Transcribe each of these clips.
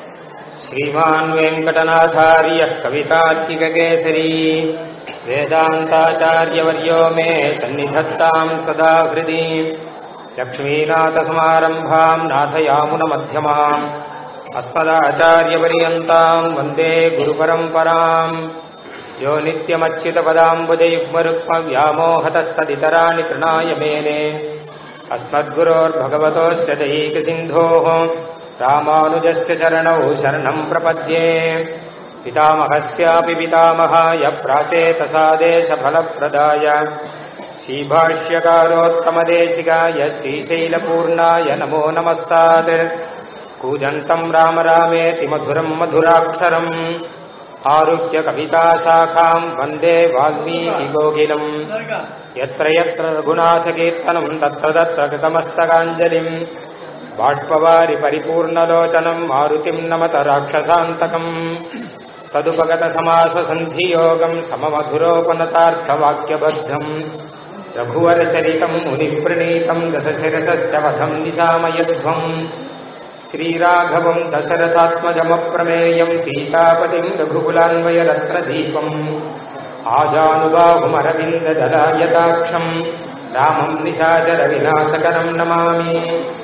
श्रीमान् वेङ्कटनाथार्यः कवितार्किककेसरी वेदान्ताचार्यवर्यो मे सन्निधत्ताम् सदा हृदि लक्ष्मीनाथसमारम्भाम् नाथयामुनमध्यमाम् अस्मदाचार्यपर्यन्ताम् वन्दे गुरुपरम्पराम् यो नित्यमच्युतपदाम्बुजयुग्मरुक्मव्यामोहतस्तदितराणि तृणाय मेने अस्मद्गुरोर्भगवतोऽस्य दैकसिन्धोः रामानुजस्य चरणौ शरणम् प्रपद्ये पितामहस्यापि पितामहाय प्राचेतसादेशफलप्रदाय श्रीभाष्यकारोत्तमदेशिकाय श्रीशैलपूर्णाय नमो नमस्तात् कूजन्तम् राम रामेति मधुरम् मधुराक्षरम् आरुह्य कविताशाखाम् वन्दे वाल्मीकिगोकिलम् यत्र यत्र रघुनाथकीर्तनम् तत्र तत्र कृतमस्तकाञ्जलिम् बाष्पवारि परिपूर्णलोचनम् मारुतिम् नमत राक्षसान्तकम् तदुपगतसमाससन्धियोगम् सममधुरोपनतार्थवाक्यबद्धम् रघुवरचरितम् मुनिप्रणीतम् दशशिरसश्च वधम् निशामयध्वम् श्रीराघवम् दशरथात्मजमप्रमेयम् सीतापतिम् रघुकुलान्वयरत्नदीपम् आजानुबाहुमरविन्ददलायताक्षम् रामम् निशाचरविनाशकरम् नमामि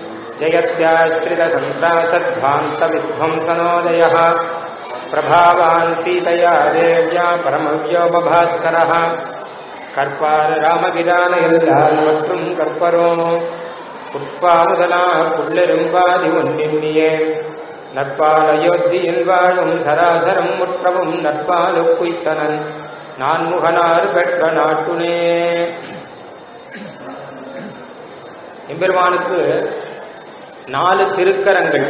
जयत्याश्रितसन्त्रासध्वान्तविध्वंसनोदयः प्रभावान् सीतया देव्या परमव्योमभास्करः கற்பாரராமகிரானையெல்லாம் கற்பரோம் புட்பாமுதலா புள்ளெரும்பாதி ஒன்னின்னியே நட்பால் அயோத்தியில் வாழும் சராசரம் முற்றவும் நட்பாலு குய்த்தனன் நான் முகனார் பெற்ற நாட்டுனே எம்பெருமானுக்கு நாலு திருக்கரங்கள்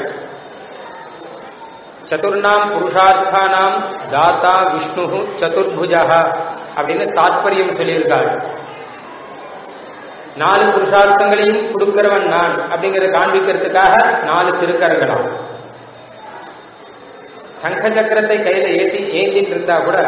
சதுர்ணாம் புருஷார்த்தானாம் தாத்தா விஷ்ணு சதுர்புஜா அப்படின்னு தாற்பயம் சொல்லியிருக்காரு நாலு புருஷார்த்தங்களையும் கொடுக்கிறவன் நான் அப்படிங்கறத காண்பிக்கிறதுக்காக நாலு திருக்கரங்களாம் சங்க சக்கரத்தை கையில ஏற்றி ஏந்திட்டு இருந்தா கூட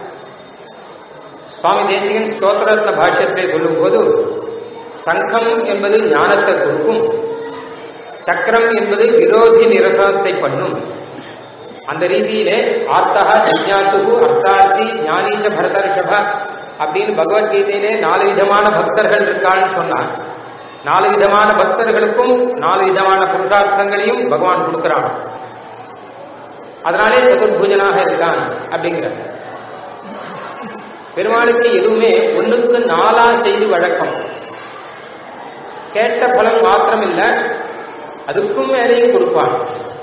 சுவாமி தேசிகன் ஸ்தோத்திரத்ன பாஷ்யத்தை சொல்லும் போது சங்கம் என்பது ஞானத்தை கொடுக்கும் சக்கரம் என்பது விரோதி நிரசனத்தை பண்ணும் அந்த ரீதியிலே ஆர்த்தகா ஜிஜாசுகு அர்த்தார்த்தி ஞானீச்ச பரதர்ஷப அப்படின்னு பகவத்கீதையிலே நாலு விதமான பக்தர்கள் இருக்கான்னு சொன்னார் நாலு விதமான பக்தர்களுக்கும் நாலு விதமான புருஷார்த்தங்களையும் பகவான் கொடுக்கிறான் அதனாலே சதுர்பூஜனாக இருக்கான் அப்படிங்கிற பெருமாளுக்கு எதுவுமே ஒண்ணுக்கு நாலா செய்து வழக்கம் கேட்ட பலன் மாத்திரம் இல்ல அதுக்கும் மேலேயும் கொடுப்பான்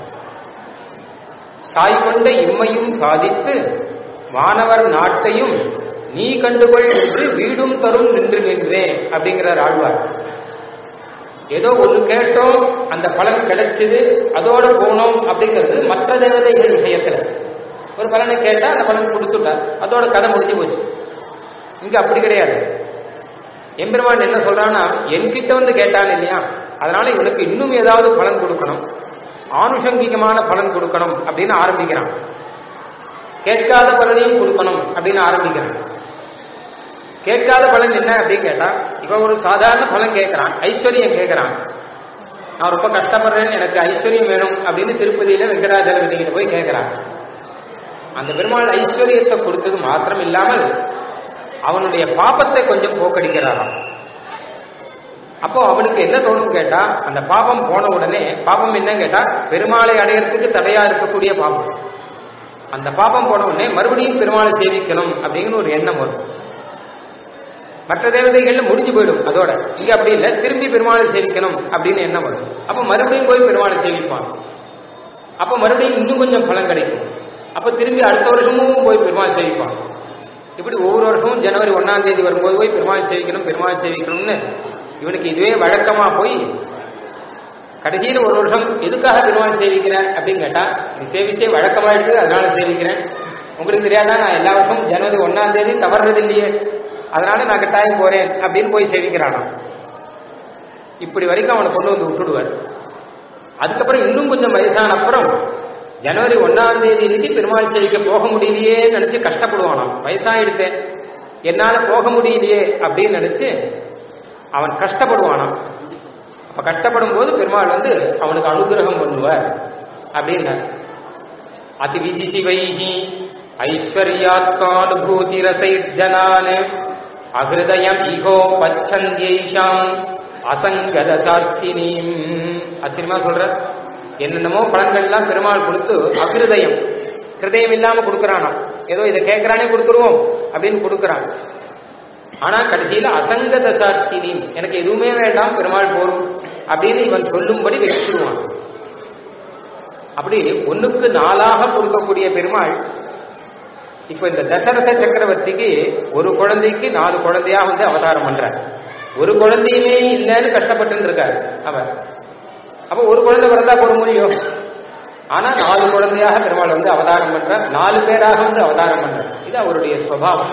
சாய் கொண்ட இம்மையும் சாதித்து வானவர் நாட்டையும் நீ கண்டுகொள் என்று வீடும் தரும் நின்று நின்றேன் அப்படிங்கிறார் ஆழ்வார் ஏதோ ஒன்று கேட்டோம் அந்த பலன் கிடைச்சது அதோட போனோம் அப்படிங்கிறது மற்ற தேவதைகள் விஷயத்துல ஒரு பலனை கேட்டா அந்த பலன் கொடுத்துட்டார் அதோட கதை முடிஞ்சு போச்சு இங்க அப்படி கிடையாது எம்பெருமான் என்ன சொல்றான்னா என்கிட்ட வந்து கேட்டான் இல்லையா அதனால இவனுக்கு இன்னும் ஏதாவது பலன் கொடுக்கணும் ஆனுஷங்கிகமான பலன் கொடுக்கணும் அப்படின்னு ஆரம்பிக்கிறான் கேட்காத பலனையும் கொடுக்கணும் அப்படின்னு ஆரம்பிக்கிறான் கேட்காத பலன் என்ன அப்படின்னு கேட்டா இவன் ஒரு சாதாரண பலன் கேட்கிறான் ஐஸ்வர்யம் கேட்கிறான் நான் ரொம்ப கஷ்டப்படுறேன்னு எனக்கு ஐஸ்வர்யம் வேணும் அப்படின்னு திருப்பதியில வெங்கடாஜலபதிகிட்ட போய் கேட்கிறான் அந்த பெருமாள் ஐஸ்வர்யத்தை கொடுத்தது மாத்திரம் இல்லாமல் அவனுடைய பாப்பத்தை கொஞ்சம் போக்கடிக்கிறாராம் அப்போ அவனுக்கு என்ன தோணும் கேட்டா அந்த பாபம் போன உடனே பாபம் என்ன கேட்டா பெருமாளை அடையறதுக்கு தடையா இருக்கக்கூடிய பாபம் அந்த பாபம் போன உடனே மறுபடியும் பெருமாளை சேவிக்கணும் அப்படிங்கிற ஒரு எண்ணம் வரும் மற்ற தேவதைகள்ல முடிஞ்சு போயிடும் அதோட இங்க அப்படி இல்லை திரும்பி பெருமாளை சேவிக்கணும் அப்படின்னு எண்ணம் வரும் அப்ப மறுபடியும் போய் பெருமாளை சேவிப்பான் அப்ப மறுபடியும் இன்னும் கொஞ்சம் பலன் கிடைக்கும் அப்ப திரும்பி அடுத்த வருஷமும் போய் பெருமாள் சேவிப்பான் இப்படி ஒவ்வொரு வருஷமும் ஜனவரி ஒன்னாம் தேதி வரும்போது போய் பெருமாள் சேவிக்கணும் பெருமாள் சேவிக்கணும்னு இவனுக்கு இதுவே வழக்கமா போய் கடைசியில் ஒரு வருஷம் எதுக்காக பெருமாள் சேவிக்கிறேன் அப்படின்னு கேட்டா இது சேவிச்சே வழக்கமாயிட்டு அதனால சேவிக்கிறேன் உங்களுக்கு தெரியாதா நான் எல்லா வருஷமும் ஜனவரி ஒன்னாம் தேதி தவறுறது இல்லையே அதனால நான் கட்டாயம் போறேன் அப்படின்னு போய் சேவிக்கிறானா இப்படி வரைக்கும் அவனை கொண்டு வந்து விட்டுடுவார் அதுக்கப்புறம் இன்னும் கொஞ்சம் வயசான அப்புறம் ஜனவரி ஒன்னாம் தேதி இன்னைக்கு பெருமாள் சேவிக்க போக முடியலையே நினைச்சு கஷ்டப்படுவானாம் வயசாயிடுத்தேன் என்னால போக முடியலையே அப்படின்னு நினைச்சு அவன் கஷ்டப்படுவானாம் அப்ப கஷ்டப்படும் போது பெருமாள் வந்து அவனுக்கு அனுகிரகம் பண்ணுவார் அப்படின்னார் அதிவிதிசிவைः ஐஸ்வர்யாத்மானுபூதிரசைர்ஜனான் அகிருதயம் இகோ பச்சந்தியைஷாம் அசங்கதசார்த்தினீம் அசிரிமா சொல்ற என்னென்னமோ பழங்கள்லாம் பெருமாள் கொடுத்து அகிருதயம் ஹிருதயம் இல்லாம கொடுக்கறானா ஏதோ இதை கேட்கறானே கொடுத்துருவோம் அப்படின்னு கொடுக்கறான் ஆனா கடைசியில அசங்க தசார்த்தினி எனக்கு எதுவுமே வேண்டாம் பெருமாள் போரும் அப்படின்னு இவன் சொல்லும்படி வச்சிருவான் அப்படி ஒண்ணுக்கு நாளாக கொடுக்கக்கூடிய பெருமாள் இப்ப இந்த தசரத சக்கரவர்த்திக்கு ஒரு குழந்தைக்கு நாலு குழந்தையா வந்து அவதாரம் பண்றார் ஒரு குழந்தையுமே இல்லைன்னு கஷ்டப்பட்டு இருக்காரு அவர் அப்ப ஒரு குழந்தை பிறந்தா போட முடியும் ஆனா நாலு குழந்தையாக பெருமாள் வந்து அவதாரம் பண்றார் நாலு பேராக வந்து அவதாரம் பண்றார் இது அவருடைய சுவாவம்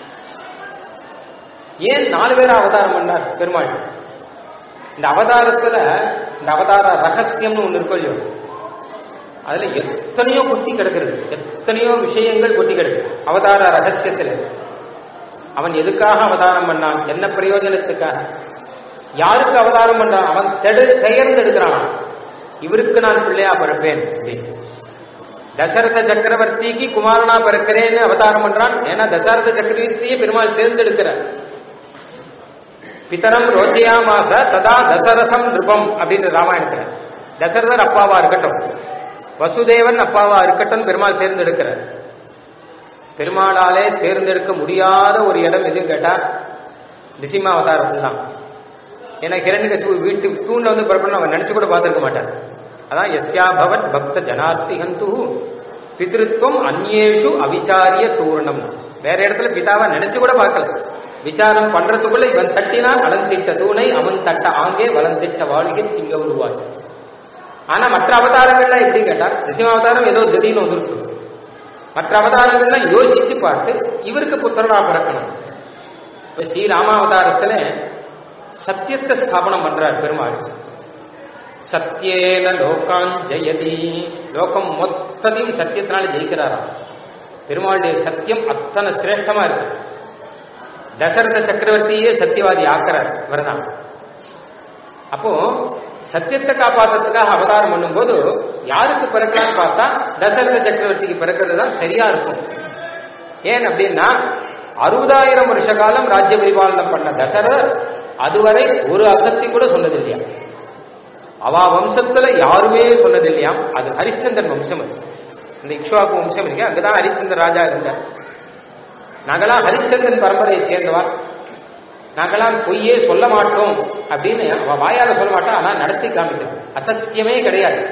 ஏன் நாலு பேரா அவதாரம் பண்ணார் பெருமாள் இந்த அவதாரத்துல இந்த அவதார ரகசியம்னு ஒண்ணு இருக்கும் இல்லையோ அதுல எத்தனையோ கொட்டி கிடக்கிறது எத்தனையோ விஷயங்கள் கொட்டி கிடக்கு அவதார ரகசியத்துல அவன் எதுக்காக அவதாரம் பண்ணான் என்ன பிரயோஜனத்துக்காக யாருக்கு அவதாரம் பண்றான் அவன் தெடு பெயர்ந்தெடுக்கிறான் இவருக்கு நான் பிள்ளையா பிறப்பேன் அப்படின்னு தசரத சக்கரவர்த்திக்கு குமாரனா பிறக்கிறேன்னு அவதாரம் பண்றான் ஏன்னா தசரத சக்கரவர்த்தியை பெருமாள் தேர்ந்தெடுக்கிறார் பிதரம் ரோஜியா மாச ததா தசரதம் நிருபம் அப்படின்னு ராமாயணத்துல தசரதர் அப்பாவா இருக்கட்டும் வசுதேவன் அப்பாவா இருக்கட்டும் பெருமாள் தேர்ந்தெடுக்கிறார் பெருமாளாலே தேர்ந்தெடுக்க முடியாத ஒரு இடம் எதுன்னு கேட்டா நிசிம்மா அவதாரத்தில் தான் ஏன்னா ஹிரண்யகசிபு வீட்டு தூண்ல வந்து பிறப்பணும் அவன் நினைச்சு கூட பார்த்திருக்க மாட்டான் அதான் எஸ்யா பவத் பக்த ஜனார்த்தி ஹந்து பிதிருத்துவம் அந்நேஷு அவிச்சாரிய தூர்ணம் வேற இடத்துல பிதாவை நினைச்சு கூட பார்க்கல விசாரம் பண்றதுக்குள்ள இவன் தட்டினால் அலந்திட்ட தூணை அவன் தட்ட ஆங்கே வளந்திட்ட வாழ்கை சிங்க உருவாய் ஆனா மற்ற அவதாரங்கள்லாம் எப்படி கேட்டா நிசிமாவதாரம் ஏதோ திடீர்னு வந்துருக்கு மற்ற அவதாரங்கள்லாம் யோசிச்சு பார்த்து இவருக்கு புத்திரனா பிறக்கணும் இப்ப ஸ்ரீராமாவதாரத்துல சத்தியத்தை ஸ்தாபனம் பண்றார் பெருமாள் சத்தியேன லோகான் ஜெயதி லோகம் மொத்தத்தையும் சத்தியத்தினால ஜெயிக்கிறாராம் பெருமாளுடைய சத்தியம் அத்தனை சிரேஷ்டமா இருக்கு தசரத சக்கரவர்த்தியே சத்தியவாதி ஆக்கிறார் இவர்தான் அப்போ சத்தியத்தை காப்பாத்துறதுக்காக அவதாரம் பண்ணும்போது யாருக்கு பிறக்கலான்னு பார்த்தா தசரத சக்கரவர்த்திக்கு பிறக்கிறது தான் சரியா இருக்கும் ஏன் அப்படின்னா அறுபதாயிரம் வருஷ காலம் ராஜ்ய பரிபாலனம் பண்ண தசரர் அதுவரை ஒரு அசக்தி கூட சொன்னது இல்லையா அவ வம்சத்துல யாருமே சொன்னது இல்லையாம் அது ஹரிச்சந்திரன் வம்சம் அது இந்த இக்ஷுவாக்கு வம்சம் இருக்கு அங்கதான் ஹரிச்சந்திர ராஜா இருந்தார் நாங்களாம் ஹரிச்சந்திரன் பரம்பரையை சேர்ந்தவா நாங்களாம் பொய்யே சொல்ல மாட்டோம் அப்படின்னு அவ வாயால சொல்ல மாட்டா ஆனா நடத்தி காமிக்கிறது அசத்தியமே கிடையாது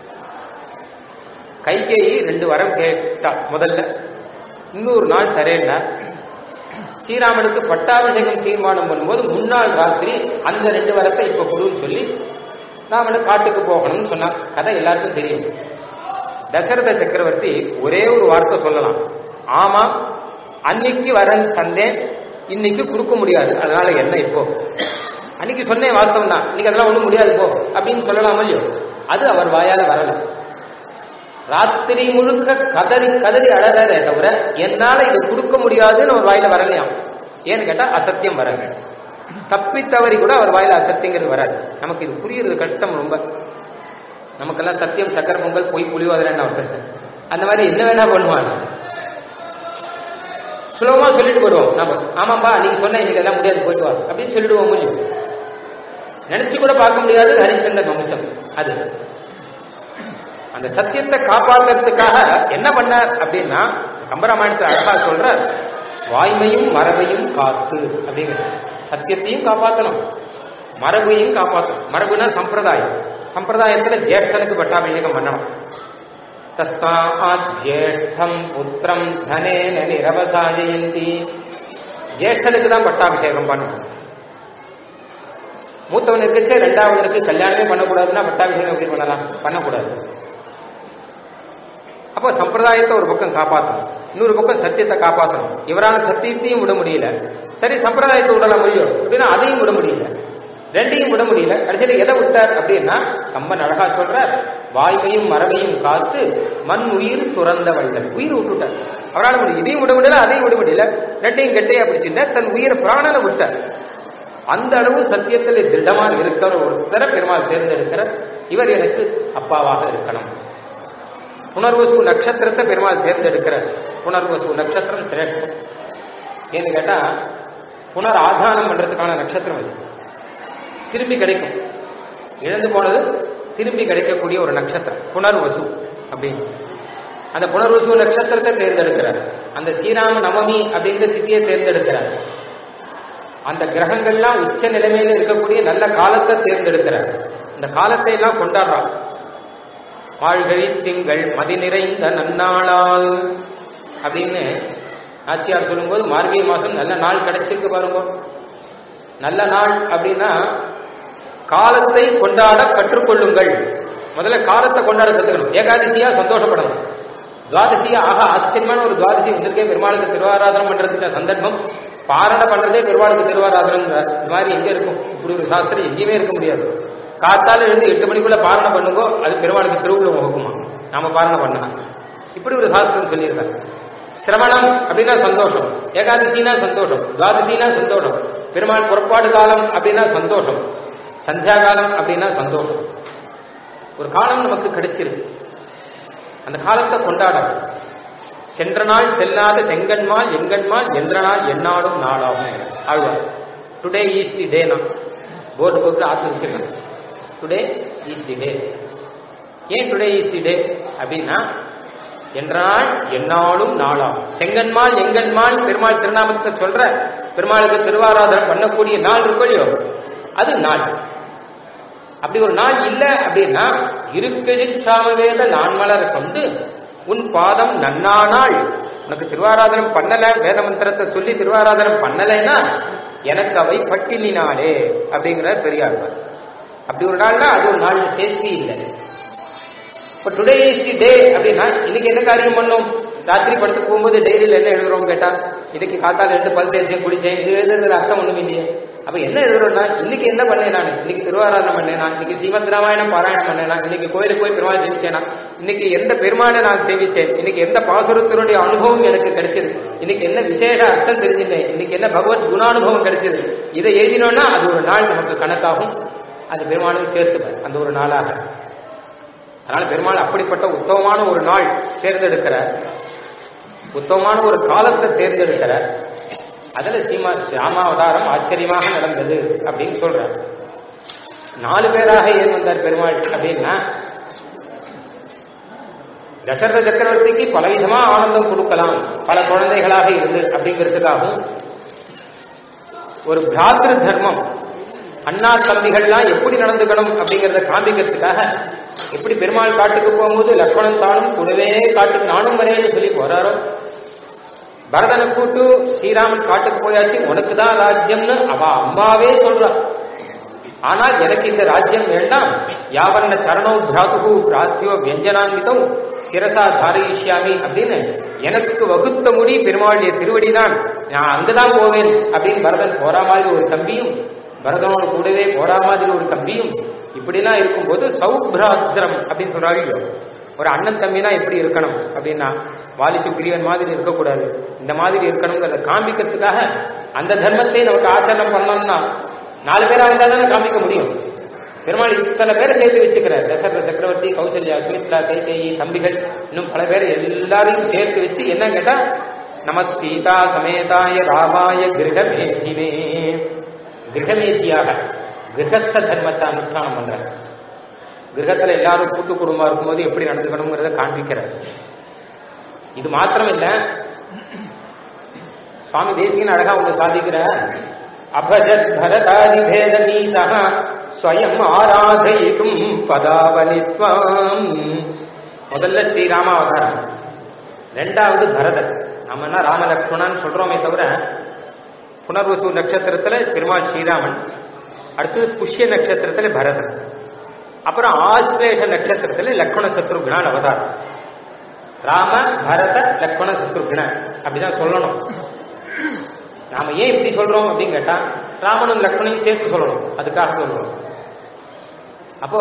கைகேயி ரெண்டு வரம் கேட்டா முதல்ல இன்னொரு நாள் தரேன்னா ஸ்ரீராமனுக்கு பட்டாபிஷேகம் தீர்மானம் பண்ணும்போது முன்னாள் ராத்திரி அந்த ரெண்டு வரத்தை இப்ப கொடுன்னு சொல்லி ராமனு காட்டுக்கு போகணும்னு சொன்னான் கதை எல்லாருக்கும் தெரியும் தசரத சக்கரவர்த்தி ஒரே ஒரு வார்த்தை சொல்லலாம் ஆமா அன்னைக்கு வரன் தந்தேன் இன்னைக்கு கொடுக்க முடியாது அதனால என்ன இப்போ அன்னைக்கு சொன்னேன் வாஸ்தவம் தான் இன்னைக்கு அதெல்லாம் ஒண்ணும் முடியாது போ அப்படின்னு சொல்லலாம் இல்லையோ அது அவர் வாயால வரல ராத்திரி முழுக்க கதறி கதறி அழறதே தவிர என்னால இது கொடுக்க முடியாதுன்னு அவர் வாயில வரலையாம் ஏன்னு கேட்டா அசத்தியம் வரல தப்பி தவறி கூட அவர் வாயில அசத்தியங்கிறது வராது நமக்கு இது புரியுறது கஷ்டம் ரொம்ப நமக்கெல்லாம் சத்தியம் சக்கர பொங்கல் பொய் புளிவாதில் என்ன வருது அந்த மாதிரி என்ன வேணா பண்ணுவாங்க சுலபமா சொல்லிட்டு போடுவோம் நாம ஆமாம்பா நீங்க சொன்ன இன்னைக்கு எல்லாம் முடியாது போயிட்டு வா அப்படின்னு சொல்லிடுவோம் முடியும் நினைச்சு கூட பார்க்க முடியாது ஹரிச்சந்திரன் வம்சம் அது அந்த சத்தியத்தை காப்பாற்றுறதுக்காக என்ன பண்ணார் அப்படின்னா கம்பராமாயணத்தில் அழகா சொல்றார் வாய்மையும் மரபையும் காத்து அப்படிங்கிறது சத்தியத்தையும் காப்பாற்றணும் மரபையும் காப்பாற்றணும் மரபுனா சம்பிரதாயம் சம்பிரதாயத்துல ஜேஷ்டனுக்கு பட்டாபிஷேகம் பண்ணணும் தஸ்மாத் ஜேஷ்டம் புத்திரம் தனேன நிரவசாயந்தி ஜேஷ்டனுக்கு தான் பட்டாபிஷேகம் பண்ணணும் மூத்தவனுக்கு ரெண்டாவதுக்கு கல்யாணமே பண்ணக்கூடாதுன்னா பட்டாபிஷேகம் எப்படி பண்ணலாம் பண்ணக்கூடாது அப்போ சம்பிரதாயத்தை ஒரு பக்கம் காப்பாற்றணும் இன்னொரு பக்கம் சத்தியத்தை காப்பாற்றணும் இவரால் சத்தியத்தையும் விட முடியல சரி சம்பிரதாயத்தை விடலாம் முடியும் அப்படின்னா அதையும் விட முடியல ரெண்டையும் விட முடியல கடைசியில் எதை விட்டார் அப்படின்னா கம்பன் அழகா சொல்றார் வாய்மையும் மரபையும் காத்து மண் உயிர் துறந்த வள்ளல் உயிர் விட்டுட்டார் அவரால் முடியும் இதையும் விட முடியல அதையும் விட முடியல ரெண்டையும் கெட்டையா பிடிச்சிருந்த தன் உயிர் பிராணனை விட்டார் அந்த அளவு சத்தியத்தில் திடமாக இருக்கிற ஒருத்தர பெருமாள் தேர்ந்தெடுக்கிற இவர் எனக்கு அப்பாவாக இருக்கணும் புனர்வசு நட்சத்திரத்தை பெருமாள் தேர்ந்தெடுக்கிறார் புனர்வசு நட்சத்திரம் சிரேஷ்டம் ஏன்னு கேட்டா புனர் ஆதானம் பண்றதுக்கான நட்சத்திரம் அது திரும்பி கிடைக்கும் இழந்து போனது திரும்பி கிடைக்கக்கூடிய ஒரு நட்சத்திரம் புனர்வசு அப்படின்னு அந்த புனர்வசு நட்சத்திரத்தை தேர்ந்தெடுக்கிறார் அந்த ஸ்ரீராம நவமி அப்படிங்கிற திதியை தேர்ந்தெடுக்கிறார் அந்த கிரகங்கள்லாம் உச்ச நிலைமையில இருக்கக்கூடிய நல்ல காலத்தை தேர்ந்தெடுக்கிறார் அந்த காலத்தை எல்லாம் கொண்டாடுறான் வாழ்கழி திங்கள் மதி நிறைந்த நன்னாளால் அப்படின்னு ஆச்சியார் சொல்லும்போது மார்கழி மாசம் நல்ல நாள் கிடைச்சிருக்கு பாருங்க நல்ல நாள் அப்படின்னா காலத்தை கொண்டாட கற்றுக்கொள்ளுங்கள் முதல்ல காலத்தை கொண்டாட கத்துக்கணும் ஏகாதசியா சந்தோஷப்படணும் துவாதசியா ஆக ஆச்சரியமான ஒரு துவாதசி வந்திருக்கே பெருமாளுக்கு திருவாராதனம் பண்றதுக்கு சந்தர்ப்பம் பாரண பண்றதே பெருமாளுக்கு திருவாராதனம் இந்த மாதிரி எங்க இருக்கும் இப்படி ஒரு சாஸ்திரம் எங்கேயுமே இருக்க முடியாது காத்தால எழுந்து எட்டு மணிக்குள்ள பாரணை பண்ணுங்கோ அது பெருமாளுக்கு திருவுள்ள முகக்குமா நாம பாரணை பண்ணலாம் இப்படி ஒரு சாஸ்திரம் சொல்லியிருக்காங்க சிரவணம் அப்படின்னா சந்தோஷம் ஏகாதசினா சந்தோஷம் துவாதசினா சந்தோஷம் பெருமாள் புறப்பாடு காலம் அப்படின்னா சந்தோஷம் சந்தியா காலம் அப்படின்னா சந்தோஷம் ஒரு காலம் நமக்கு கிடைச்சிருக்கு அந்த காலத்தை கொண்டாடணும் சென்ற நாள் செல்லாத செங்கன்மால் எங்கன்மால் என்ற நாள் எந்நாளும் நாளாகும் Alvar today is the day நான் போர்டு போட்டு ஆத்து வச்சிருக்கேன் டுடே ஈஸ் தி டே ஏன் டுடே ஈஸ் தி டே அப்படின்னா என்றால் எந்நாளும் நாளாகும் செங்கன்மால் எங்கன்மால் பெருமாள் திருநாமத்தை சொல்ற பெருமாளுக்கு திருவாராதனம் பண்ணக்கூடிய நாள் இருக்கும் இல்லையோ அது நாள் அப்படி ஒரு நாள் இல்ல அப்படின்னா இருக்குது சாமவேத நான்மலர் கொண்டு உன் பாதம் நன்னானாள் உனக்கு திருவாராதனம் பண்ணல வேத மந்திரத்தை சொல்லி திருவாராதனம் பண்ணலைன்னா எனக்கு அவை பட்டினினாலே அப்படிங்கிற பெரியாழ்வார் அப்படி ஒரு நாள்னா அது ஒரு நாள் சேஃப்டி இல்லை இப்போ டுடே இஸ் தி டே அப்படின்னா இன்னைக்கு என்ன காரியம் பண்ணோம் ராத்திரி படுத்து போகும்போது டைரியில் என்ன எழுதுறோம் கேட்டா இன்னைக்கு காத்தால ரெண்டு பல் தேய்ச்சேன் குடிச்சேன் இது எழுதுறது அர்த்தம் ஒண்ணும் இல்லையே அப்ப என்ன எழுதுறோம்னா இன்னைக்கு என்ன பண்ணேன் நான் இன்னைக்கு திருவாராதனம் பண்ணேனா இன்னைக்கு ஸ்ரீமத் ராமாயணம் பாராயணம் பண்ணேனா இன்னைக்கு கோயிலுக்கு போய் பெருமாள் சேவிச்சேனா இன்னைக்கு எந்த பெருமாளை நான் சேவிச்சேன் இன்னைக்கு எந்த பாசுரத்தினுடைய அனுபவம் எனக்கு கிடைச்சது இன்னைக்கு என்ன விசேஷ அர்த்தம் தெரிஞ்சுட்டேன் இன்னைக்கு என்ன பகவத் குணானுபவம் கிடைச்சது இதை எழுதினோம்னா அது ஒரு நாள் நமக்கு கணக்காகும் அது பெருமாளும் சேர்த்துப்பேன் அந்த ஒரு நாளாக அதனால பெருமாள் அப்படிப்பட்ட உத்தமமான ஒரு நாள் தேர்ந்தெடுக்கிற உத்தமமான ஒரு காலத்தை தேர்ந்தெடுக்கிற அதுல சீமா ராமாவதாரம் ஆச்சரியமாக நடந்தது அப்படின்னு சொல்ற நாலு பேராக ஏன் வந்தார் பெருமாள் அப்படின்னா தசரத சக்கரவர்த்திக்கு பலவிதமா ஆனந்தம் கொடுக்கலாம் பல குழந்தைகளாக இருந்து அப்படிங்கிறதுக்காகவும் ஒரு பிராத்திரு தர்மம் அண்ணா தம்பிகள்லாம் எப்படி நடந்துக்கணும் அப்படிங்கறத காண்பிக்கிறதுக்காக எப்படி பெருமாள் காட்டுக்கு போகும்போது லக்ஷ்மணன் தானும் கூடவே காட்டுக்கு நானும் வரேன்னு சொல்லி போறாரோ பரதனை கூட்டு ஸ்ரீராமன் காட்டுக்கு போயாச்சு உனக்கு தான் ராஜ்யம்னு அவ அம்மாவே சொல்றா ஆனால் எனக்கு இந்த ராஜ்யம் வேண்டாம் யாவர்ண சரணோ பிராத்து பிராத்தியோ வியஞ்சனான்விதம் சிரசா தாரயிஷ்யாமி அப்படின்னு எனக்கு வகுத்த முடி பெருமாளுடைய திருவடி தான் நான் அங்கதான் போவேன் அப்படின்னு பரதன் போறா மாதிரி ஒரு தம்பியும் பரதனோட கூடவே போறா மாதிரி ஒரு தம்பியும் இப்படிலாம் இருக்கும்போது சௌப்ராத்திரம் அப்படின்னு சொல்றாங்க ஒரு அண்ணன் தம்பினா எப்படி இருக்கணும் அப்படின்னா வாலி சுக்ரீவன் மாதிரி இருக்கக்கூடாது இந்த மாதிரி இருக்கணுங்கிறத காண்பிக்கிறதுக்காக அந்த தர்மத்தை நமக்கு ஆச்சரணம் பண்ணோம்னா நாலு பேரா வந்தா தானே காமிக்க முடியும் பெருமாள் இத்தனை பேரை சேர்த்து வச்சுக்கிறார் தசரத சக்கரவர்த்தி கௌசல்யா சுமித்ரா கைகேயி தம்பிகள் இன்னும் பல பேர் எல்லாரையும் சேர்த்து வச்சு என்ன கேட்டா நம சீதா சமேதாய ராமாய கிரகமேதிமே கிரகமேதியாக கிரகஸ்த தர்மத்தை அனுஷ்டானம் பண்றார் கிரகத்துல எல்லாரும் கூட்டு குடும்பமா இருக்கும்போது எப்படி நடந்துக்கணுங்கிறத காண்பிக்கிறார் இது மாத்திரம் இல்ல சுவாமி தேசிகன் அழகா ஒன்று சாதிக்கிறார் அபஜத் பரதாதி பேத நீசா ஸ்வயம் ஆராதயிக்கும் பதாவலித்வாம் முதல்ல ஸ்ரீராம அவதாரம் ரெண்டாவது பரதன் நம்ம என்ன ராமலக்ஷ்மணான்னு சொல்றோமே தவிர புனர்வசு நட்சத்திரத்துல பெருமாள் ஸ்ரீராமன் அடுத்தது புஷ்ய நட்சத்திரத்துல பரதன் அப்புறம் ஆஸ்லேஷ நட்சத்திரத்துல லக்ஷ்மண சத்ருக்னான் அவதாரம் ராம பரத லக்ஷ்மண சத்ருக்னன் அப்படிதான் சொல்லணும் நாம ஏன் இப்படி சொல்றோம் அப்படின்னு கேட்டா ராமனும் லக்ஷ்மணையும் சேர்த்து சொல்லணும் அதுக்காக சொல்றோம் அப்போ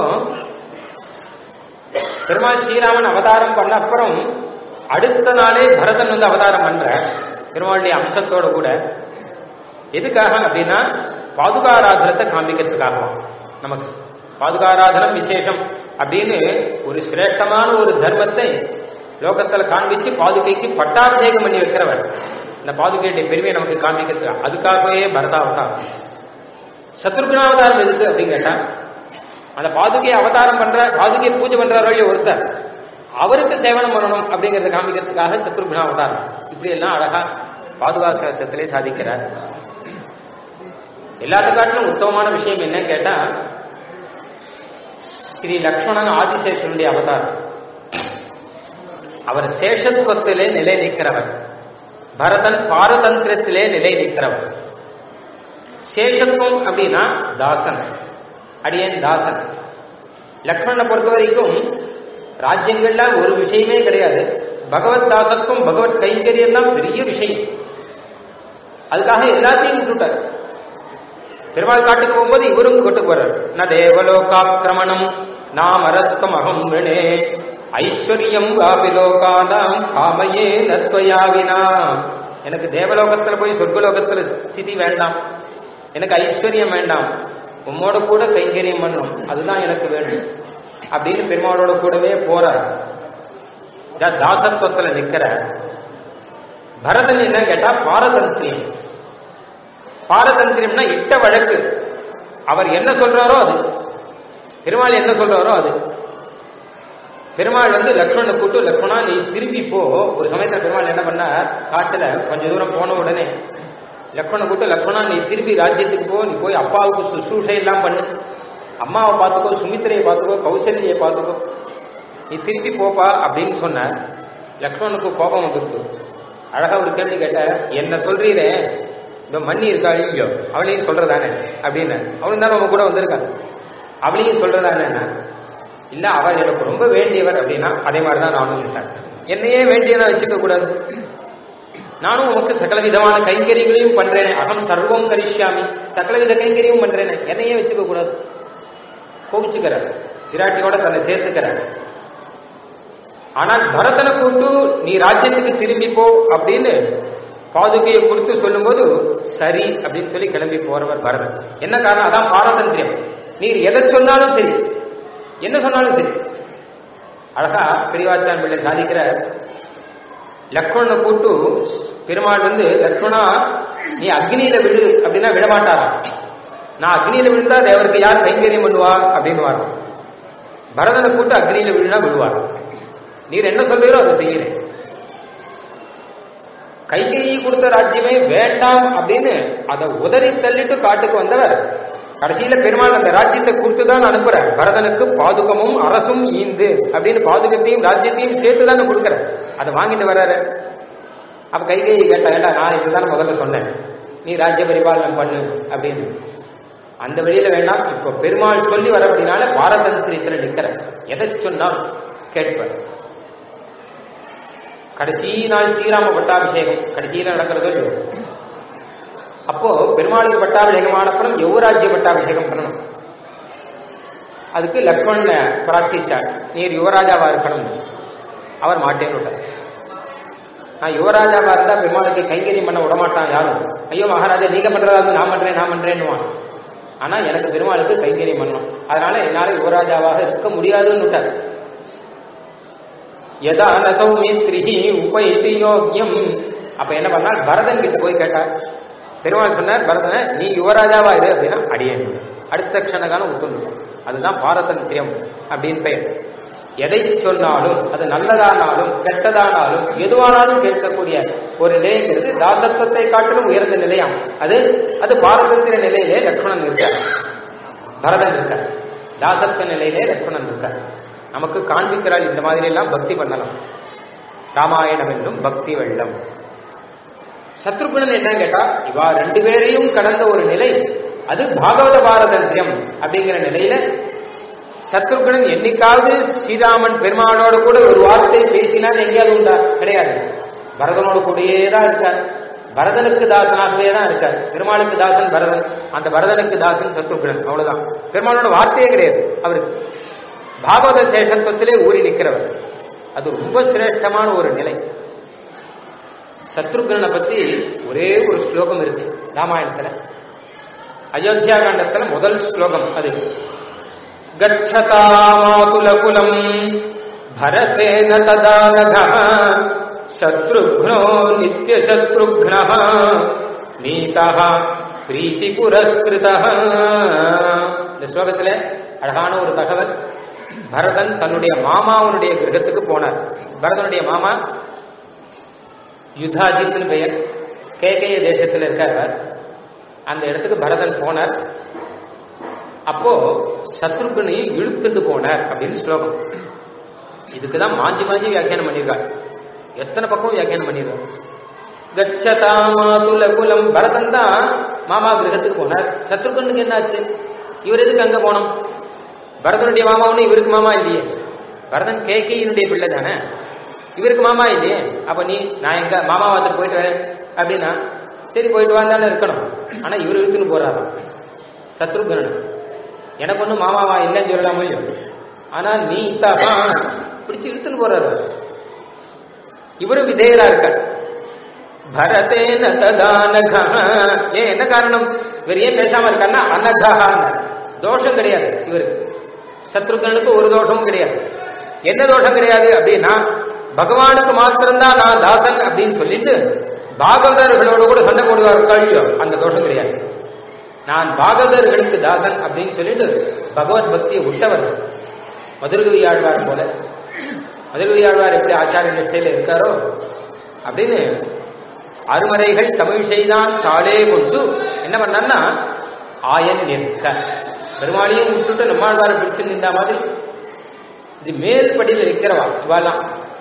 பெருமாள் ஸ்ரீராமன் அவதாரம் பண்ண அப்புறம் அடுத்த நாளே பரதன் வந்து அவதாரம் பண்ற பெருமாளுடைய அம்சத்தோட கூட எதுக்காக அப்படின்னா பாதுகாராதனத்தை காண்பிக்கிறதுக்காக நமக்கு பாதுகாராதனம் விசேஷம் அப்படின்னு ஒரு சிரேஷ்டமான ஒரு தர்மத்தை லோகத்துல காண்பிச்சு பாதுகைக்கு பட்டாபிஷேகம் பண்ணி வைக்கிறவர் இந்த பாதுகையுடைய பெருமையை நமக்கு காண்பிக்கிறது அதுக்காகவே பரதாவதாரம் சத்ருகுணாவதாரம் எதுக்கு அப்படின்னு கேட்டா அந்த பாதுகையை அவதாரம் பண்ற பாதுகையை பூஜை பண்றாரோ ஒருத்தர் அவருக்கு சேவனம் பண்ணணும் அப்படிங்கறத காமிக்கிறதுக்காக சத்ருகுண அவதாரம் இப்படி எல்லாம் அழகா பாதுகா சாஸ்திரத்திலே சாதிக்கிறார் எல்லாத்த காட்டிலும் உத்தமமான விஷயம் என்னன்னு கேட்டா ஸ்ரீ லக்ஷ்மணன் ஆதிசேஷனுடைய அவதாரம் அவர் சேஷத்துவத்திலே நிலை நிற்கிறவர் பரதன் பாரதந்திரத்திலே நிலை நிற்கிறவர் சேஷத்துவம் அப்படின்னா தாசன் அடியன் தாசன் லக்ஷ்மணனை பொறுத்த வரைக்கும் ராஜ்யங்கள்ல ஒரு விஷயமே கிடையாது பகவத் தாசத்துவம் பகவத் கைங்கரியம் தான் பெரிய விஷயம் அதுக்காக எல்லாத்தையும் விட்டுட்டார் பெருமாள் காட்டுக்கு போகும்போது இவரும் கொட்டு போறார் ந தேவலோகாக்கிரமணம் நாம் அரத்தம் அகம் விணே ஐஸ்வர்யம் வாபிலோகானாம் காமையே நத்வயாவினா எனக்கு தேவலோகத்துல போய் சொர்க்கலோகத்துல ஸ்திதி வேண்டாம் எனக்கு ஐஸ்வர்யம் வேண்டாம் உம்மோட கூட கைங்கரியம் பண்ணணும் அதுதான் எனக்கு வேண்டும் அப்படின்னு பெருமாளோட கூடவே போறார் தாசத்துவத்துல நிக்கிற பரதன் என்ன கேட்டா பாரதந்திரியம் பாரதந்திரியம்னா இட்ட வழக்கு அவர் என்ன சொல்றாரோ அது பெருமாள் என்ன சொல்றாரோ அது பெருமாள் வந்து லக்ஷ்மணனை கூட்டு லக்ஷ்மணா நீ திரும்பி போ ஒரு சமயத்துல பெருமாள் என்ன பண்ண காட்டுல கொஞ்ச தூரம் போன உடனே லக்ஷ்மணனை கூட்டு லக்ஷ்மணா நீ திரும்பி ராஜ்யத்துக்கு போ நீ போய் அப்பாவுக்கு சுசூஷை எல்லாம் பண்ணு அம்மாவை பார்த்துக்கோ சுமித்திரையை பார்த்துக்கோ கௌசல்யை பார்த்துக்கோ நீ திருப்பி போப்பா அப்படின்னு சொன்ன லக்ஷ்மணனுக்கு கோபம் வந்துருக்கு அழகா ஒரு கேள்வி கேட்ட என்ன சொல்றீரே இந்த மண்ணி இருக்கா இல்லையோ அவளையும் சொல்றதானே அப்படின்னு அவளும் தானே உங்க கூட வந்திருக்கான் அவளையும் சொல்றதானே இல்ல அவள் எனக்கு ரொம்ப வேண்டியவர் அப்படின்னா அதே மாதிரிதான் நானும் இருந்தேன் என்னையே வேண்டியதா வச்சுக்க கூடாது நானும் உனக்கு சகல விதமான கைங்கரியங்களையும் பண்றேனே அகம் சர்வம் கரிஷ்யாமி சகலவித கைங்கரியும் பண்றேனே என்னையே வச்சுக்க கூடாது கோபிச்சுக்கிறார் விராட்டியோட தன்னை சேர்த்துக்கிறார் ஆனால் பரதனை கூட்டு நீ ராஜ்யத்துக்கு திரும்பி போ அப்படின்னு பாதுகையை கொடுத்து சொல்லும்போது சரி அப்படின்னு சொல்லி கிளம்பி போறவர் பரதன் என்ன காரணம் அதான் பாரதந்திரியம் நீர் எதை சொன்னாலும் சரி என்ன சொன்னாலும் சரி அழகா பெரியவாச்சான் பிள்ளை சாதிக்கிற லக்ஷ்மணனை கூட்டு பெருமாள் வந்து லக்ஷ்மணா நீ அக்னியில விழு அப்படின்னா விடமாட்டாரா நான் அக்னியில விழுந்தா தேவருக்கு யார் கைங்கரியம் பண்ணுவா அப்படின்னு பரதனை கூட்டு அக்னியில விழுனா விழுவார் நீர் என்ன சொல்றீரோ அதை செய்யறேன் கைகேயி கொடுத்த ராஜ்யமே வேண்டாம் அப்படின்னு அதை உதறி தள்ளிட்டு காட்டுக்கு வந்தவர் கடைசியில பெருமாள் அந்த ராஜ்யத்தை கொடுத்துதான் அனுப்புற பரதனுக்கு பாதுகமும் அரசும் ஈந்து அப்படின்னு பாதுகத்தையும் ராஜ்யத்தையும் சேர்த்து தானே கொடுக்குற அதை வாங்கிட்டு வர்றாரு அப்ப கைகேயி கேட்டா ஏண்டா நான் இதுதானே முதல்ல சொன்னேன் நீ ராஜ்ய பரிபாலனம் பண்ணு அப்படின்னு அந்த வழியில வேண்டாம் இப்ப பெருமாள் சொல்லி வரபடினால பாரதந்திரியத்துல நிக்கிற எதை சொன்னாலும் கேட்பார் கடைசி நாள் ஸ்ரீராம பட்டாபிஷேகம் கடைசியில நடக்கிறது இல்லையோ அப்போ பெருமாளுக்கு பட்டாபிஷேகமான அப்புறம் யுவராஜ்ய பட்டாபிஷேகம் பண்ணணும் அதுக்கு லக்ஷ்மண பிரார்த்திச்சார் நீர் யுவராஜாவா இருக்கணும் அவர் மாட்டேன்னு விட்டார் நான் யுவராஜாவா இருந்தா பெருமாளுக்கு கைங்கரியம் பண்ண விடமாட்டான் யாரும் ஐயோ மகாராஜா நீங்க பண்றதா இருந்து நான் பண்றேன் நான் பண்றேன்னுவான் ஆனா எனக்கு பெருமாளுக்கு கைங்கரியம் பண்ணணும் அதனால என்னால யுவராஜாவாக இருக்க முடியாதுன்னு விட்டார் எதா ந சௌமித்ரிஹி உபயிதி யோக்கியம் அப்ப என்ன பண்ணால் பரதன் கிட்ட போய் கேட்டார் பெருமாள் சொன்னார் பரதனை நீ யுவராஜாவா இரு அப்படின்னா அடியேன் அடுத்த க்ஷணகாலம் ஒத்துண்டு அதுதான் பாரதந்திரியம் அப்படின்னு பெயர் எதை சொன்னாலும் அது நல்லதானாலும் கெட்டதானாலும் எதுவானாலும் கேட்கக்கூடிய ஒரு நிலைங்கிறது தாசத்துவத்தை காட்டிலும் உயர்ந்த நிலையாம் அது அது பாரதந்திர நிலையிலே லக்ஷ்மணன் இருக்கார் பரதன் இருக்கார் தாசத்துவ நிலையிலே லக்ஷ்மணன் இருக்கார் நமக்கு காண்பிக்கிறாள் இந்த மாதிரி எல்லாம் பக்தி பண்ணலாம் ராமாயணம் என்னும் பக்தி வெள்ளம் சத்ருகுணன் என்ன கேட்டா இவா ரெண்டு பேரையும் கடந்த ஒரு நிலை அது பாகவத பாரதந்திரம் அப்படிங்கிற நிலையில சத்ருகுணன் என்னைக்காவது ஸ்ரீராமன் பெருமாளோட கூட ஒரு வார்த்தை பேசினால் எங்கேயாவது உண்டா கிடையாது பரதனோட கூடயே தான் இருக்கார் பரதனுக்கு தாசனாகவே தான் இருக்கார் பெருமாளுக்கு தாசன் பரதன் அந்த பரதனுக்கு தாசன் சத்ருகுணன் அவ்வளவுதான் பெருமாளோட வார்த்தையே கிடையாது அவருக்கு பாகவத சேஷத்துவத்திலே ஊறி நிற்கிறவர் அது ரொம்ப சிரேஷ்டமான ஒரு நிலை சத்ருகனை பத்தி ஒரே ஒரு ஸ்லோகம் இருக்கு ராமாயணத்துல அயோத்தியா காண்டத்துல முதல் ஸ்லோகம் அது गच्छतामातुलकुलम् भरतेन तदा नघः शत्रुघ्नो नित्यशत्रुघ्नः नीतः பிரீத்தி புரஸ்கிருத இந்த ஸ்லோகத்துல அழகான ஒரு தகவல் பரதன் தன்னுடைய மாமாவனுடைய கிரகத்துக்கு போனார் பரதனுடைய மாமா யுத்தாஜித்னு பெயர் கேகைய தேசத்தில் இருக்கார் அந்த இடத்துக்கு பரதன் போனார் அப்போ சத்ருகனையும் இழுத்துட்டு போனார் அப்படின்னு ஸ்லோகம் இதுக்குதான் மாஞ்சி மாஞ்சி வியாக்கியானம் பண்ணியிருக்கார் எத்தனை பக்கம் வியாக்கியானம் பண்ணியிருக்கார் கச்சதாமாதுல குலம் பரதன் தான் மாமா கிரகத்துக்கு போனார் சத்ருகனுக்கு என்னாச்சு இவர் எதுக்கு அங்க போனோம் பரதனுடைய மாமாவுன்னு இவருக்கு மாமா இல்லையே பரதன் கேகையினுடைய பிள்ளை தானே இவருக்கு மாமா இல்லையே அப்ப நீ நான் எங்க மாமா வாத்துக்கு போயிட்டு வரேன் அப்படின்னா சரி போயிட்டு வாந்தானே இருக்கணும் ஆனா இவர் இழுத்துன்னு போறாரு சத்ருகனன் எனக்கு ஒன்றும் மாமாவா இல்லைன்னு சொல்லலாமோ இல்லையோ ஆனா நீ தாப்பா பிடிச்சு இழுத்துன்னு போறாரு இவரும் விதேயரா இருக்கார் பரதேன ததானகா ஏன் என்ன காரணம் இவர் ஏன் பேசாம இருக்காருன்னா அனகா தோஷம் கிடையாது இவருக்கு சத்ருகனுக்கு ஒரு தோஷமும் கிடையாது என்ன தோஷம் கிடையாது அப்படின்னா பகவானுக்கு மாத்திரம்தான் நான் தாசன் அப்படின்னு சொல்லிட்டு பாகவதர்களோட கூட சண்டை போடுவார் கழியோ அந்த தோஷம் கிடையாது நான் பாகவதர்களுக்கு தாசன் அப்படின்னு சொல்லிட்டு பகவத் பக்தியை விட்டவர் மதுரகவி ஆழ்வார் போல மதுரகவி ஆழ்வார் எப்படி ஆச்சாரிய நிஷ்டையில இருக்காரோ அப்படின்னு அருமறைகள் தமிழ் செய்தான் தாளே கொண்டு என்ன பண்ணான்னா ஆயன் நிற்க பெருமாளையும் விட்டுட்டு நம்மாழ்வாரை பிடிச்சு நின்ற மாதிரி இது மேல் படியில் இருக்கிறவா இவாலாம்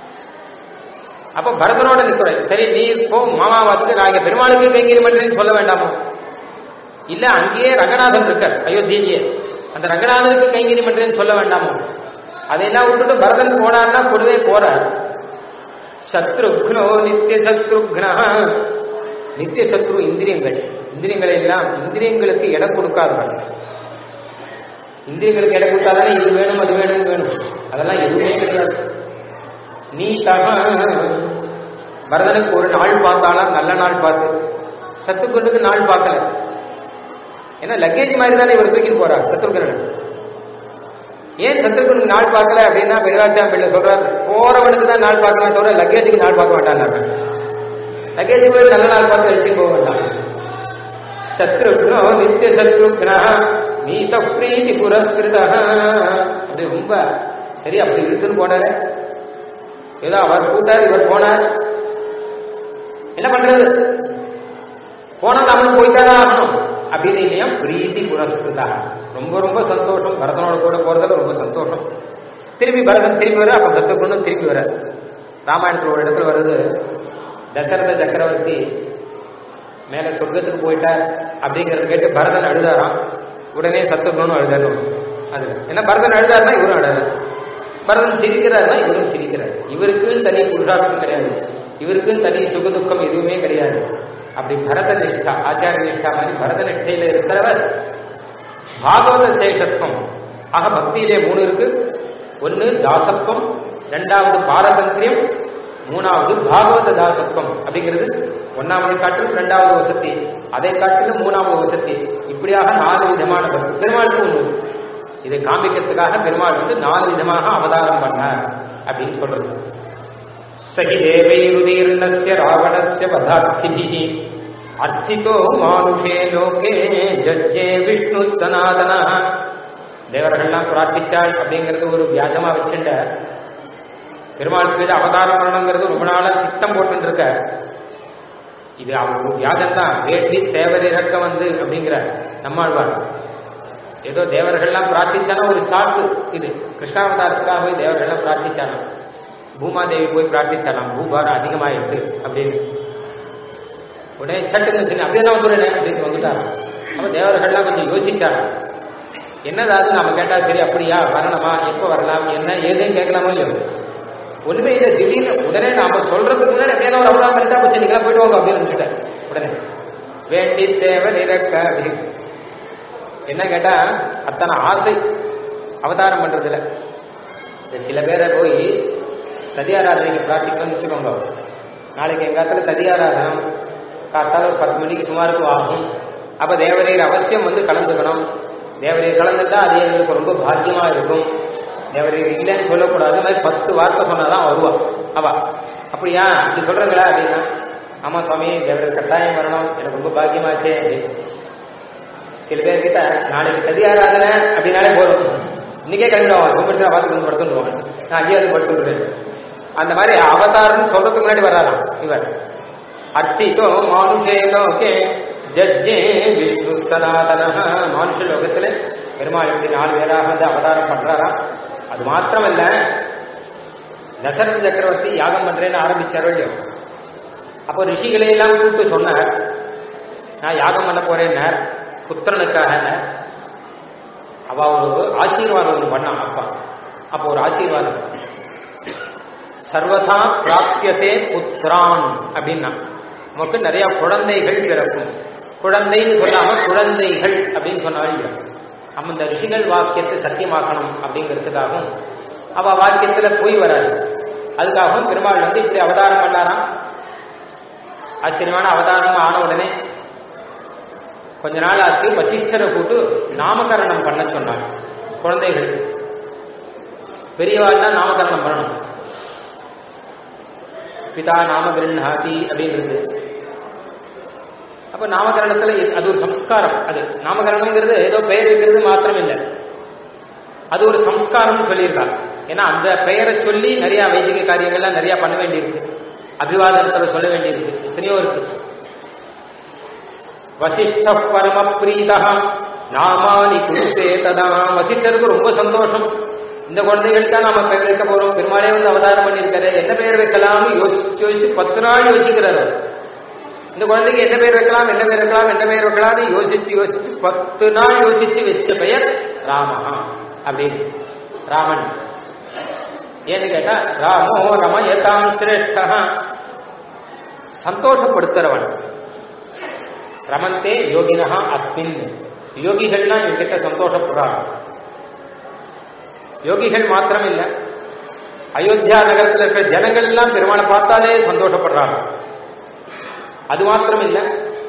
அப்ப பரதனோட நிற்கிறேன் சரி நீ போ மாமாவாத்துக்கு நான் இங்க பெருமாளுக்கு கைங்கரி பண்றேன்னு சொல்ல வேண்டாமோ இல்ல அங்கேயே ரங்கநாதன் இருக்கார் அயோத்தியிலேயே அந்த ரங்கநாதனுக்கு கைங்கரி பண்றேன்னு சொல்ல வேண்டாமோ அதையெல்லாம் விட்டுட்டு பரதன் போனார்னா கூடவே போறார் சத்ருக்னோ நித்திய சத்ருக்னா நித்திய சத்ரு இந்திரியங்கள் இந்திரியங்களை எல்லாம் இந்திரியங்களுக்கு இடம் கொடுக்காதவர்கள் இந்திரியங்களுக்கு இடம் கொடுத்தாதானே இது வேணும் அது வேணும் வேணும் அதெல்லாம் எதுவுமே கிடையாது நீ தக பரதனுக்கு ஒரு நாள் பார்த்தாலும் நல்ல நாள் பார்த்து சத்துக்குண்டுக்கு நாள் பார்க்கல ஏன்னா லக்கேஜ் மாதிரி தானே இவர் தூக்கிட்டு போறார் சத்ருகரன் ஏன் சத்ருகனுக்கு நாள் பார்க்கல அப்படின்னா பெருகாச்சாரம் பிள்ளை சொல்றாரு போறவனுக்கு தான் நாள் பார்க்கலாம் தவிர லக்கேஜுக்கு நாள் பார்க்க மாட்டாங்க லக்கேஜ் போய் நல்ல நாள் பார்த்து வச்சுட்டு போக வேண்டாம் சத்ருக்னோ நித்திய சத்ருக்னா நீத பிரீதி புரஸ்கிருத அது ரொம்ப சரி அப்படி இருக்குன்னு போனாரு ஏதோ அவர் கூட்டார் இவர் போனார் என்ன பண்றது போனா நம்மளும் போய்த்தாதான் ஆகணும் அப்படின்னு இல்லையா பிரீத்தி புரஸ்கிருதா ரொம்ப ரொம்ப சந்தோஷம் பரதனோட கூட போறதுல ரொம்ப சந்தோஷம் திரும்பி பரதன் திரும்பி வர அப்ப சத்துக்குன்னு திரும்பி வர ராமாயணத்துல ஒரு இடத்துல வருது தசரத சக்கரவர்த்தி மேல சொர்க்கத்துக்கு போயிட்டார் அப்படிங்கறத கேட்டு பரதன் அழுதாராம் உடனே சத்துக்குன்னு அழுதாரும் அது ஏன்னா பரதன் அழுதாருன்னா இவரும் அழுதாரு பரதன் சிரிக்கிறாருன்னா இவரும் சிரிக்கிறார் இவருக்குன்னு தனி புருஷார்த்தம் கிடையாது இவருக்குன்னு தனி சுகதுக்கம் எதுவுமே கிடையாது அப்படி பரத நிஷ்டா ஆச்சாரிய நிஷ்டா மாதிரி பரத நிஷ்டையில இருக்கிறவர் பாகவத சேஷத்துவம் ஆக பக்தியிலே மூணு இருக்கு ஒன்னு தாசத்துவம் ரெண்டாவது பாரதந்திரியம் மூணாவது பாகவத தாசத்துவம் அப்படிங்கிறது ஒன்னாவது காட்டிலும் ரெண்டாவது வசதி அதை காட்டிலும் மூணாவது வசதி இப்படியாக நாலு விதமான பக்தி பெருமாளுக்கு ஒன்று இதை காண்பிக்கிறதுக்காக பெருமாள் வந்து நாலு விதமாக அவதாரம் பண்ணார் அப்படின்னு சொல்றது சகி தேவைருதீர்ணஸ்ய ராவணஸ்ய பதார்த்திபிஹி அர்த்திதோ மானுஷே லோகே ஜஜ்ஜே விஷ்ணு சனாதன தேவர்கள்லாம் பிரார்த்திச்சாள் அப்படிங்கிறது ஒரு வியாஜமா வச்சுட்ட பெருமாள் மீது அவதாரம் பண்ணணுங்கிறது ரொம்ப நாளா திட்டம் போட்டு இருக்க இது அவர் ஒரு வியாஜம் தான் வேட்டி தேவர் இறக்க வந்து அப்படிங்கிற நம்மாழ்வார் ஏதோ தேவர்கள்லாம் பிரார்த்திச்சானா ஒரு சாட்டு இது கிருஷ்ணாவதாரத்துக்காக போய் தேவர்கள்லாம் பிரார்த்திச்சானா பூமாதேவி போய் பிரார்த்திச்சாலாம் பூபாரம் அதிகமாயிருக்கு அப்படின்னு உடனே சட்டுன்னு சொல்லி அப்படியே நான் சொல்றேன் அப்படின்னு வந்துட்டாங்க அப்ப தேவர்கள்லாம் கொஞ்சம் யோசிச்சாங்க என்னதாவது நாம கேட்டா சரி அப்படியா வரணுமா எப்போ வரலாம் என்ன ஏதுன்னு கேட்கலாமோ இல்லையோ ஒண்ணுமே இல்லை திடீர்னு உடனே நாம சொல்றதுக்கு முன்னாடி அப்படியே ஒரு அவதாரம் பண்ணிட்டா போச்சு நீங்களா போயிட்டு வாங்க அப்படின்னு நினைச்சுட்டேன் உடனே வேண்டி தேவன் இறக்க அப்படின்னு என்ன கேட்டா அத்தனை ஆசை அவதாரம் பண்றதுல இந்த சில பேரை போய் ததியாராதனைக்கு பிரார்த்திக்கணும்னு வச்சுக்கோங்க நாளைக்கு எங்க இடத்துல ததியாராதனம் காத்தால ஒரு பத்து மணிக்கு சுமாருக்கு ஆகும் அப்ப தேவரீர் அவசியம் வந்து கலந்துக்கணும் தேவரீர் கலந்துட்டா அது எங்களுக்கு ரொம்ப பாக்கியமா இருக்கும் தேவரீர் இல்லைன்னு சொல்லக்கூடாது அது மாதிரி பத்து வார்த்தை சொன்னாதான் வருவா அவ அப்படியா இப்படி சொல்றீங்களா அப்படின்னா ஆமா சுவாமி தேவரீர் கட்டாயம் வரணும் எனக்கு ரொம்ப பாக்கியமாச்சே அப்படின்னு சில பேர் கிட்ட நாளைக்கு கதியாராதனை அப்படின்னாலே போதும் இன்னைக்கே கிளம்பிடுவாங்க ரொம்ப நேரம் பார்த்து வந்து படுத்துருவாங்க நான் அங்கேயே வந்து படுத்துருவேன் அந்த மாதிரி அவதாரம்னு சொல்றதுக்கு முன்னாடி வராராம் இவர் அர்த்தித்தோ மானுஷேலோகே ஜட்ஜே விஷ்ணு சனாதன மானுஷ லோகத்துல பெருமாள் இப்படி நாலு பேராக வந்து அவதாரம் பண்றாராம் அது மாத்திரமல்ல தசரத சக்கரவர்த்தி யாகம் பண்றேன்னு ஆரம்பிச்சாரோ இல்லையோ அப்போ ரிஷிகளை எல்லாம் கூப்பிட்டு சொன்னார் நான் யாகம் பண்ண போறேன்னார் புத்திரனுக்காக அவ ஒரு ஆசீர்வாதம் ஒன்று பண்ணான் அப்பா அப்போ ஒரு ஆசீர்வாதம் சர்வதா பிராப்தியதே புத்திரான் அப்படின்னா நமக்கு நிறைய குழந்தைகள் பிறக்கும் குழந்தைன்னு சொல்லாம குழந்தைகள் அப்படின்னு சொன்னாலும் நம்ம இந்த ரிஷிகள் வாக்கியத்தை சத்தியமாக்கணும் அப்படிங்கிறதுக்காகவும் அவ வாக்கியத்துல போய் வராது அதுக்காகவும் பெருமாள் வந்து இப்படி அவதாரம் பண்ணாராம் ஆச்சரியமான அவதாரம் ஆன உடனே கொஞ்ச நாள் ஆச்சு வசிஷ்டரை கூட்டு நாமகரணம் பண்ண சொன்னார் குழந்தைகள் பெரியவாள் தான் நாமகரணம் பண்ணணும் பிதா நாம கிருண்ணாதி அப்படின்றது அப்ப நாமகரணத்துல அது ஒரு சம்ஸ்காரம் அது நாமகரணம்ங்கிறது ஏதோ பெயர் வைக்கிறது மாத்திரம் இல்லை அது ஒரு சம்ஸ்காரம்னு சொல்லியிருக்காங்க ஏன்னா அந்த பெயரை சொல்லி நிறைய வைதிக காரியங்கள்லாம் நிறைய பண்ண வேண்டியிருக்கு அபிவாதனத்துல சொல்ல வேண்டியிருக்கு எத்தனையோ இருக்கு வசிஷ்ட பரம பிரீதா நாமானி குருத்தே ததா வசிஷ்டருக்கு ரொம்ப சந்தோஷம் இந்த குழந்தைகளுக்கா நாம பெயர் வைக்க போறோம் பெருமாளே வந்து அவதாரம் பண்ணியிருக்காரு என்ன பெயர் வைக்கலாம்னு யோசிச்சு யோசிச்சு பத்து நாள் யோசிக்கிறாரு இந்த குழந்தைக்கு என்ன பேர் வைக்கலாம் என்ன பேர் வைக்கலாம் என்ன பேர் வைக்கலாம்னு யோசிச்சு யோசிச்சு பத்து நாள் யோசிச்சு வச்ச பெயர் ராமஹா அப்படின்னு ராமன் ஏன்னு கேட்டா ராமோ ரமயதாம் சிரேஷ்டா சந்தோஷப்படுத்துறவன் ரமந்தே யோகினஹா அஸ்மின் யோகிகள்னா என்கிட்ட சந்தோஷப்படுறாங்க யோகிகள் மாத்திரம் இல்ல அயோத்தியா நகரத்தில் இருக்கிற ஜனங்கள் எல்லாம் பெருமாளை பார்த்தாலே சந்தோஷப்படுறாங்க அது மாத்திரம் இல்ல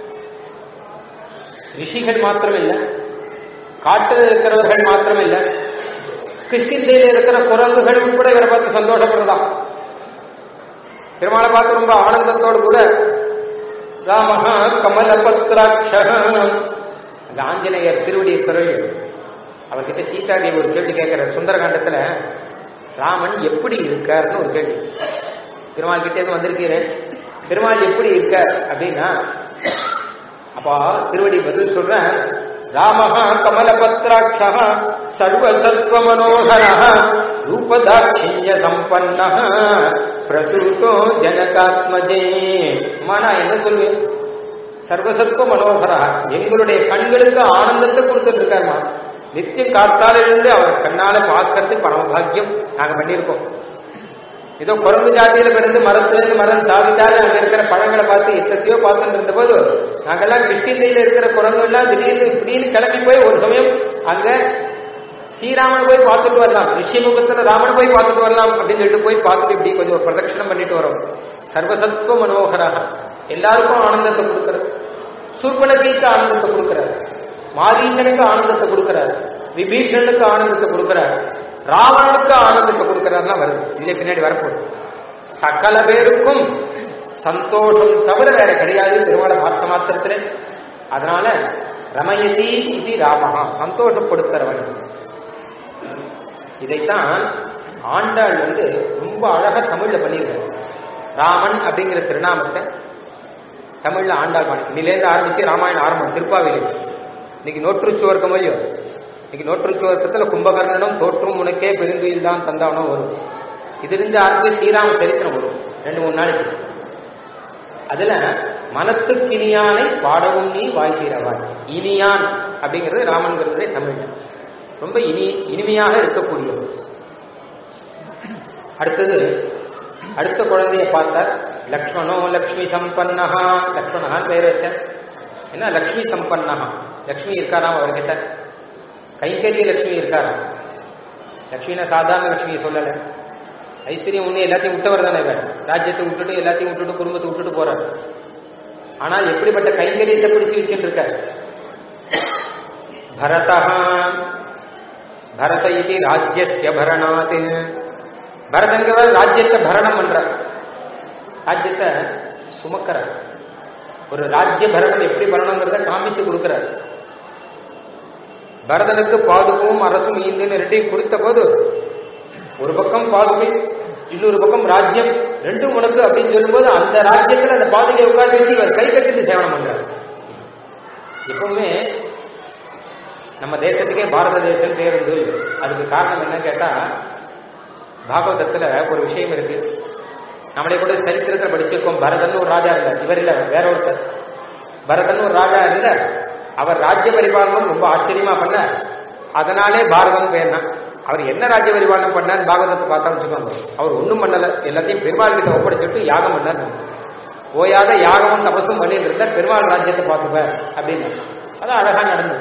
ரிஷிகள் மாத்திரம் இல்ல காட்டில் இருக்கிறவர்கள் மாத்திரம் இல்ல கிருஷ்ணந்தையில் இருக்கிற குரங்குகள் உட்பட இவரை பார்த்து சந்தோஷப்படுறதா பெருமாளை பார்த்து ரொம்ப ஆனந்தத்தோடு கூட ராமஹா கமலபத்ராட்ச அந்த ஆஞ்சநேயர் திருவடி இருக்கிறவள் அவர்கிட்ட சீதாதேவி ஒரு கேள்வி கேட்கிற சுந்தரகாண்டத்துல ராமன் எப்படி இருக்காருன்னு ஒரு கேள்வி பெருமாள் கிட்டே இருந்து வந்திருக்கிறேன் பெருமாள் எப்படி இருக்க அப்படின்னா அப்பா திருவடி பதில் சொல்றேன் ராமஹா கமலபத்ராட்சா சர்வசத்வ மனோகர ரூபதாட்சிய சம்பன்ன பிரசுருத்தோ ஜனகாத்மஜே அம்மா நான் என்ன சொல்வேன் சர்வசத்வ மனோகரா எங்களுடைய கண்களுக்கு ஆனந்தத்தை கொடுத்துட்டு இருக்காருமா நித்தியம் காத்தால இருந்து அவர் கண்ணால பார்க்கறது பரமபாகியம் நாங்க பண்ணியிருக்கோம் ஏதோ குரங்கு ஜாதியில பிறந்து மரத்துல மரம் சாதித்தாரு அங்க இருக்கிற பழங்களை பார்த்து எத்தத்தையோ பார்த்துட்டு இருந்த போது நாங்கெல்லாம் கிருஷ்ணந்தையில இருக்கிற குரங்கு எல்லாம் திடீர்னு இப்படின்னு கிளம்பி போய் ஒரு சமயம் அங்க ஸ்ரீராமன் போய் பார்த்துட்டு வரலாம் ரிஷிமுகத்துல ராமன் போய் பார்த்துட்டு வரலாம் அப்படின்னு சொல்லிட்டு போய் பார்த்துட்டு இப்படி கொஞ்சம் பிரதட்சணம் பண்ணிட்டு வரோம் சர்வசத்துவ மனோகராக எல்லாருக்கும் ஆனந்தத்தை கொடுக்கிறது சூர்பனகிக்கு ஆனந்தத்தை கொடுக்கிறார் மாரீசனுக்கு ஆனந்தத்தை கொடுக்கிறார் விபீஷனுக்கு ஆனந்தத்தை கொடுக்கிறார் ராவணனுக்கு ஆனந்தத்தை கொடுக்கிறார்னா வருது இல்லை பின்னாடி வரப்போகுது சகல பேருக்கும் சந்தோஷம் தவிர வேற கிடையாது திருமண பார்த்த மாத்திரத்துல அதனால ரமயதி இது ராமஹா சந்தோஷப்படுத்துறவன் இதைத்தான் ஆண்டாள் வந்து ரொம்ப அழகா தமிழ்ல பண்ணியிருக்காரு ராமன் அப்படிங்கிற திருநாமத்தை தமிழ்ல ஆண்டாள் பாணி இன்னிலேருந்து ஆரம்பிச்சு ராமாயணம் ஆரம்பம் திருப்பாவிலே இன்னைக்கு நோற்றுச்சுவர்க்கம் இல்லையோ இன்னைக்கு நோற்றுச்சுவர்க்கத்துல கும்பகர்ணனும் தோற்றும் உனக்கே பெருந்துயில் தான் தந்தானோ வரும் இதிலிருந்து ஆரம்பிச்சு ஸ்ரீராம சரித்திரம் வரும் ரெண்டு மூணு நாளைக்கு அதுல மனத்துக்கினியானை பாடவும் நீ வாழ்கிறவாய் இனியான் அப்படிங்கிறது ராமன்கிறதே தமிழ் ரொம்ப இனி இனிமையாக இருக்கக்கூடியது அடுத்தது அடுத்த குழந்தைய பார்த்தார் லக்ஷ்மணோ லக்ஷ்மி சம்பன்னஹா லக்ஷ்மணஹான்னு பேர் வச்சேன் என்ன லக்ஷ்மி சம்பன்னஹா லக்ஷ்மி இருக்காராம் அவர்கிட்ட கைங்கரிய லட்சுமி இருக்காராம் லக்ஷ்மினா சாதாரண லட்சுமியை சொல்லலை ஐஸ்வர்யம் ஒண்ணு எல்லாத்தையும் விட்டவர் தானே இவர் ராஜ்யத்தை விட்டுட்டு எல்லாத்தையும் விட்டுட்டு குடும்பத்தை விட்டுட்டு போறாரு ஆனால் எப்படிப்பட்ட கைங்கரியத்தை பிடிச்சு வச்சுட்டு இருக்காரு பரதா பரத இது ராஜ்யஸ்ய பரணாத் பரதங்கிறவர் ராஜ்யத்தை பரணம் பண்றார் ராஜ்யத்தை சுமக்கிறார் ஒரு ராஜ்ய பரணம் எப்படி பண்ணணுங்கிறத காமிச்சு கொடுக்கிறார் பரதனுக்கு பாதுகவும் அரசும் ஈந்துன்னு ரெண்டையும் கொடுத்த போது ஒரு பக்கம் பாதுகை இன்னொரு பக்கம் ராஜ்யம் ரெண்டும் உனக்கு அப்படின்னு சொல்லும்போது அந்த ராஜ்யத்துல அந்த பாதுகை உட்கார்ந்து வச்சு இவர் கை கட்டிட்டு சேவனம் பண்றாரு எப்பவுமே நம்ம தேசத்துக்கே பாரத தேசம் பேருந்து அதுக்கு காரணம் என்ன கேட்டா பாகவதத்துல ஒரு விஷயம் இருக்கு நம்மளே கூட சரித்திரத்தை படிச்சிருக்கோம் பரதன் ஒரு ராஜா இருந்தார் இவர் இல்ல வேற ஒருத்தர் பரதன் ஒரு ராஜா இருந்தார் அவர் ராஜ்ய பரிபாலனம் ரொம்ப ஆச்சரியமா பண்ண அதனாலே பாரதம் பேர்னா அவர் என்ன ராஜ்ய பரிபாலனம் பண்ணார் பாகவதத்தை பார்த்தா வச்சுக்கோங்க அவர் ஒன்றும் பண்ணல எல்லாத்தையும் பெருமாள் கிட்ட ஒப்படைச்சிட்டு யாகம் பண்ணார் ஓயாத யாகமும் தபசும் பண்ணிட்டு இருந்தா பெருமாள் ராஜ்யத்தை பார்த்துப்ப அப்படின்னு அது அழகா நடந்தது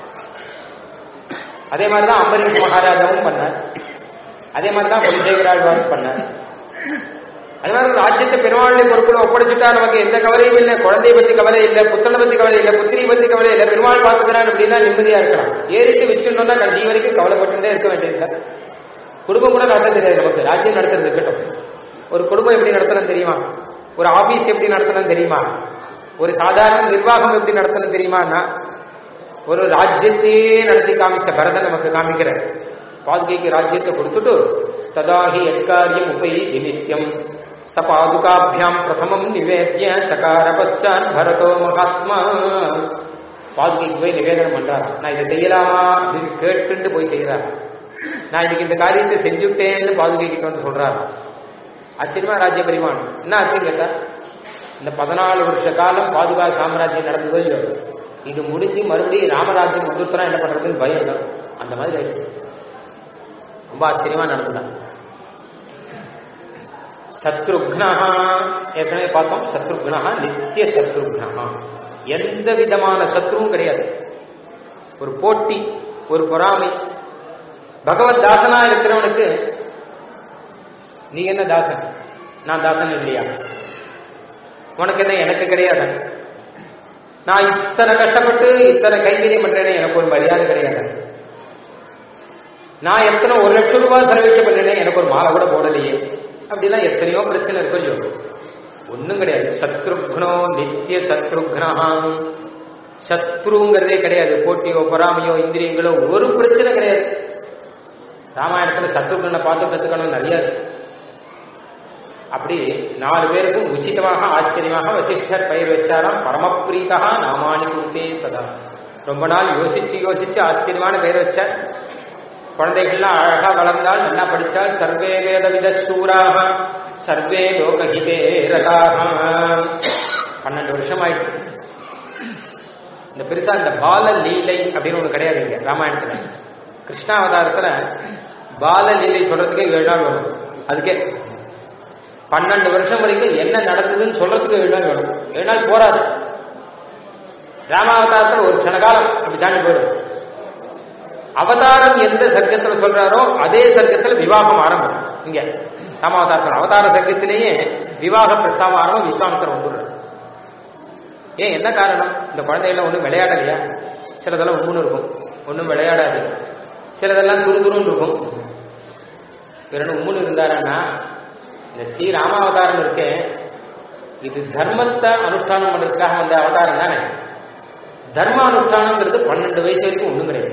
அதே மாதிரிதான் அம்பரீஷ் மகாராஜாவும் பண்ணார் அதே மாதிரிதான் குலசேகராழ்வாரும் பண்ணார் அதே மாதிரி ராஜ்யத்தை பெருமாளுடைய பொறுப்புல ஒப்படைச்சுட்டா நமக்கு எந்த கவலையும் இல்லை குழந்தைய பத்தி கவலை இல்லை புத்தனை பத்தி கவலை இல்லை புத்திரியை பத்தி கவலை இல்லை பெருமாள் பார்த்துக்கிறான் அப்படின்னா நிம்மதியா இருக்கலாம் ஏறிட்டு வச்சுட்டோம்னா கடைசி வரைக்கும் கவலைப்பட்டுட்டே இருக்க வேண்டியதில்லை குடும்பம் கூட நடத்த தெரியாது நமக்கு ராஜ்யம் நடத்துறது இருக்கட்டும் ஒரு குடும்பம் எப்படி நடத்தணும் தெரியுமா ஒரு ஆபீஸ் எப்படி நடத்தணும் தெரியுமா ஒரு சாதாரண நிர்வாகம் எப்படி நடத்தணும் தெரியுமான்னா ஒரு ராஜ்யத்தையே நடத்தி காமிச்ச பரதன் நமக்கு காமிக்கிறார் பாதுகைக்கு ராஜ்யத்தை கொடுத்துட்டு ததாகி எக்காரியம் உபை நிமித்தியம் ச பாதுகாபியாம் பிரதமம் நிவேத்திய சகார பச்சான் பரதோ மகாத்மா பாதுகைக்கு போய் நிவேதனம் பண்றாரா நான் இதை செய்யலாமா அப்படின்னு கேட்டுட்டு போய் செய்யறாரா நான் இன்னைக்கு இந்த காரியத்தை செஞ்சுட்டேன்னு பாதுகை கிட்ட வந்து சொல்றாரா ஆச்சரியமா ராஜ்ய பரிமாணம் என்ன ஆச்சரியம் கேட்டா இந்த பதினாலு வருஷ காலம் பாதுகா சாம்ராஜ்யம் நடந்ததோ இல்லையோ இது முடிஞ்சு மறுபடியும் ராமராஜ்யம் வந்துருத்தனா என்ன பண்றதுன்னு பயம் தான் அந்த மாதிரி ஆயிடுச்சு ரொம்ப ஆச்சரியமா நடந்துதான் சத்ருக்னா ஏற்கனவே பார்த்தோம் சத்ருக்னா நித்திய சத்ருக்னா எந்த விதமான சத்ருவும் கிடையாது ஒரு போட்டி ஒரு பொறாமை பகவத் தாசனா இருக்கிறவனுக்கு நீ என்ன தாசன் நான் தாசன் இல்லையா உனக்கு என்ன எனக்கு கிடையாது நான் இத்தனை கஷ்டப்பட்டு இத்தனை கைங்கரியம் பண்றேனே எனக்கு ஒரு மரியாதை கிடையாது நான் எத்தனை ஒரு லட்சம் ரூபாய் செலவழிக்க பண்ணேனே எனக்கு ஒரு மாலை கூட போடலையே அப்படிலாம் எத்தனையோ பிரச்சனை இருக்கும் இல்லையோ ஒன்றும் கிடையாது சத்ருக்னோ நித்திய சத்ருக்னா சத்ருங்கிறதே கிடையாது போட்டியோ பொறாமையோ இந்திரியங்களோ ஒரு பிரச்சனை கிடையாது ராமாயணத்துல சத்ருக்னை பார்த்து கத்துக்கணும் நிறைய இருக்கு. அப்படி நாலு பேருக்கும் உச்சிதமாக ஆச்சரியமாக வசிஷ்டர் பெயர் வச்சாராம் பரமப்பிரீதா நாமானி குருத்தே சதா ரொம்ப நாள் யோசிச்சு யோசிச்சு ஆச்சரியமான பெயர் வச்சார் குழந்தைகள்லாம் அழகா வளர்ந்தால் நல்லா படிச்சால் சர்வே வேத வித சூராக சர்வே லோகஹிதே ரதாக பன்னெண்டு வருஷம் ஆயிடுச்சு இந்த பெருசா இந்த பால லீலை அப்படின்னு ஒண்ணு கிடையாது இங்க ராமாயணத்துல கிருஷ்ணாவதாரத்துல பால லீலை சொல்றதுக்கே ஏழு நாள் வரும் அதுக்கே பன்னெண்டு வருஷம் வரைக்கும் என்ன நடக்குதுன்னு சொல்றதுக்கு ஏழு நாள் வேணும் ஏழு நாள் போராது ராமாவதாரத்தில் ஒரு கணகாலம் அப்படி தாண்டி போயிடும் அவதாரம் எந்த சர்க்கத்தில் சொல்றாரோ அதே சர்க்கத்தில் விவாகம் ஆரம்பம் இங்க ராமாவதாரத்தில் அவதார சர்க்கத்திலேயே விவாக பிரஸ்தாவம் ஆரம்பம் விஸ்வாமித்தர் வந்துடுறார் ஏன் என்ன காரணம் இந்த குழந்தைகள்லாம் ஒன்றும் விளையாடலையா சிலதெல்லாம் உண்மைன்னு இருக்கும் ஒன்றும் விளையாடாது சிலதெல்லாம் துரு துருன்னு இருக்கும் இவர் உம்முன்னு இருந்தாருன்னா இந்த ஸ்ரீ ராமாவதாரம் இருக்கே இது தர்மத்தை அனுஷ்டானம் பண்றதுக்காக வந்த அவதாரம் தானே தர்ம அனுஷ்டானங்கிறது பன்னெண்டு வயசு வரைக்கும் ஒண்ணும் கிடையாது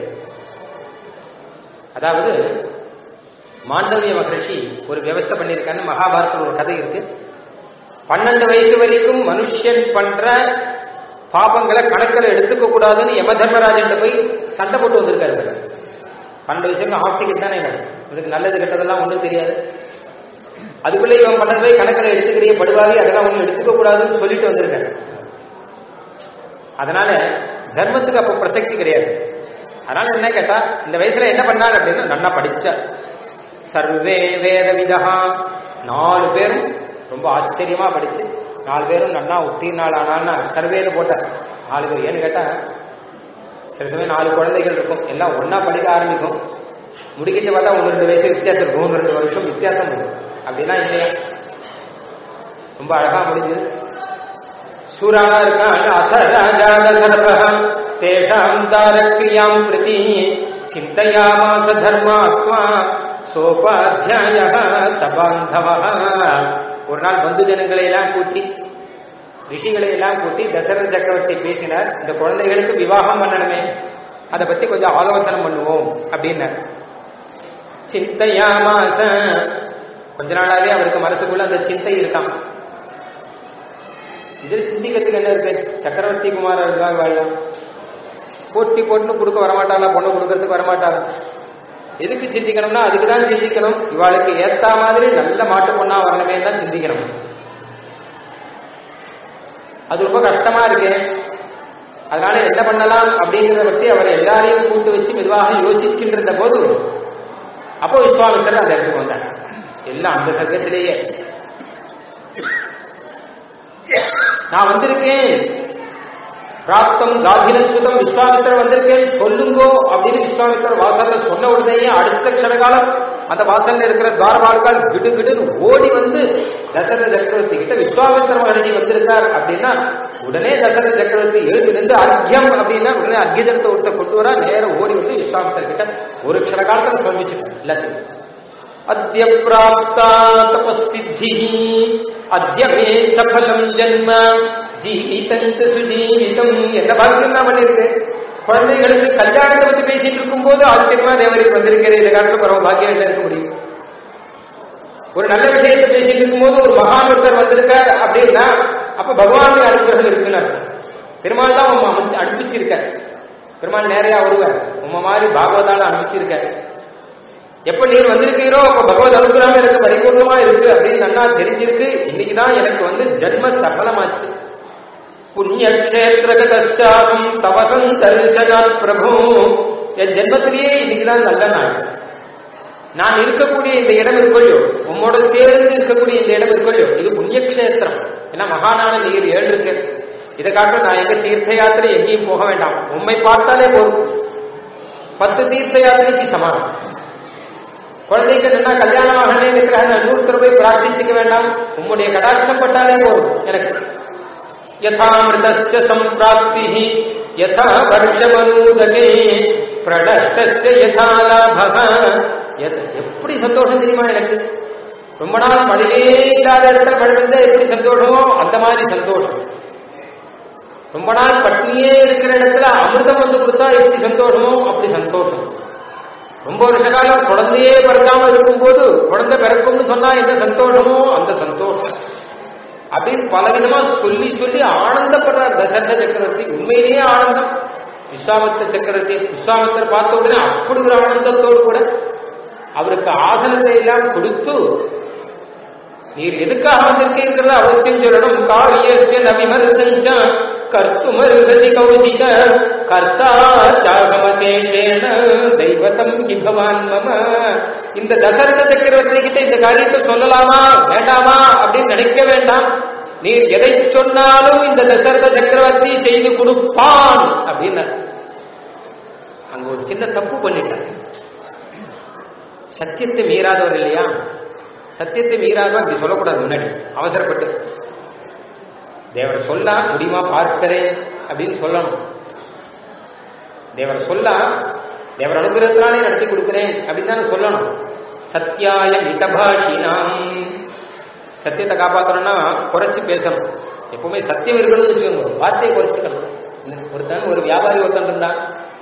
அதாவது மாண்டவிய மகர்ஷி ஒரு வியவஸ்தை பண்ணியிருக்கான்னு மகாபாரத்தில் ஒரு கதை இருக்கு பன்னெண்டு வயசு வரைக்கும் மனுஷன் பண்ற பாபங்களை கணக்கில் எடுத்துக்க கூடாதுன்னு யம தர்மராஜன் போய் சண்டை போட்டு வந்திருக்காரு இவர். பன்னெண்டு வயசுக்கு ஹாஃப் டிக்கெட் தானே இவன் இதுக்கு நல்லது கெட்டதெல்லாம் ஒன்றும் தெரியாது அதுக்குள்ளே இவன் பண்ணது போய் கணக்கில் எடுத்துக்கிறிய படுவாவி அதெல்லாம் ஒன்றும் எடுத்துக்க கூடாதுன்னு சொல்லிட்டு வந்திருக்காரு அதனால தர்மத்துக்கு அப்போ பிரசக்தி கிடையாது அதனால என்ன கேட்டா இந்த வயசுல என்ன பண்ணாங்க அப்படின்னா நல்லா படிச்ச சர்வே வேத விதா நாலு பேரும் ரொம்ப ஆச்சரியமா படிச்சு நாலு பேரும் நல்லா உத்தீர்நாள் ஆனால்னா சர்வேன்னு போட்டார் நாலு பேர் ஏன்னு கேட்டா சில சமயம் நாலு குழந்தைகள் இருக்கும் எல்லாம் ஒண்ணா படிக்க ஆரம்பிக்கும் முடிக்கிட்டு பார்த்தா ஒன்று ரெண்டு வயசு வித்தியாசம் இருக்கும் ஒன்று ரெண்டு வருஷம் வித்தியாசம் இருக்கும் அப்படின்னா இல்லையா ரொம்ப அழகா முடிஞ்சது சூரானா இருக்கான் அத ராஜா தசரதா தேஷாம் தாரக்ரியாம் பிரதி சிந்தையாமாச தர்மாத்மா சோபாத்தியாய சபாந்தவ ஒரு நாள் பந்து ஜனங்களை எல்லாம் கூட்டி ரிஷிகளை எல்லாம் கூட்டி தசரத சக்கரவர்த்தி பேசினார் இந்த குழந்தைகளுக்கு விவாகம் பண்ணணுமே அதை பத்தி கொஞ்சம் ஆலோசனை பண்ணுவோம் அப்படின்னார் சிந்தையாமாச கொஞ்ச நாளாவே அவருக்கு மனசுக்குள்ள அந்த சிந்தை இருக்கான் இதில் சிந்திக்கிறதுக்கு என்ன இருக்கு சக்கரவர்த்தி குமாரர் இருக்காங்க வாழலாம் போட்டி போட்டுன்னு கொடுக்க வரமாட்டாளா பொண்ணு கொடுக்கறதுக்கு வரமாட்டாளா எதுக்கு சிந்திக்கணும்னா அதுக்கு தான் சிந்திக்கணும் இவாளுக்கு ஏத்த மாதிரி நல்ல மாட்டு பொண்ணா வரணுமே தான் சிந்திக்கணும் அது ரொம்ப கஷ்டமா இருக்கு அதனால என்ன பண்ணலாம் அப்படிங்கிறத பற்றி அவர் எல்லாரையும் கூட்டு வச்சு மெதுவாக யோசிக்கின்ற போது அப்போ விஸ்வாமித்திரர் அந்த இடத்துக்கு வந்தார் எல்லாம் அந்த சர்க்கத்திலேயே நான் வந்திருக்கேன் பிராப்தம் காதினசுதம் விஸ்வாமித்திரர் வந்திருக்கேன் சொல்லுங்கோ அப்படின்னு விஸ்வாமித்திரர் வாசல்ல சொன்ன உடனேயே அடுத்த க்ஷணகாலம் அந்த வாசல்ல இருக்கிற துவாரபாடுகால் கிடு கிடுன்னு ஓடி வந்து தசரத சக்கரவர்த்தி கிட்ட விஸ்வாமித்திர மகரணி வந்திருக்கார் அப்படின்னா உடனே தசரத சக்கரவர்த்தி எழுந்து நின்று அர்க்கியம் அப்படின்னா உடனே அர்க்கியத்தை ஒருத்தர் கொண்டு வரா நேரம் ஓடி வந்து விஸ்வாமித்திர கிட்ட ஒரு க்ஷண காலத்தில் சொல்லிச்சுட்டேன் எல்லாத்தையும் அத்திய பிராப்தா தபஸ்தித்தி அத்திய மே சஃலம் ஜன்ம ஜீவிதம் சுஜீவிதம் என்ன பாக்கியம் தான் பண்ணிருக்கு குழந்தைகளுக்கு கல்யாணத்தை பத்தி பேசிட்டு இருக்கும் போது ஆச்சரியமா தேவருக்கு வந்திருக்கிற இந்த காலத்துல பரவ பாக்கியம் என்ன இருக்க முடியும் ஒரு நல்ல விஷயத்தை பேசிட்டு இருக்கும்போது ஒரு மகான் ஒருத்தர் வந்திருக்கார் அப்படின்னா அப்ப பகவானுடைய அனுகிரகம் இருக்குன்னு அர்த்தம் பெருமாள் தான் உங்க அமைச்சு அனுப்பிச்சிருக்க பெருமாள் நேரையா வருவார் உங்க மாதிரி பாகவதால அனுப்பிச்சிருக்க எப்ப நீர் வந்திருக்கீரோ அப்ப பகவத் அனுகிரகம் எனக்கு பரிபூர்ணமா இருக்கு அப்படின்னு நல்லா தெரிஞ்சிருக்கு இன்னைக்குதான் எனக்கு வந்து ஜென்ம சஃலமாச்சு புண்ணியக்ஷேத்திரகதாகும் சவசம் தரிசனாத் பிரபு என் ஜென்மத்திலேயே இன்னைக்குதான் நல்ல நாள் நான் இருக்கக்கூடிய இந்த இடம் இருக்கொள்ளியோ உம்மோட சேர்ந்து இருக்கக்கூடிய இந்த இடம் இருக்கொள்ளியோ இது புண்ணியக்ஷேத்திரம் ஏன்னா மகானான நீர் ஏழு இருக்கு இதை காட்ட நான் எங்க தீர்த்த யாத்திரை எங்கேயும் போக வேண்டாம் உண்மை பார்த்தாலே போதும் பத்து தீர்த்த யாத்திரைக்கு சமானம் குழந்தைக்கு நல்லா கல்யாணமாகவே இருக்கிறாங்க நூற்று போய் பிரார்த்திச்சுக்க வேண்டாம் உம்முடைய கடாட்சம் பட்டாலே போதும் எனக்கு யதாமிருதஸ்ய சம்பிராப்தி யதா வருஷமனூதகே பிரடஸ்தஸ்ய யதா லாபக எப்படி சந்தோஷம் தெரியுமா எனக்கு ரொம்ப நாள் மழையே இல்லாத இடத்துல மழை பெய்தா எப்படி சந்தோஷமோ அந்த மாதிரி சந்தோஷம் ரொம்ப நாள் பட்னியே இருக்கிற இடத்துல அமிர்தம் வந்து கொடுத்தா எப்படி சந்தோஷமோ அப்படி சந்தோஷம் ரொம்ப வருஷ காலம் குழந்தையே பிறக்காம இருக்கும்போது குழந்தை பிறக்கும்னு சொன்னா என்ன சந்தோஷமோ அந்த சந்தோஷம் அப்படின்னு பலவிதமா சொல்லி சொல்லி ஆனந்தப்படுறார் தசரத சக்கரவர்த்தி உண்மையிலேயே ஆனந்தம் விஸ்வாமித்திர சக்கரவர்த்தி விஸ்வாமித்திர பார்த்த உடனே அப்படி ஒரு ஆனந்தத்தோடு கூட அவருக்கு ஆசனத்தை எல்லாம் கொடுத்து நீர் எதுக்காக வந்திருக்கீங்கிறத அவசியம் சொல்லணும் காவியசிய நவிமர்சஞ்ச கர்த்துமருகதி கௌசிக கர்த்தா சாகமசேஷேன தெய்வதம் ஹி பவான் மம இந்த தசரத சக்கரவர்த்தி கிட்ட இந்த காரியத்தை சொல்லலாமா வேண்டாமா அப்படின்னு நினைக்க வேண்டாம் நீர் எதை சொன்னாலும் இந்த தசரத சக்கரவர்த்தி செய்து கொடுப்பான் அப்படின்னு அங்க ஒரு சின்ன தப்பு பண்ணிட்டார் சத்தியத்தை மீறாதவர் இல்லையா சத்தியத்தை மீறாதவர் அப்படி சொல்லக்கூடாது முன்னாடி அவசரப்பட்டு தேவரை சொல்லா முடியுமா பார்க்கிறேன் அப்படின்னு சொல்லணும் தேவரை சொல்லா தேவர் அனுகிரகத்தினாலே நடத்தி கொடுக்கிறேன் அப்படின்னு தான் சொல்லணும் சத்தியாய மிதபாஷினாம் சத்தியத்தை காப்பாற்றணும்னா குறைச்சி பேசணும் எப்பவுமே சத்தியம் இருக்கணும்னு வச்சுக்கோங்க வார்த்தையை குறைச்சிக்கணும் ஒருத்தன் ஒரு வியாபாரி ஒருத்தன் இருந்தான்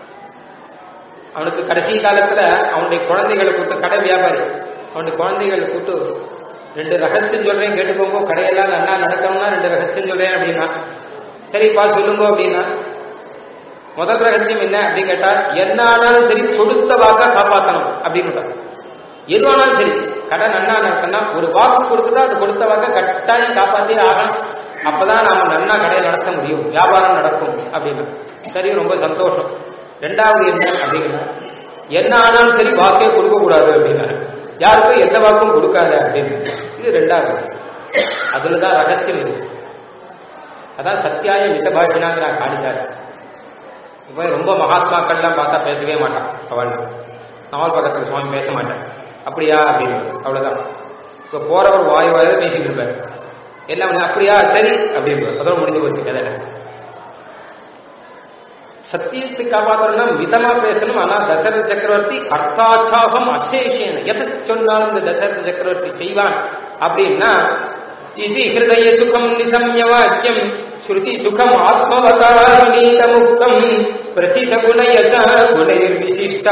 அவனுக்கு கடைசி காலத்துல அவனுடைய குழந்தைகளை கூட்டு கடை வியாபாரி அவனுடைய குழந்தைகளை கூட்டு ரெண்டு ரகசியம் சொல்றேன் கேட்டுக்கோங்க கடையெல்லாம் நல்லா நடக்கணும்னா ரெண்டு ரகசியம் சொல்றேன் அப்படின்னா சரிப்பா சொல்லுங்க அப்படின்னா முதல் ரகசியம் என்ன அப்படின்னு கேட்டா என்ன ஆனாலும் சரி கொடுத்த வாக்கா காப்பாற்றணும் அப்படின்னு எதுவானாலும் சரி கடை நன்னா நடக்கணும்னா ஒரு வாக்கு கொடுத்துட்டா அது கொடுத்த வாக்க கட்டாயம் காப்பாத்தி ஆகணும் அப்பதான் நாம நன்னா கடையை நடத்த முடியும் வியாபாரம் நடக்கும் அப்படின்னு சரி ரொம்ப சந்தோஷம் ரெண்டாவது என்ன அப்படின்னா என்ன ஆனாலும் சரி வாக்கே கொடுக்க கூடாது அப்படின்னா யாருக்கும் எந்த வாக்கும் கொடுக்காத அப்படின்னு இது ரெண்டாவது அதுலதான் ரகசியம் இது அதான் சத்தியாய மிதபாஷினாங்கிற காளிதாஸ் இப்போ ரொம்ப மகாத்மாக்கள்லாம் பார்த்தா பேசவே மாட்டான் அவள் நாவல் பக்கத்தில் சுவாமி பேச மாட்டேன் அப்படியா அப்படின்னு அவ்வளவுதான் இப்போ போறவர் வாய் வாயில பேசிட்டு இருப்பார் எல்லாம் அப்படியா சரி அப்படின்னு அதோட முடிஞ்சு போச்சு கதை சத்தியத்தை காப்பாற்றணும்னா மிதமா பேசணும் ஆனா தசரத சக்கரவர்த்தி அர்த்தாச்சாகம் அசேஷேன எதை சொன்னாலும் இந்த தசரத சக்கரவர்த்தி செய்வான் அப்படின்னா இது ஹிருதய சுகம் நிசம்ய வாக்கியம் ஸ்ருதி சுகம் ஆத்மவதாரணீத முக்தம் பிரதித குணயச குணைர் விசிஷ்ட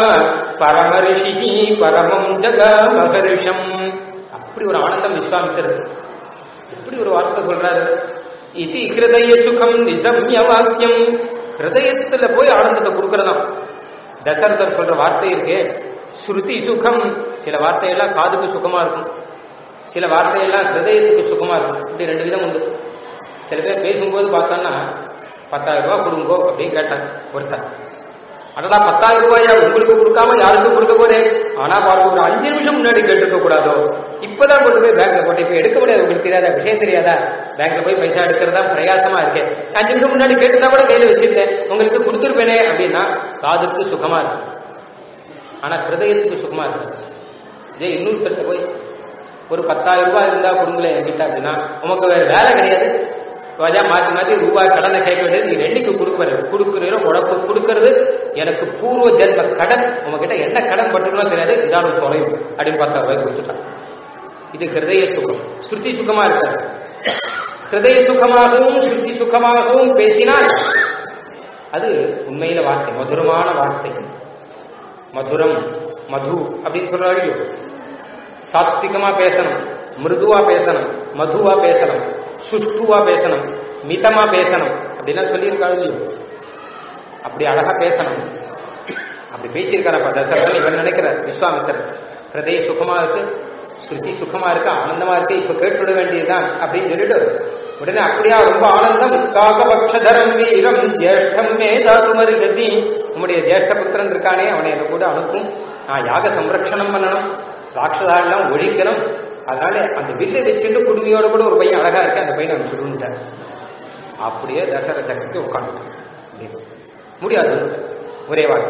பரமரிஷி பரமம் ஜக மகர்ஷம் அப்படி ஒரு ஆனந்தம் விஸ்வாமித்தர் எப்படி ஒரு வார்த்தை சொல்றாரு இது ஹிருதய சுகம் நிசம்ய வாக்கியம் ஹிருதயத்துல போய் ஆனந்தத்தை கொடுக்கறதாம் தசரதர் சொல்ற வார்த்தை இருக்கே ஸ்ருதி சுகம் சில வார்த்தையெல்லாம் காதுக்கு சுகமா இருக்கும் சில வார்த்தையெல்லாம் ஹிருதயத்துக்கு சுகமா இருக்கும் இப்படி ரெண்டு விதம் உண்டு சில பேர் பேசும்போது பார்த்தோன்னா பத்தாயிரம் ரூபாய் கொடுங்கோ அப்படின்னு கேட்டாங்க ஒருத்தர் அடடா பத்தாயிரம் ரூபாயா உங்களுக்கு கொடுக்காம யாருக்கும் கொடுக்க போறேன் ஆனா பாருங்க ஒரு அஞ்சு நிமிஷம் முன்னாடி கேட்டுக்க கூடாதோ இப்பதான் கொண்டு போய் பேங்க்ல போட்டு இப்ப எடுக்க முடியாது உங்களுக்கு தெரியாதா விஷயம் தெரியாதா பேங்க்ல போய் பைசா எடுக்கிறதா பிரயாசமா இருக்கேன் அஞ்சு நிமிஷம் முன்னாடி கேட்டுதான் கூட கையில வச்சிருந்தேன் உங்களுக்கு கொடுத்துருப்பேனே அப்படின்னா காதுக்கு சுகமா இருக்கு ஆனா ஹிருதயத்துக்கு சுகமா இருக்கு இதே இன்னொருத்தட்ட போய் ஒரு பத்தாயிரம் ரூபாய் இருந்தா கொடுங்களேன் என்கிட்ட அப்படின்னா உமக்கு வேற வேலை கிடையாது வஜா மாத்தி மாத்தி ரூபாய் கடனை கேட்க வேண்டியது நீ ரெண்டுக்கு கொடுக்குற கொடுக்குறீரோ உழப்பு கொடுக்கறது எனக்கு பூர்வ ஜென்ம கடன் உங்ககிட்ட என்ன கடன் பட்டுக்கணும் தெரியாது இதான தொலைவு அப்படின்னு பத்தாயிரம் ரூபாய் கொடுத்துட்டான் இது ஹிருதய சுகம் ஸ்ருதி சுகமா இருக்காது ஹிருதய சுகமாகவும் ஸ்ருதி சுகமாகவும் பேசினால் அது உண்மையில வார்த்தை மதுரமான வார்த்தை மதுரம் மது அப்படின்னு சொல்றாங்க சாத்விகமா பேசணும் மிருதுவா பேசணும் மதுவா பேசணும் சுஷ்டுவா பேசணும் மிதமா பேசணும் அப்படிலாம் சொல்லியிருக்காங்க இல்லையோ அப்படி அழகா பேசணும் அப்படி பேசியிருக்காரப்ப தசரதன் இவன் நினைக்கிறார் விஸ்வாமித்தர் ஹிருதய சுகமா இருக்கு ஸ்ருதி சுகமா இருக்கு ஆனந்தமா இருக்கு இப்ப கேட்டுவிட வேண்டியதுதான் அப்படின்னு சொல்லிட்டு உடனே அப்படியா ரொம்ப ஆனந்தம் காகபக்ஷதரம் வீரம் ஜேஷ்டம் மே தாத்துமருகசி உம்முடைய ஜேஷ்ட புத்திரன் இருக்கானே அவனை என்ன கூட அனுப்பும் நான் யாக சம்ரக்ஷணம் பண்ணணும் ராட்சதாலாம் ஒழிக்கணும் அதனால அந்த வில்லை வச்சுட்டு குடுமையோட கூட ஒரு பையன் அழகா இருக்கு அந்த பையனை அவன் சுடுன்ட்டார் அப்படியே தசர சக்கரத்தை உட்காந்து முடியாது ஒரே வாரம்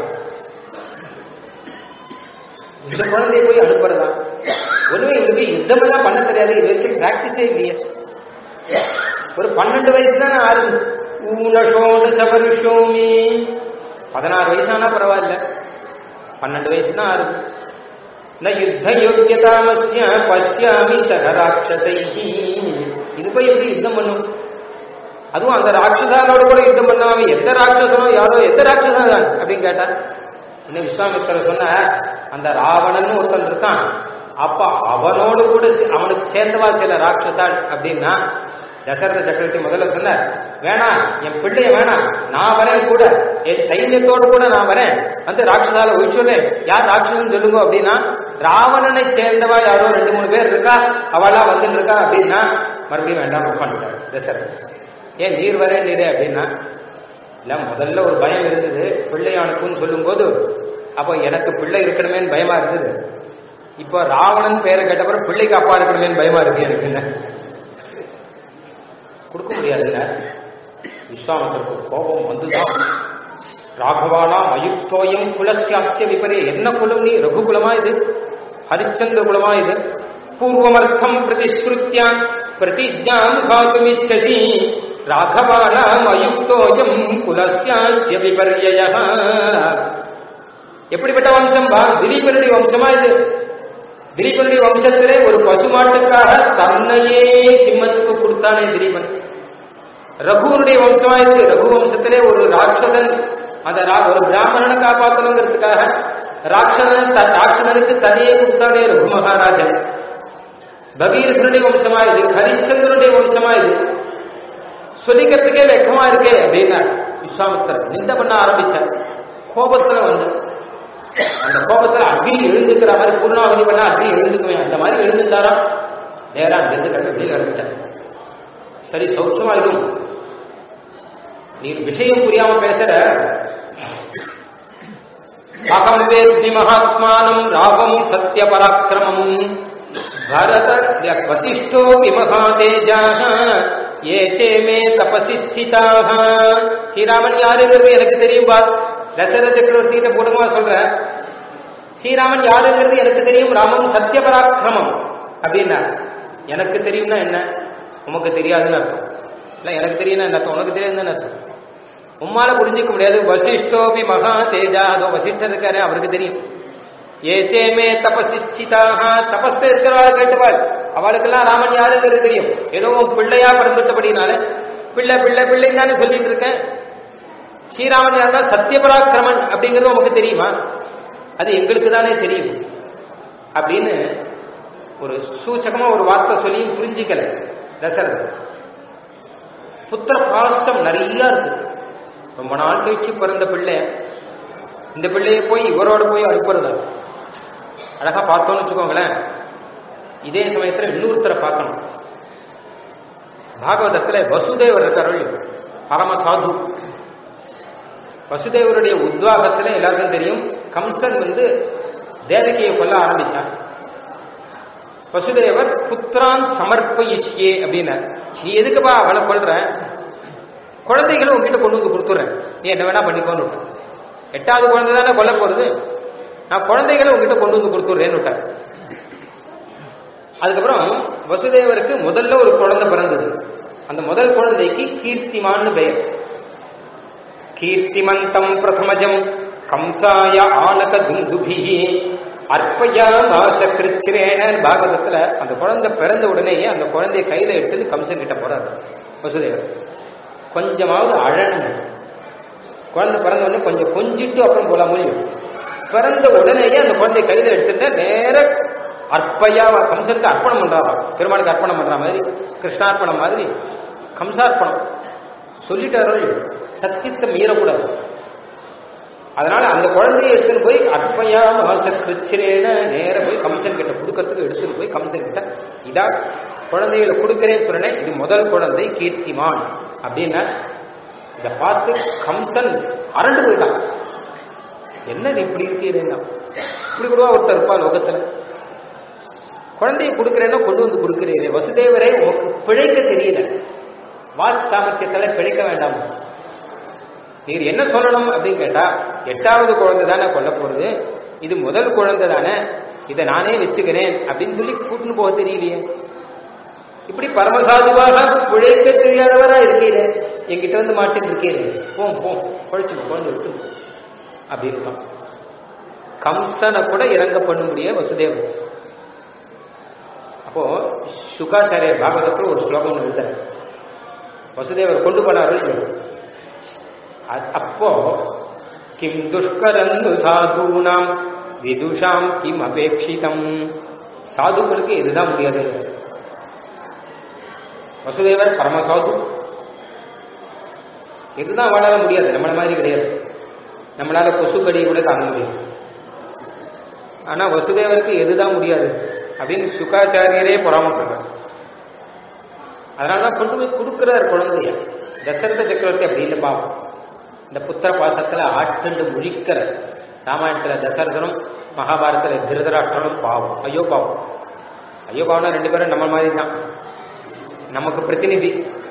இந்த குழந்தைய போய் அனுப்புறதா ஒண்ணுமே இவருக்கு யுத்தமெல்லாம் பண்ண தெரியாது இது வரைக்கும் பிராக்டிஸே இல்லையே ஒரு பன்னெண்டு வயசு தானே ஆறு ஊனஷோடு சபருஷோமி பதினாறு வயசானா பரவாயில்ல பன்னெண்டு வயசு தான் ஆறு ந யுத்த யோக்கியதாமஸ்ய பசியாமி சக ராட்சசைஹி இது போய் எப்படி யுத்தம் பண்ணும் அதுவும் அந்த ராட்சசாலோட கூட யுத்தம் பண்ணாம எந்த ராட்சசனோ யாரோ எந்த ராட்சசன் தான் அப்படின்னு கேட்டா இன்னும் விஸ்வாமித்திரர் சொன்ன அந்த ராவணன் ஒருத்தன் இருக்கான் அப்ப அவனோடு கூட சே- அவனுக்கு சேர்ந்தவா சில ராட்சசால் அப்படின்னா தசரத சக்கரவர்த்தி முதல்ல சொன்னார் வேணாம் என் பிள்ளைய வேணாம் நான் வரேன் கூட என் சைன்யத்தோடு கூட நான் வரேன் வந்து ராட்சசால ஒழிச்சுள்ளே யார் ராட்சசன் சொல்லுங்க அப்படின்னா ராவணனை சேர்ந்தவா யாரோ ரெண்டு மூணு பேர் இருக்கா அவளா வந்துட்டு இருக்கா அப்படின்னா மறுபடியும் வேண்டாம் உட்காந்துட்டார் தசரதன் ஏன் நீர் வரேன் நீரே அப்படின்னா இல்ல முதல்ல ஒரு பயம் இருந்தது பிள்ளை அனுப்புன்னு சொல்லும்போது அப்போ எனக்கு பிள்ளை இருக்கணுமேன்னு பயமா இருந்தது இப்போ ராவணன் பேரை கேட்டப்பறம் பிள்ளைக்கு அப்பா இருக்கணுமேன்னு பயமா இருக்கு எனக்கு என்ன கொடுக்க முடியாதுல்ல விஸ்வாமித்திரருக்கு கோபம் வந்துதான் ராகவானாம் அயுக்தோயம் குலஸ்யாஸ்ய விபரே என்ன குலம் நீ ரகுகுலமா இது ஹரிச்சந்திர குலமா இது பூர்வமர்த்தம் பிரதிஸ்ருத்திய பிரதிஜாம் காத்துமிச்சசி ராகவானாம் அயுக்தோயம் குலஸ்யாஸ்ய விபர்யய எப்படிப்பட்ட வம்சம் பா திலீபனுடைய வம்சமா இது திலீபனுடைய வம்சத்திலே ஒரு பசுமாட்டுக்காக தன்னையே சிம்மத்துக்கு கொடுத்தானே திலீபன் ரகுவனுடைய வம்சமா இது ரகு வம்சத்திலே ஒரு ராட்சதன் அந்த ரா- ஒரு பிராமணனை காப்பாற்றணுங்கிறதுக்காக ராட்சதன் த- ராட்சதனுக்கு தனியே கொடுத்தானே ரகு மகாராஜன் பகீரதனுடைய வம்சமா இது ஹரிச்சந்திரனுடைய வம்சமா இது சொல்லிக்கிறதுக்கே வெக்கமா இருக்கே அப்படின்னா விஸ்வாமித்திரர் நிந்த பண்ண ஆரம்பிச்சார் கோபத்துல வந்து அந்த கோபத்துல அக்னி எழுந்துக்கிற மாதிரி பூர்ணாவதி பண்ணா அக்னி எழுந்துக்குவேன் அந்த மாதிரி எழுந்துட்டாரா நேரா அங்கிருந்து கட்டு வெளியே கிளம்பிட்டார் சரி சௌக்கியமா இருக்கும் நீ விஷயம் புரியாம பேசுற அகம் வேத்மி மகாத்மானம் ராகம் சத்ய பராக்கிரமம் பரத வசிஷ்டோ மகாதேஜாக ஏச்சே மே தபசி ஸ்திதாக ஸ்ரீராமன் யாருங்கிறது எனக்கு தெரியும் பா தசரத சக்கரவர்த்திகிட்ட போடுமா சொல்ற ஸ்ரீராமன் யாருங்கிறது எனக்கு தெரியும் ராமன் சத்ய பராக்கிரமம் அப்படின்னா எனக்கு தெரியும்னா என்ன உமக்கு தெரியாதுன்னு அர்த்தம் இல்ல எனக்கு தெரியும்னா என்ன அர்த்தம் உனக்கு தெரியாதுன்னு அர்த்தம் உம்மால புரிஞ்சுக்க முடியாது வசிஷ்டோபி மகா தேஜா அதோ வசிஷ்டர் இருக்காரு அவருக்கு தெரியும் ஏச்சேமே தபசிச்சிதாக தபஸ் இருக்கிறவாள் கேட்டுவாள் அவளுக்கெல்லாம் ராமன் யாருங்கிறது தெரியும் ஏதோ உன் பிள்ளையா பிறந்துட்டபடினால பிள்ளை பிள்ளை பிள்ளைன்னு தானே சொல்லிட்டு இருக்கேன் ஸ்ரீராமன் யாருன்னா சத்யபராக்கிரமன் அப்படிங்கிறது உமக்கு தெரியுமா அது எங்களுக்கு தானே தெரியும் அப்படின்னு ஒரு சூச்சகமா ஒரு வார்த்தை சொல்லியும் புரிஞ்சிக்கல தசரதர் புத்திர பாசம் நிறைய இருக்கு ரொம்ப நாள் கழிச்சு பிறந்த பிள்ளை இந்த பிள்ளையை போய் இவரோட போய் அனுப்புறது அழகா பார்த்தோம்னு வச்சுக்கோங்களேன் இதே சமயத்துல இன்னொருத்தரை பார்க்கணும் பாகவதத்துல வசுதேவர் இருக்காரு பரம சாது வசுதேவருடைய உத்வாகத்துல எல்லாருக்கும் தெரியும் கம்சன் வந்து தேவகியை கொல்ல ஆரம்பிச்சான் வசுதேவர் புத்திரான் சமர்ப்பயிஷ்யே அப்படின்னார் நீ எதுக்குப்பா அவளை கொள்ற குழந்தைகளை உங்ககிட்ட கொண்டு வந்து கொடுத்துறேன் நீ என்ன வேணா பண்ணிக்கோன்னு விட்டான். எட்டாவது குழந்தை தானே கொல்ல போறது நான் குழந்தைகளை உங்ககிட்ட கொண்டு வந்து கொடுத்துட்றேன்னு விட்டார் அதுக்கப்புறம் வசுதேவருக்கு முதல்ல ஒரு குழந்தை பிறந்தது அந்த முதல் குழந்தைக்கு கீர்த்திமான்னு பெயர் கீர்த்திமந்தம் பிரதமஜம் கம்சாய ஆனக துந்துபிஹி அற்பயா மாச கிருச்சிரேன பாகவதத்துல அந்த குழந்தை பிறந்த உடனேயே அந்த குழந்தைய கையில எடுத்து கம்சன் கிட்ட போறாரு வசுதேவர் கொஞ்சமாவது அழணும் குழந்தை பிறந்த உடனே கொஞ்சம் கொஞ்சிட்டு அப்புறம் போல முடியும் பிறந்த உடனேயே அந்த குழந்தைய கையில எடுத்துட்டு நேர அற்பையா கம்சனுக்கு அர்ப்பணம் பண்றாரா பெருமாளுக்கு அர்ப்பணம் பண்ற மாதிரி கிருஷ்ணார்ப்பணம் மாதிரி கம்சார்ப்பணம் சொல்லிட்டாரோ சத்தியத்தை மீறக்கூடாது அதனால அந்த குழந்தையை எடுத்துட்டு போய் அற்பையா மாச கிருச்சிரேன நேர போய் கம்சன் கிட்ட கொடுக்கறதுக்கு எடுத்துட்டு போய் கம்சன் கிட்ட இதா குழந்தைகளை கொடுக்கிறேன்னு சொன்னேன் இது முதல் குழந்தை கீர்த்திமான் அப்படின்னா இதை பார்த்து கம்சன் அரண்டு போயிட்டான் என்ன நீ இப்படி இருக்கீங்கன்னா இப்படி கூடவா ஒருத்தர் இருப்பா லோகத்துல குழந்தையை கொடுக்கிறேன்னா கொண்டு வந்து கொடுக்கிறீரே வசுதேவரே உனக்கு பிழைக்க தெரியல வாக் சாமர்த்தியத்தால பிழைக்க வேண்டாம் நீர் என்ன சொல்லணும் அப்படின்னு கேட்டா எட்டாவது குழந்தை தானே கொல்ல போறது இது முதல் குழந்தை தானே இதை நானே வச்சுக்கிறேன் அப்படின்னு சொல்லி கூட்டின்னு போக தெரியலையே இப்படி பரமசாதுவாக பிழைக்க தெரியாதவரா இருக்கீரே என்கிட்ட வந்து மாட்டிட்டு இருக்கீரே போம் போம் குழைச்சு குழந்தை விட்டு அப்படின்னு கம்சனை கூட இறங்க பண்ண முடிய வசுதேவன் அப்போ சுகாச்சாரியர் பாகவதத்தில் ஒரு ஸ்லோகம் எழுத வசுதேவர் கொண்டு போனார்கள் அப்போ கிம் துஷ்கரந்து சாதுனாம் விதுஷாம் கிம் அபேட்சிதம் சாதுக்களுக்கு இதுதான் முடியாது வசுதேவர் பரமசாது இதுதான் வாழ முடியாது நம்மள மாதிரி கிடையாது நம்மளால கொசுக்கடி கூட தாங்க முடியும் ஆனா வசுதேவருக்கு எதுதான் முடியாது அப்படின்னு சுகாச்சாரியரே பொறாமப்படுறார் அதனாலதான் கொண்டு போய் கொடுக்கிறார் குழந்தைய தசரத சக்கரவர்த்தி அப்படி இல்லை பாவம் இந்த புத்திர பாசத்துல ஆட்கண்டு முழிக்கிற ராமாயணத்துல தசரதனும் மகாபாரதத்துல திருதராஷ்டிரனும் பாவம் ஐயோ பாவம் ஐயோ பாவம்னா ரெண்டு பேரும் நம்ம மாதிரி தான் நமக்கு பிரதிநிதி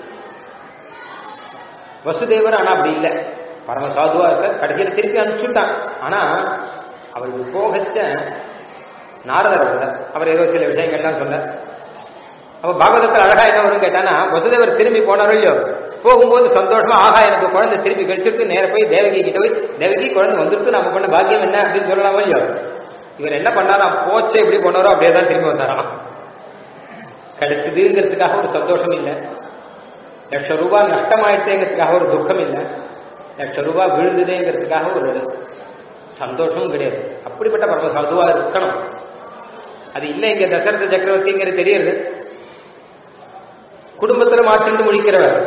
வசுதேவர் ஆனா அப்படி இல்லை பரம சாதுவா இருக்க கடைசியில் திருப்பி அனுப்பிச்சுட்டான் ஆனா அவருக்கு போகச்ச நாரதர் இருந்தார் அவர் ஏதோ சில விஷயங்கள்லாம் சொன்னார் அப்ப பாகவதத்தில் அழகா என்ன வரும் கேட்டானா வசுதேவர் திரும்பி போனாரோ இல்லையோ போகும்போது சந்தோஷமா ஆகா எனக்கு குழந்தை திரும்பி கழிச்சிருக்கு நேர போய் தேவகி கிட்ட போய் தேவகி குழந்தை வந்துருக்கு நம்ம பண்ண பாக்கியம் என்ன அப்படின்னு சொல்லலாமோ இல்லையோ இவர் என்ன பண்ணாராம் போச்சே எப்படி போனாரோ அப்படியே தான் திரும்பி வந்தாராம் கிடைச்சதுங்கிறதுக்காக ஒரு சந்தோஷம் இல்லை லட்ச ரூபாய் நஷ்டமாயிட்டேங்கிறதுக்காக ஒரு துக்கம் இல்லை லட்ச ரூபாய் விழுந்ததேங்கிறதுக்காக ஒரு சந்தோஷமும் கிடையாது அப்படிப்பட்ட பரம சாதுவா இருக்கணும் அது இல்லை இங்க தசரத சக்கரவர்த்திங்கிறது தெரியுது குடும்பத்துல மாற்றிட்டு முடிக்கிறவர்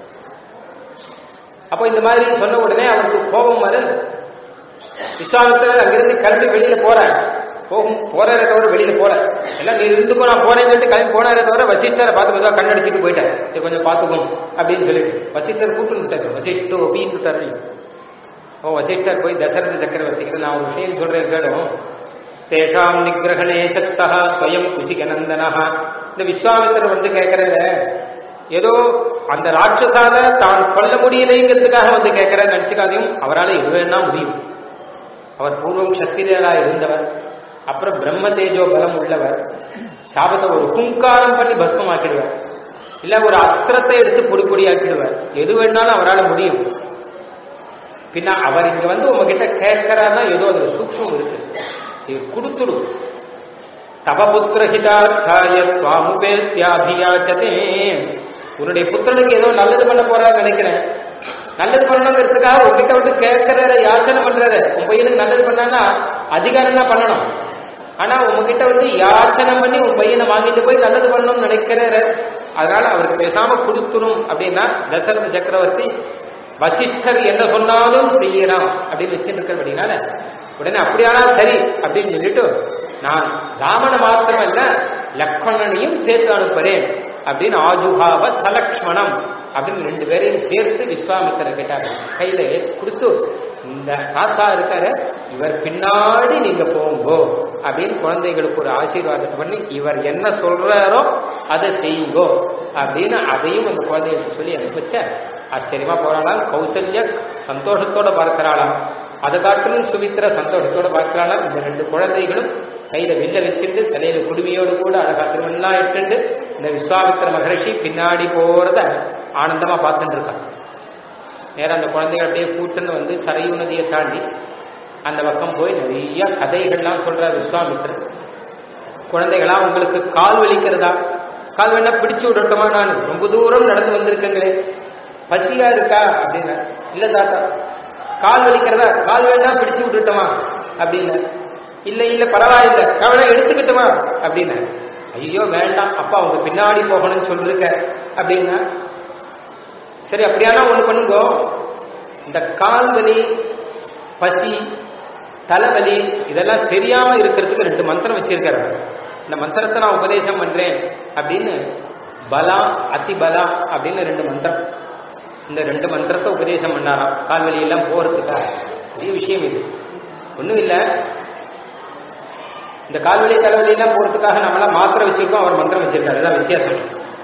அப்போ இந்த மாதிரி சொன்ன உடனே அவருக்கு கோபம் வர விஸ்வாமித்திரர் அங்கிருந்து கிளம்பி வெளியில போறார் போகும் போறாரே தவிர வெளியில போல எல்லாம் நீ இருந்துக்கோ நான் போறேன்னு சொல்லிட்டு கிளம்பி போனாரே தவிர வசிஷ்டரை பார்த்து மெதுவா கண்ணடிச்சிட்டு போயிட்டார் இது கொஞ்சம் பார்த்துக்கும் அப்படின்னு சொல்லிட்டு வசிஷ்டர் கூட்டு விட்டாரு வசிஷ்டோ அப்படின்னு விட்டாரு ஓ வசிஷ்டர் போய் தசரத சக்கரவர்த்திக்கு நான் ஒரு விஷயம் சொல்றேன் கேளும் தேஷாம் நிகிரகணே சக்தா ஸ்வயம் குசிகநந்தனா இந்த விஸ்வாமித்திரர் வந்து கேட்கறத ஏதோ அந்த ராட்சசால தான் கொல்ல முடியலைங்கிறதுக்காக வந்து கேட்கிறேன்னு நினைச்சுக்காதையும் அவரால் எது வேணா முடியும் அவர் பூர்வம் சக்திதேரா இருந்தவர் அப்புறம் பிரம்ம தேஜோ பலம் உள்ளவர் சாபத்தை ஒரு குங்காரம் பண்ணி பஸ்மமாக்கிடுவார் இல்ல ஒரு அஸ்திரத்தை எடுத்து பொடி பொடியாக்கிடுவார் எது வேணாலும் அவரால் முடியும் பின்ன அவர் இங்க வந்து உங்ககிட்ட கேட்கிறாருன்னா ஏதோ அதுல சூக்ஷம் இருக்கு இது கொடுத்துடும் தவபுத்திரஹிதார்த்தாய சுவாமுபேத்தியாபியாச்சதே உன்னுடைய புத்திரனுக்கு ஏதோ நல்லது பண்ண போறான்னு நினைக்கிறேன் நல்லது பண்ணணுங்கிறதுக்காக உங்ககிட்ட வந்து கேட்கறாரு யாச்சனை பண்றாரு உன் பையனுக்கு நல்லது பண்ணான்னா அதிகாரம் தான் பண்ணணும் ஆனா உங்ககிட்ட வந்து யாச்சனை பண்ணி உன் பையனை வாங்கிட்டு போய் நல்லது பண்ணணும்னு நினைக்கிறாரு அதனால அவருக்கு பேசாம கொடுத்துரும் அப்படின்னா தசரத சக்கரவர்த்தி வசிஷ்டர் என்ன சொன்னாலும் செய்யலாம் அப்படின்னு வச்சுட்டு இருக்கிறபடினால உடனே அப்படியானா சரி அப்படின்னு சொல்லிட்டு நான் ராமனை மாத்திரம் இல்ல லக்ஷ்மணனையும் சேர்த்து அனுப்புறேன் அப்படின்னு ஆஜுபாவ சலக்ஷ்மணம் அப்படின்னு ரெண்டு பேரையும் சேர்த்து விஸ்வாமித்திரர் கேட்டார் கையில கொடுத்து இந்த தாத்தா இருக்காரு இவர் பின்னாடி நீங்க போங்கோ அப்படின்னு குழந்தைகளுக்கு ஒரு ஆசீர்வாதத்தை பண்ணி இவர் என்ன சொல்றாரோ அதை செய்யுங்கோ அப்படின்னு அதையும் அந்த குழந்தைகளுக்கு சொல்லி அனுப்பிச்ச ஆச்சரியமா போறாளாம் கௌசல்ய சந்தோஷத்தோட பார்க்கிறாளாம் அதை காட்டிலும் சுமித்திர சந்தோஷத்தோட பார்க்கிறாளாம் இந்த ரெண்டு குழந்தைகளும் கையில வில்ல வச்சிருந்து தலையில குடுமையோடு கூட அழகா திருவண்ணா இட்டுண்டு இந்த விஸ்வாமித்திர மகரிஷி பின்னாடி போறத ஆனந்தமா பார்த்துட்டு இருக்கான் நேரம் அந்த குழந்தைகள் அப்படியே கூட்டுன்னு வந்து சரையு நதியை தாண்டி அந்த பக்கம் போய் நிறைய கதைகள்லாம் சொல்றார் விஸ்வாமித்திரன் குழந்தைகளா உங்களுக்கு கால் வலிக்கிறதா கால் வேணா பிடிச்சு விடட்டுமா நான் ரொம்ப தூரம் நடந்து வந்திருக்கேங்களே பசியா இருக்கா அப்படின்னா இல்ல தாத்தா கால் வலிக்கிறதா கால் வேணா பிடிச்சு விட்டுட்டோமா அப்படின்னு இல்ல இல்ல பரவாயில்ல கவலை எடுத்துக்கிட்டுமா அப்படின்னு ஐயோ வேண்டாம் அப்பா உங்க பின்னாடி போகணும்னு சொல்லிருக்க அப்படின்னா சரி அப்படியானா ஒண்ணு பண்ணுங்கோ இந்த கால் வலி பசி தலைவலி இதெல்லாம் தெரியாம இருக்கிறதுக்கு ரெண்டு மந்திரம் வச்சிருக்காரு இந்த மந்திரத்தை நான் உபதேசம் பண்றேன் அப்படின்னு பலா அதிபலா அப்படின்னு ரெண்டு மந்திரம் இந்த ரெண்டு மந்திரத்தை உபதேசம் பண்ணாராம் கால்வலி எல்லாம் போறதுக்கா பெரிய விஷயம் இது ஒண்ணும் இல்ல இந்த கால்வலி தலைவலி எல்லாம் போறதுக்காக நம்மளாம் மாத்திரை வச்சிருக்கோம் அவர் மந்திரம் வச்சிருக்காரு அதான் வித்தியாசம்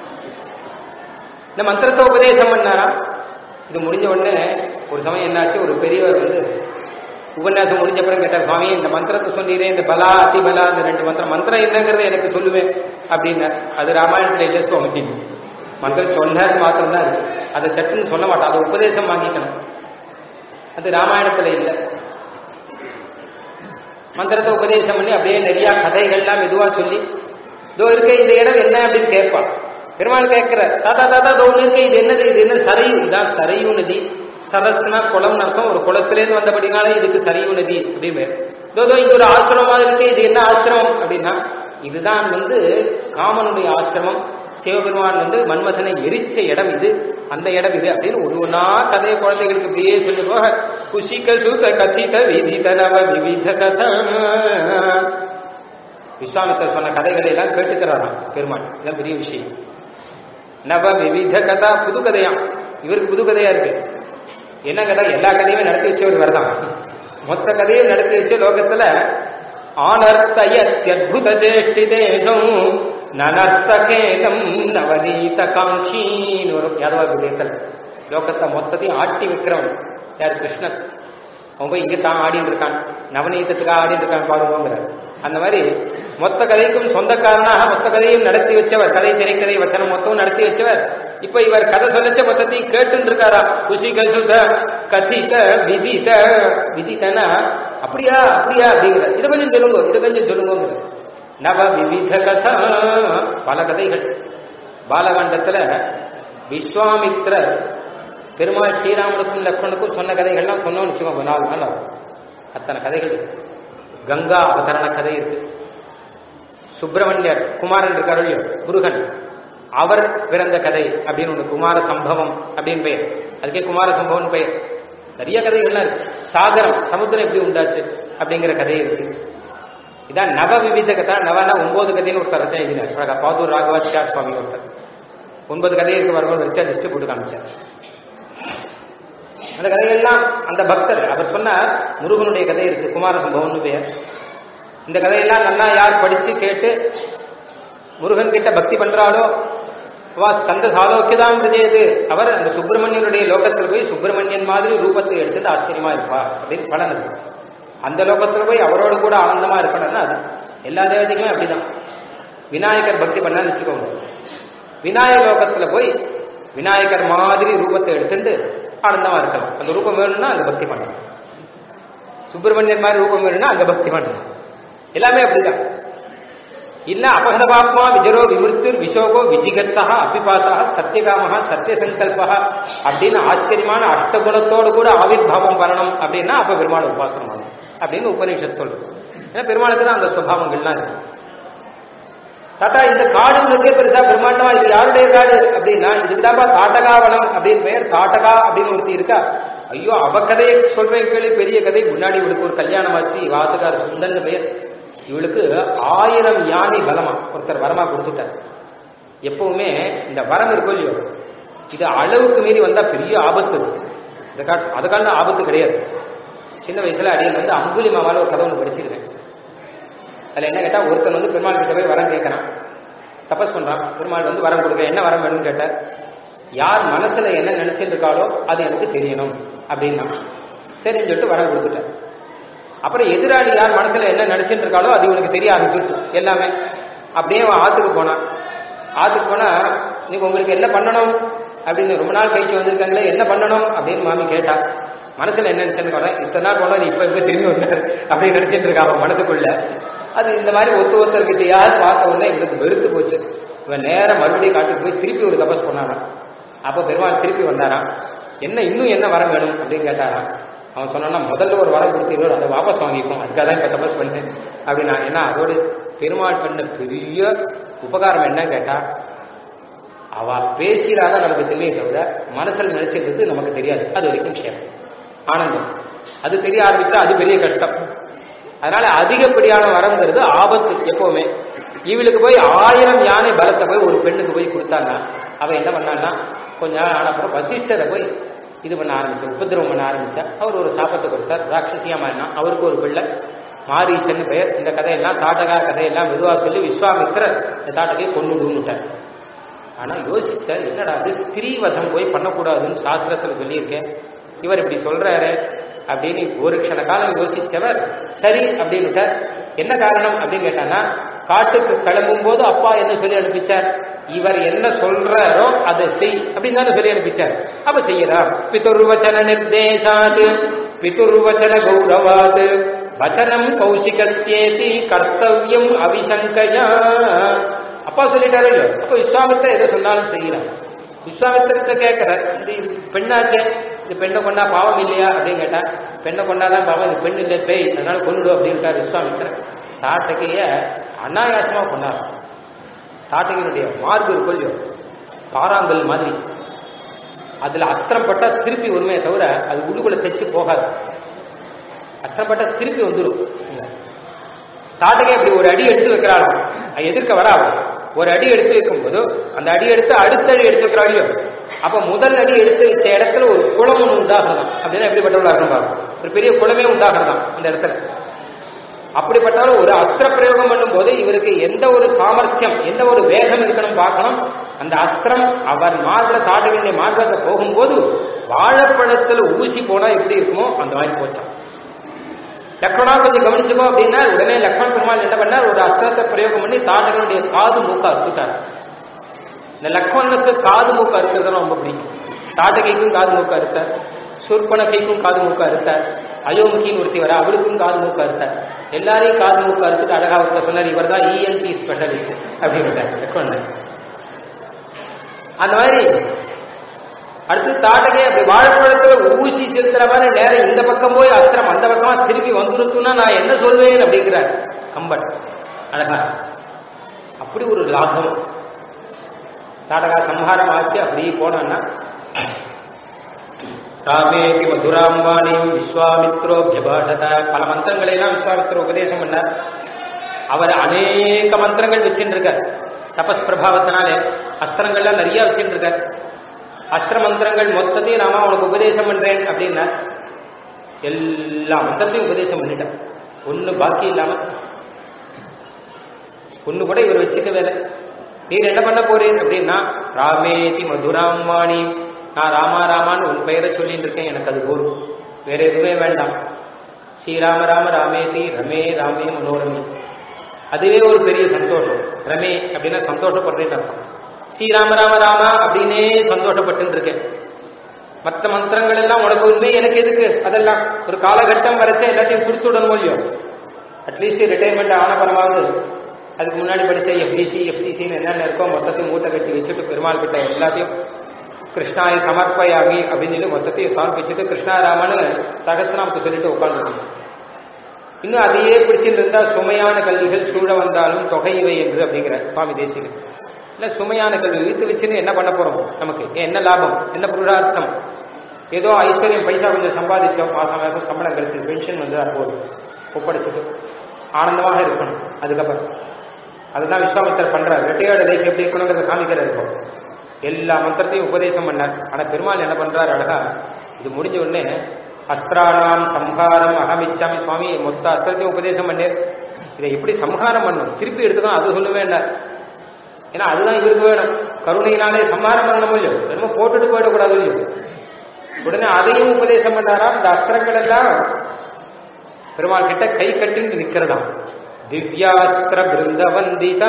இந்த மந்திரத்தை உபதேசம் பண்ணாரா இது முடிஞ்ச உடனே ஒரு சமயம் என்னாச்சு ஒரு பெரியவர் வந்து உபன்யாசம் முடிஞ்ச பிறகு கேட்டார் சுவாமி இந்த மந்திரத்தை சொன்னீரே இந்த பலா அதிபலா இந்த ரெண்டு மந்திரம் மந்திரம் என்னங்கிறத எனக்கு சொல்லுவேன் அப்படின்னு அது ராமாயணத்துல இல்லை சுவாமி மந்திரம் சொன்னது மாத்திரம் தான் இருக்கு அதை சட்டுன்னு சொல்ல மாட்டோம் அதை உபதேசம் வாங்கிக்கணும் அது ராமாயணத்துல இல்லை மந்திரத்தை உபதேசம் பண்ணி அப்படியே நிறைய கதைகள்லாம் மெதுவா சொல்லி இதோ இருக்க இந்த இடம் என்ன அப்படின்னு கேட்பான் பெருமாள் கேட்கிற தாத்தா தாத்தா இதோ ஒண்ணு இருக்கு இது என்னது இது என்ன சரையு இதான் சரையு நதி சரஸ்னா குளம்னு அர்த்தம் ஒரு குளத்திலேருந்து வந்தபடினாலே இதுக்கு சரையு நதி அப்படின்னு இதோ இங்க ஒரு ஆசிரமமா இருக்கு இது என்ன ஆசிரமம் அப்படின்னா இதுதான் வந்து காமனுடைய ஆசிரமம் சிவபெருமான் வந்து மன்மதனை எரிச்ச இடம் இது அந்த இடம் இது அப்படின்னு ஒரு ஒன்றா கதையை குழந்தைகளுக்கு இப்படியே சொல்லி போக குஷிக சுக கச்சித விதித நவ விவித கதா விஸ்வாமித்தர் சொன்ன கதைகளை எல்லாம் கேட்டுக்கிறாராம் பெருமாள் இதான் பெரிய விஷயம் நவ விவித கதா புது கதையாம் இவருக்கு புது கதையா இருக்கு என்ன கதை எல்லா கதையுமே நடத்தி வச்சவர் வரதான் மொத்த கதையும் நடத்தி வச்ச லோகத்துல ஆனர்த்தயத்யத்புத சேஷ்டிதேஷம் நனர்த்தகேதம் நவநீத காங்கீன்னு ஒரு யாதவா விடயத்தில் லோகத்தை மொத்தத்தையும் ஆட்டி வைக்கிறவன் யார் கிருஷ்ணன் அவன் போய் இங்க தான் ஆடிட்டு இருக்கான் நவநீதத்துக்காக ஆடிட்டு இருக்கான் பாடுவோங்கிற அந்த மாதிரி மொத்த கதைக்கும் சொந்தக்காரனாக மொத்த கதையும் நடத்தி வச்சவர் கதை திரைக்கதை வச்சனம் மொத்தம் நடத்தி வச்சவர் இப்ப இவர் கதை சொல்லச்ச மொத்தத்தையும் கேட்டு இருக்காரா குஷி கசுத கதித விதித விதித்தனா அப்படியா அப்படியா அப்படிங்கிற இதை கொஞ்சம் சொல்லுங்க இதை கொஞ்சம் சொல்லுங்க நவ விவித கதா பல கதைகள் பாலகாண்டத்துல விஸ்வாமித்ரர் பெருமாள் ஸ்ரீராமனுக்கும் லக்ஷ்மணுக்கும் சொன்ன கதைகள்லாம் சொன்னோம்னு வச்சுக்கோங்க நாலு நாள் ஆகும் அத்தனை கதைகள் இருக்கு. கங்கா அவதரண கதை இருக்கு சுப்பிரமணியர் குமாரன் இருக்காரு இல்லையோ முருகன் அவர் பிறந்த கதை அப்படின்னு ஒண்ணு குமார சம்பவம் அப்படின்னு பெயர் அதுக்கே குமார சம்பவம் பெயர் நிறைய கதைகள்லாம் இருக்கு சாகரம் சமுத்திரம் எப்படி உண்டாச்சு அப்படிங்கிற கதை இருக்கு இதான் நவ விவித கதா நவனா ஒன்பது கதைன்னு ஒருத்தர் ரச்சனை எழுதினார் பாதூர் ராகவாச்சியா சுவாமி ஒருத்தர் ஒன்பது கதை இருக்கு வரவங்க வச்சா லிஸ்ட் போட்டு காமிச்சார் அந்த கதையெல்லாம் அந்த பக்தர் அவர் சொன்னார் முருகனுடைய கதை இருக்கு குமார சம்பவம்னு பெயர் இந்த கதையெல்லாம் நல்லா யார் படிச்சு கேட்டு முருகன் கிட்ட பக்தி பண்றாளோ வா ஸ்கந்த சாலோக்கியதான் விஜயது அவர் அந்த சுப்பிரமணியனுடைய லோகத்தில் போய் சுப்பிரமணியன் மாதிரி ரூபத்தை எடுத்துட்டு ஆச்சரியமா இருப்பா அப்படின்னு பலன் அது அந்த லோகத்துல போய் அவரோட கூட ஆனந்தமா இருக்கணும்னா அது எல்லா தேவதைக்குமே அப்படிதான் விநாயகர் பக்தி பண்ணான்னு வச்சுக்கோங்க விநாயகர் லோகத்துல போய் விநாயகர் மாதிரி ரூபத்தை எடுத்துட்டு ஆனந்தமா இருக்கலாம் அந்த ரூபம் வேணும்னா அங்க பக்தி பண்ணலாம் சுப்பிரமணியன் மாதிரி ரூபம் வேணும்னா அங்க பக்தி பண்ணலாம் எல்லாமே அப்படிதான் இல்ல அபகதபாத்மா விஜரோ விமிருத்திர் விஷோகோ விஜிகத்சா அபிபாசா சத்தியகாமஹா சத்தியசங்கல்பா அப்படின்னு ஆச்சரியமான அஷ்டகுணத்தோடு கூட ஆவிர்வாவம் வரணும் அப்படின்னா அப்ப பெருமாள் உபாசனம் ஆகும் அப்படின்னு உபநிஷத் சொல்றது ஏன்னா பெருமாளுக்கு தான் அந்த சுபாவங்கள்லாம் இருக்கு தாத்தா இந்த காடுங்கிறதே பெருசா பிரம்மாண்டமா இது யாருடைய காடு அப்படின்னா இதுக்கு தாப்பா தாட்டகாவனம் அப்படின்னு பெயர் தாட்டகா அப்படின்னு ஒருத்தி இருக்கா ஐயோ அவ கதையை சொல்றேன் கேள்வி பெரிய கதை முன்னாடி இவளுக்கு ஒரு கல்யாணம் ஆச்சு வாத்துக்கார சுந்தன் பெயர் இவளுக்கு ஆயிரம் யானை பலமா ஒருத்தர் வரமா கொடுத்துட்டார் எப்பவுமே இந்த வரம் இருக்கும் இல்லையோ இது அளவுக்கு மீறி வந்தா பெரிய ஆபத்து இருக்கு இந்த கா அது காலம் ஆபத்து கிடையாது சின்ன வயசுல அடியில் வந்து அம்புலி மாவால ஒரு கதை ஒன்று படிச்சிருக்கேன் அதுல என்ன கேட்டா ஒருத்தன் வந்து பெருமாள் கிட்ட போய் வரம் கேட்கறான் தபஸ் பண்றான் பெருமாள் வந்து வரம் கொடுக்க என்ன வரம் வேணும்னு கேட்டார் யார் மனசுல என்ன நினைச்சிட்டு இருக்காளோ அது எனக்கு தெரியணும் அப்படின்னா சரின்னு சொல்லிட்டு வரம் கொடுத்துட்டார் அப்புறம் எதிராளி யார் மனசுல என்ன நினைச்சிட்டு இருக்காளோ அது இவனுக்கு தெரிய ஆரம்பிச்சிருச்சு எல்லாமே அப்படியே அவன் ஆத்துக்கு போனான் ஆத்துக்கு போனா நீங்க உங்களுக்கு என்ன பண்ணணும் அப்படின்னு ரொம்ப நாள் கழிச்சு வந்திருக்காங்களே என்ன பண்ணணும் அப்படின்னு மாமி கேட்டா மனசுல என்ன நினைச்சிருக்காங்க இத்தனை நாள் போனது இப்ப இப்ப திரும்பி வந்தாரு அப்படின்னு நினைச்சிட்டு இருக்கா அவன் மனசுக்குள்ள அது இந்த மாதிரி ஒத்து ஒருத்தர்கிட்ட யார் பார்த்த உடனே இவனுக்கு வெறுத்து போச்சு இவன் நேரம் மறுபடியும் காட்டுக்கு போய் திருப்பி ஒரு தபஸ் பண்ணாராம் அப்போ பெருமாள் திருப்பி வந்தாராம் என்ன இன்னும் என்ன வரம் வேணும் அப்படின்னு கேட்டாராம் அவன் சொன்னான்னா முதல்ல ஒரு வரம் கொடுத்தீங்களோ அதை வாபஸ் வாங்கிப்போம் அதுக்காக தான் இப்போ தபஸ் பண்ணேன் அப்படின்னா ஏன்னா அதோடு பெருமாள் பண்ண பெரிய உபகாரம் என்ன கேட்டா அவ பேசிடாத நமக்கு தெரியும் தவிர மனசில் நினைச்சிருக்கிறது நமக்கு தெரியாது அது வரைக்கும் விஷயம் ஆனந்தம் அது தெரிய ஆரம்பிச்சா அது பெரிய கஷ்டம் அதனால அதிகப்படியான வரம்ங்கிறது ஆபத்து எப்பவுமே இவளுக்கு போய் ஆயிரம் யானை பலத்தை போய் ஒரு பெண்ணுக்கு போய் கொடுத்தாங்க அவ என்ன பண்ணான்னா கொஞ்ச நாள் ஆன அப்புறம் வசிஷ்டரை போய் இது பண்ண ஆரம்பிச்சா உபதிரவம் பண்ண ஆரம்பிச்சா அவர் ஒரு சாபத்தை கொடுத்தார் ராட்சசியா மாறினா அவருக்கு ஒரு பிள்ளை மாரீச்சன்னு பெயர் இந்த கதையெல்லாம் தாட்டகா கதையெல்லாம் மெதுவா சொல்லி விஸ்வாமித்திரர் இந்த தாட்டகையை கொண்டு விட்டார் ஆனா யோசிச்சார் என்னடா அது ஸ்திரீவதம் போய் பண்ணக்கூடாதுன்னு சாஸ்திரத்துல சொல்லியிருக்கேன் இவர் இப்படி சொல்றாரு அப்படின்னு ஒரு க்ஷண காலம் யோசிச்சவர் சரி அப்படின்னு என்ன காரணம் அப்படின்னு கேட்டானா காட்டுக்கு கிளம்பும் போது அப்பா என்ன சொல்லி அனுப்பிச்சார் இவர் என்ன சொல்றாரோ அதை செய் அப்படின்னு தானே சொல்லி அனுப்பிச்சார் அப்ப செய்யறார் பிதுர்வச்சன நிர்தேசாது பிதுர்வச்சன கௌரவாது வச்சனம் கௌசிகசேதி கர்த்தவியம் அவிசங்கயா அப்பா சொல்லிட்டாரு இல்லையோ அப்ப விஸ்வாமித்திர எதை சொன்னாலும் செய்யறான் விஸ்வாமித்திரத்தை கேட்கிற இது பெண்ணாச்சே இது பெண்ணை கொண்டா பாவம் இல்லையா அப்படின்னு கேட்டா பெண்ணை கொண்டாதான் பாவம் இது பெண் இல்லை பேய் அதனால கொண்டு அப்படின்ட்டார் விஸ்வாமித்திரன் தாட்டகைய அனாயாசமா கொண்டார் தாட்டகையினுடைய மார்பு இருக்கும் இல்லையோ பாறாங்கல் மாதிரி அதுல அஸ்திரம் பட்டா திருப்பி உண்மையை தவிர அது உள்ளுக்குள்ள தைச்சு போகாது அஸ்திரம் பட்டா திருப்பி வந்துடும் தாட்டகை அப்படி ஒரு அடி எடுத்து வைக்கிறாள் எதிர்க்க வராது ஒரு அடி எடுத்து வைக்கும்போது அந்த அடி எடுத்து அடுத்த அடி எடுத்து வைக்கிற அடியோ அப்ப முதல் அடி எடுத்து வச்ச இடத்துல ஒரு குளம் ஒன்று உண்டாகலாம் அப்படின்னா எப்படிப்பட்டவளா இருக்கும் பாருங்க ஒரு பெரிய குளமே உண்டாகலாம் அந்த இடத்துல அப்படிப்பட்டாலும் ஒரு அஸ்திர பிரயோகம் பண்ணும்போது இவருக்கு எந்த ஒரு சாமர்த்தியம் எந்த ஒரு வேகம் இருக்கணும் பார்க்கணும் அந்த அஸ்திரம் அவர் மார்பல தாட்ட வேண்டிய மார்பத்தை போகும்போது வாழைப்பழத்துல ஊசி போனா எப்படி இருக்குமோ அந்த மாதிரி போச்சான் லக்ஷ்மணா கொஞ்சம் கவனிச்சுக்கோ அப்படின்னா உடனே லக்ஷ்மண பெருமாள் என்ன பண்ணார் ஒரு அஸ்திரத்தை பிரயோகம் பண்ணி தாட்டகனுடைய காது மூக்க அறுத்துட்டார் இந்த லக்ஷ்மணனுக்கு காது மூக்க அறுக்கிறது ரொம்ப பிடிக்கும் தாட்டகைக்கும் காது மூக்க அறுத்தார் சூர்பனகைக்கும் காது மூக்க அறுத்தார் அயோமுகின்னு ஒருத்தி வர அவளுக்கும் காது மூக்க அறுத்தார் எல்லாரையும் காது மூக்க அறுத்துட்டு அழகா ஒருத்தர் சொன்னார் இவர் தான் இஎன்டி ஸ்பெஷலிஸ்ட் அப்படின்னு லக்ஷ்மணன் அந்த மாதிரி அடுத்து தாட்டகை அப்படி வாழைப்பழத்துல ஊசி செலுத்துற மாதிரி நேரம் இந்த பக்கம் போய் அஸ்திரம் அந்த பக்கமா திருப்பி வந்துருக்குன்னா நான் என்ன சொல்வேன் அப்படிங்கிறார் கம்பன் அழகா அப்படி ஒரு லாபம் தாடகா சம்ஹாரம் ஆச்சு அப்படியே போனான்னா ராமேதி மதுராம்பாணி விஸ்வாமித்ரோ ஜபாஷத பல மந்திரங்களை எல்லாம் விஸ்வாமித்ர உபதேசம் பண்ணார் அவர் அநேக மந்திரங்கள் வச்சுட்டு இருக்கார் தபஸ் பிரபாவத்தினாலே அஸ்திரங்கள்லாம் நிறைய வச்சுட்டு இருக்கார் அஸ்திர மந்திரங்கள் மொத்தத்தையும் நாம அவனுக்கு உபதேசம் பண்றேன் அப்படின்னா எல்லா மந்திரத்தையும் உபதேசம் பண்ணிட்டான் ஒண்ணு பாக்கி இல்லாம ஒண்ணு கூட இவர் வச்சுக்க வேலை நீர் என்ன பண்ண போறீர் அப்படின்னா ராமேதி மதுராம் வாணி நான் ராமா ராமான்னு உன் பெயரை சொல்லிட்டு இருக்கேன் எனக்கு அது போதும் வேற எதுவுமே வேண்டாம் ஸ்ரீராம ராம ராமேதி ரமே ராமே மனோரமே அதுவே ஒரு பெரிய சந்தோஷம் ரமே அப்படின்னா சந்தோஷப்படுறேன்னு அர்த்தம் ஸ்ரீராம ராம ராமா அப்படின்னே சந்தோஷப்பட்டு இருக்கேன் மற்ற மந்திரங்கள் எல்லாம் உனக்கு உண்மை எனக்கு எதுக்கு அதெல்லாம் ஒரு காலகட்டம் வரைச்சா எல்லாத்தையும் கொடுத்து விடணும் இல்லையோ அட்லீஸ்ட் ரிட்டையர்மெண்ட் ஆன பரமாவது அதுக்கு முன்னாடி படிச்ச எஃப்டிசி எஃப்சிசின்னு என்னென்ன இருக்கோ மொத்தத்தையும் மூட்டை கட்டி வச்சுட்டு பெருமாள் கிட்ட எல்லாத்தையும் கிருஷ்ணாய சமர்ப்பயாமி அப்படின்னு சொல்லி மொத்தத்தையும் சமர்ப்பிச்சுட்டு கிருஷ்ணாராமனு சகசிரநாமத்தை சொல்லிட்டு உட்காந்துருக்கணும் இன்னும் அதையே பிடிச்சிட்டு இருந்தா சுமையான கல்விகள் சூழ வந்தாலும் தொகை இவை என்று அப்படிங்கிற சுவாமி தேசிகன் இல்ல சுமையான கல்வி இழுத்து வச்சுன்னு என்ன பண்ண போறோம் நமக்கு என்ன லாபம் என்ன புருஷார்த்தம் ஏதோ ஐஸ்வர்யம் பைசா கொஞ்சம் சம்பாதிச்சோம் மாசம் மாசம் சம்பளம் கிடைச்சது பென்ஷன் வந்து போதும் ஒப்படைச்சிட்டு ஆனந்தமாக இருக்கணும் அதுக்கப்புறம் அதுதான் விஸ்வாமித்தர் பண்றார் ரெட்டையோட லைஃப் எப்படி இருக்கணுங்கிறத காமிக்கிறார் இப்போ எல்லா மந்திரத்தையும் உபதேசம் பண்ணார் ஆனா பெருமாள் என்ன பண்றாரு அழகா இது முடிஞ்ச உடனே அஸ்திராணாம் சம்ஹாரம் அகமிச்சாமி சுவாமி மொத்த அஸ்திரத்தையும் உபதேசம் பண்ணேன் இதை எப்படி சம்ஹாரம் பண்ணணும் திருப்பி எடுத்துக்கணும் அது சொல்ல வேண்டாம் ஏன்னா அதுதான் இவருக்கு வேணும் கருணையினாலே சம்ஹாரம் பண்ணணும் இல்லையோ என்னமோ போட்டுட்டு போயிடக்கூடாது இல்லையோ உடனே அதையும் உபதேசம் பண்ணாரா இந்த அஸ்திரங்கள் எல்லாம் பெருமாள் கிட்ட கை கட்டின்னு நிக்கிறதாம் திவ்யாஸ்திர பிருந்தவந்திதா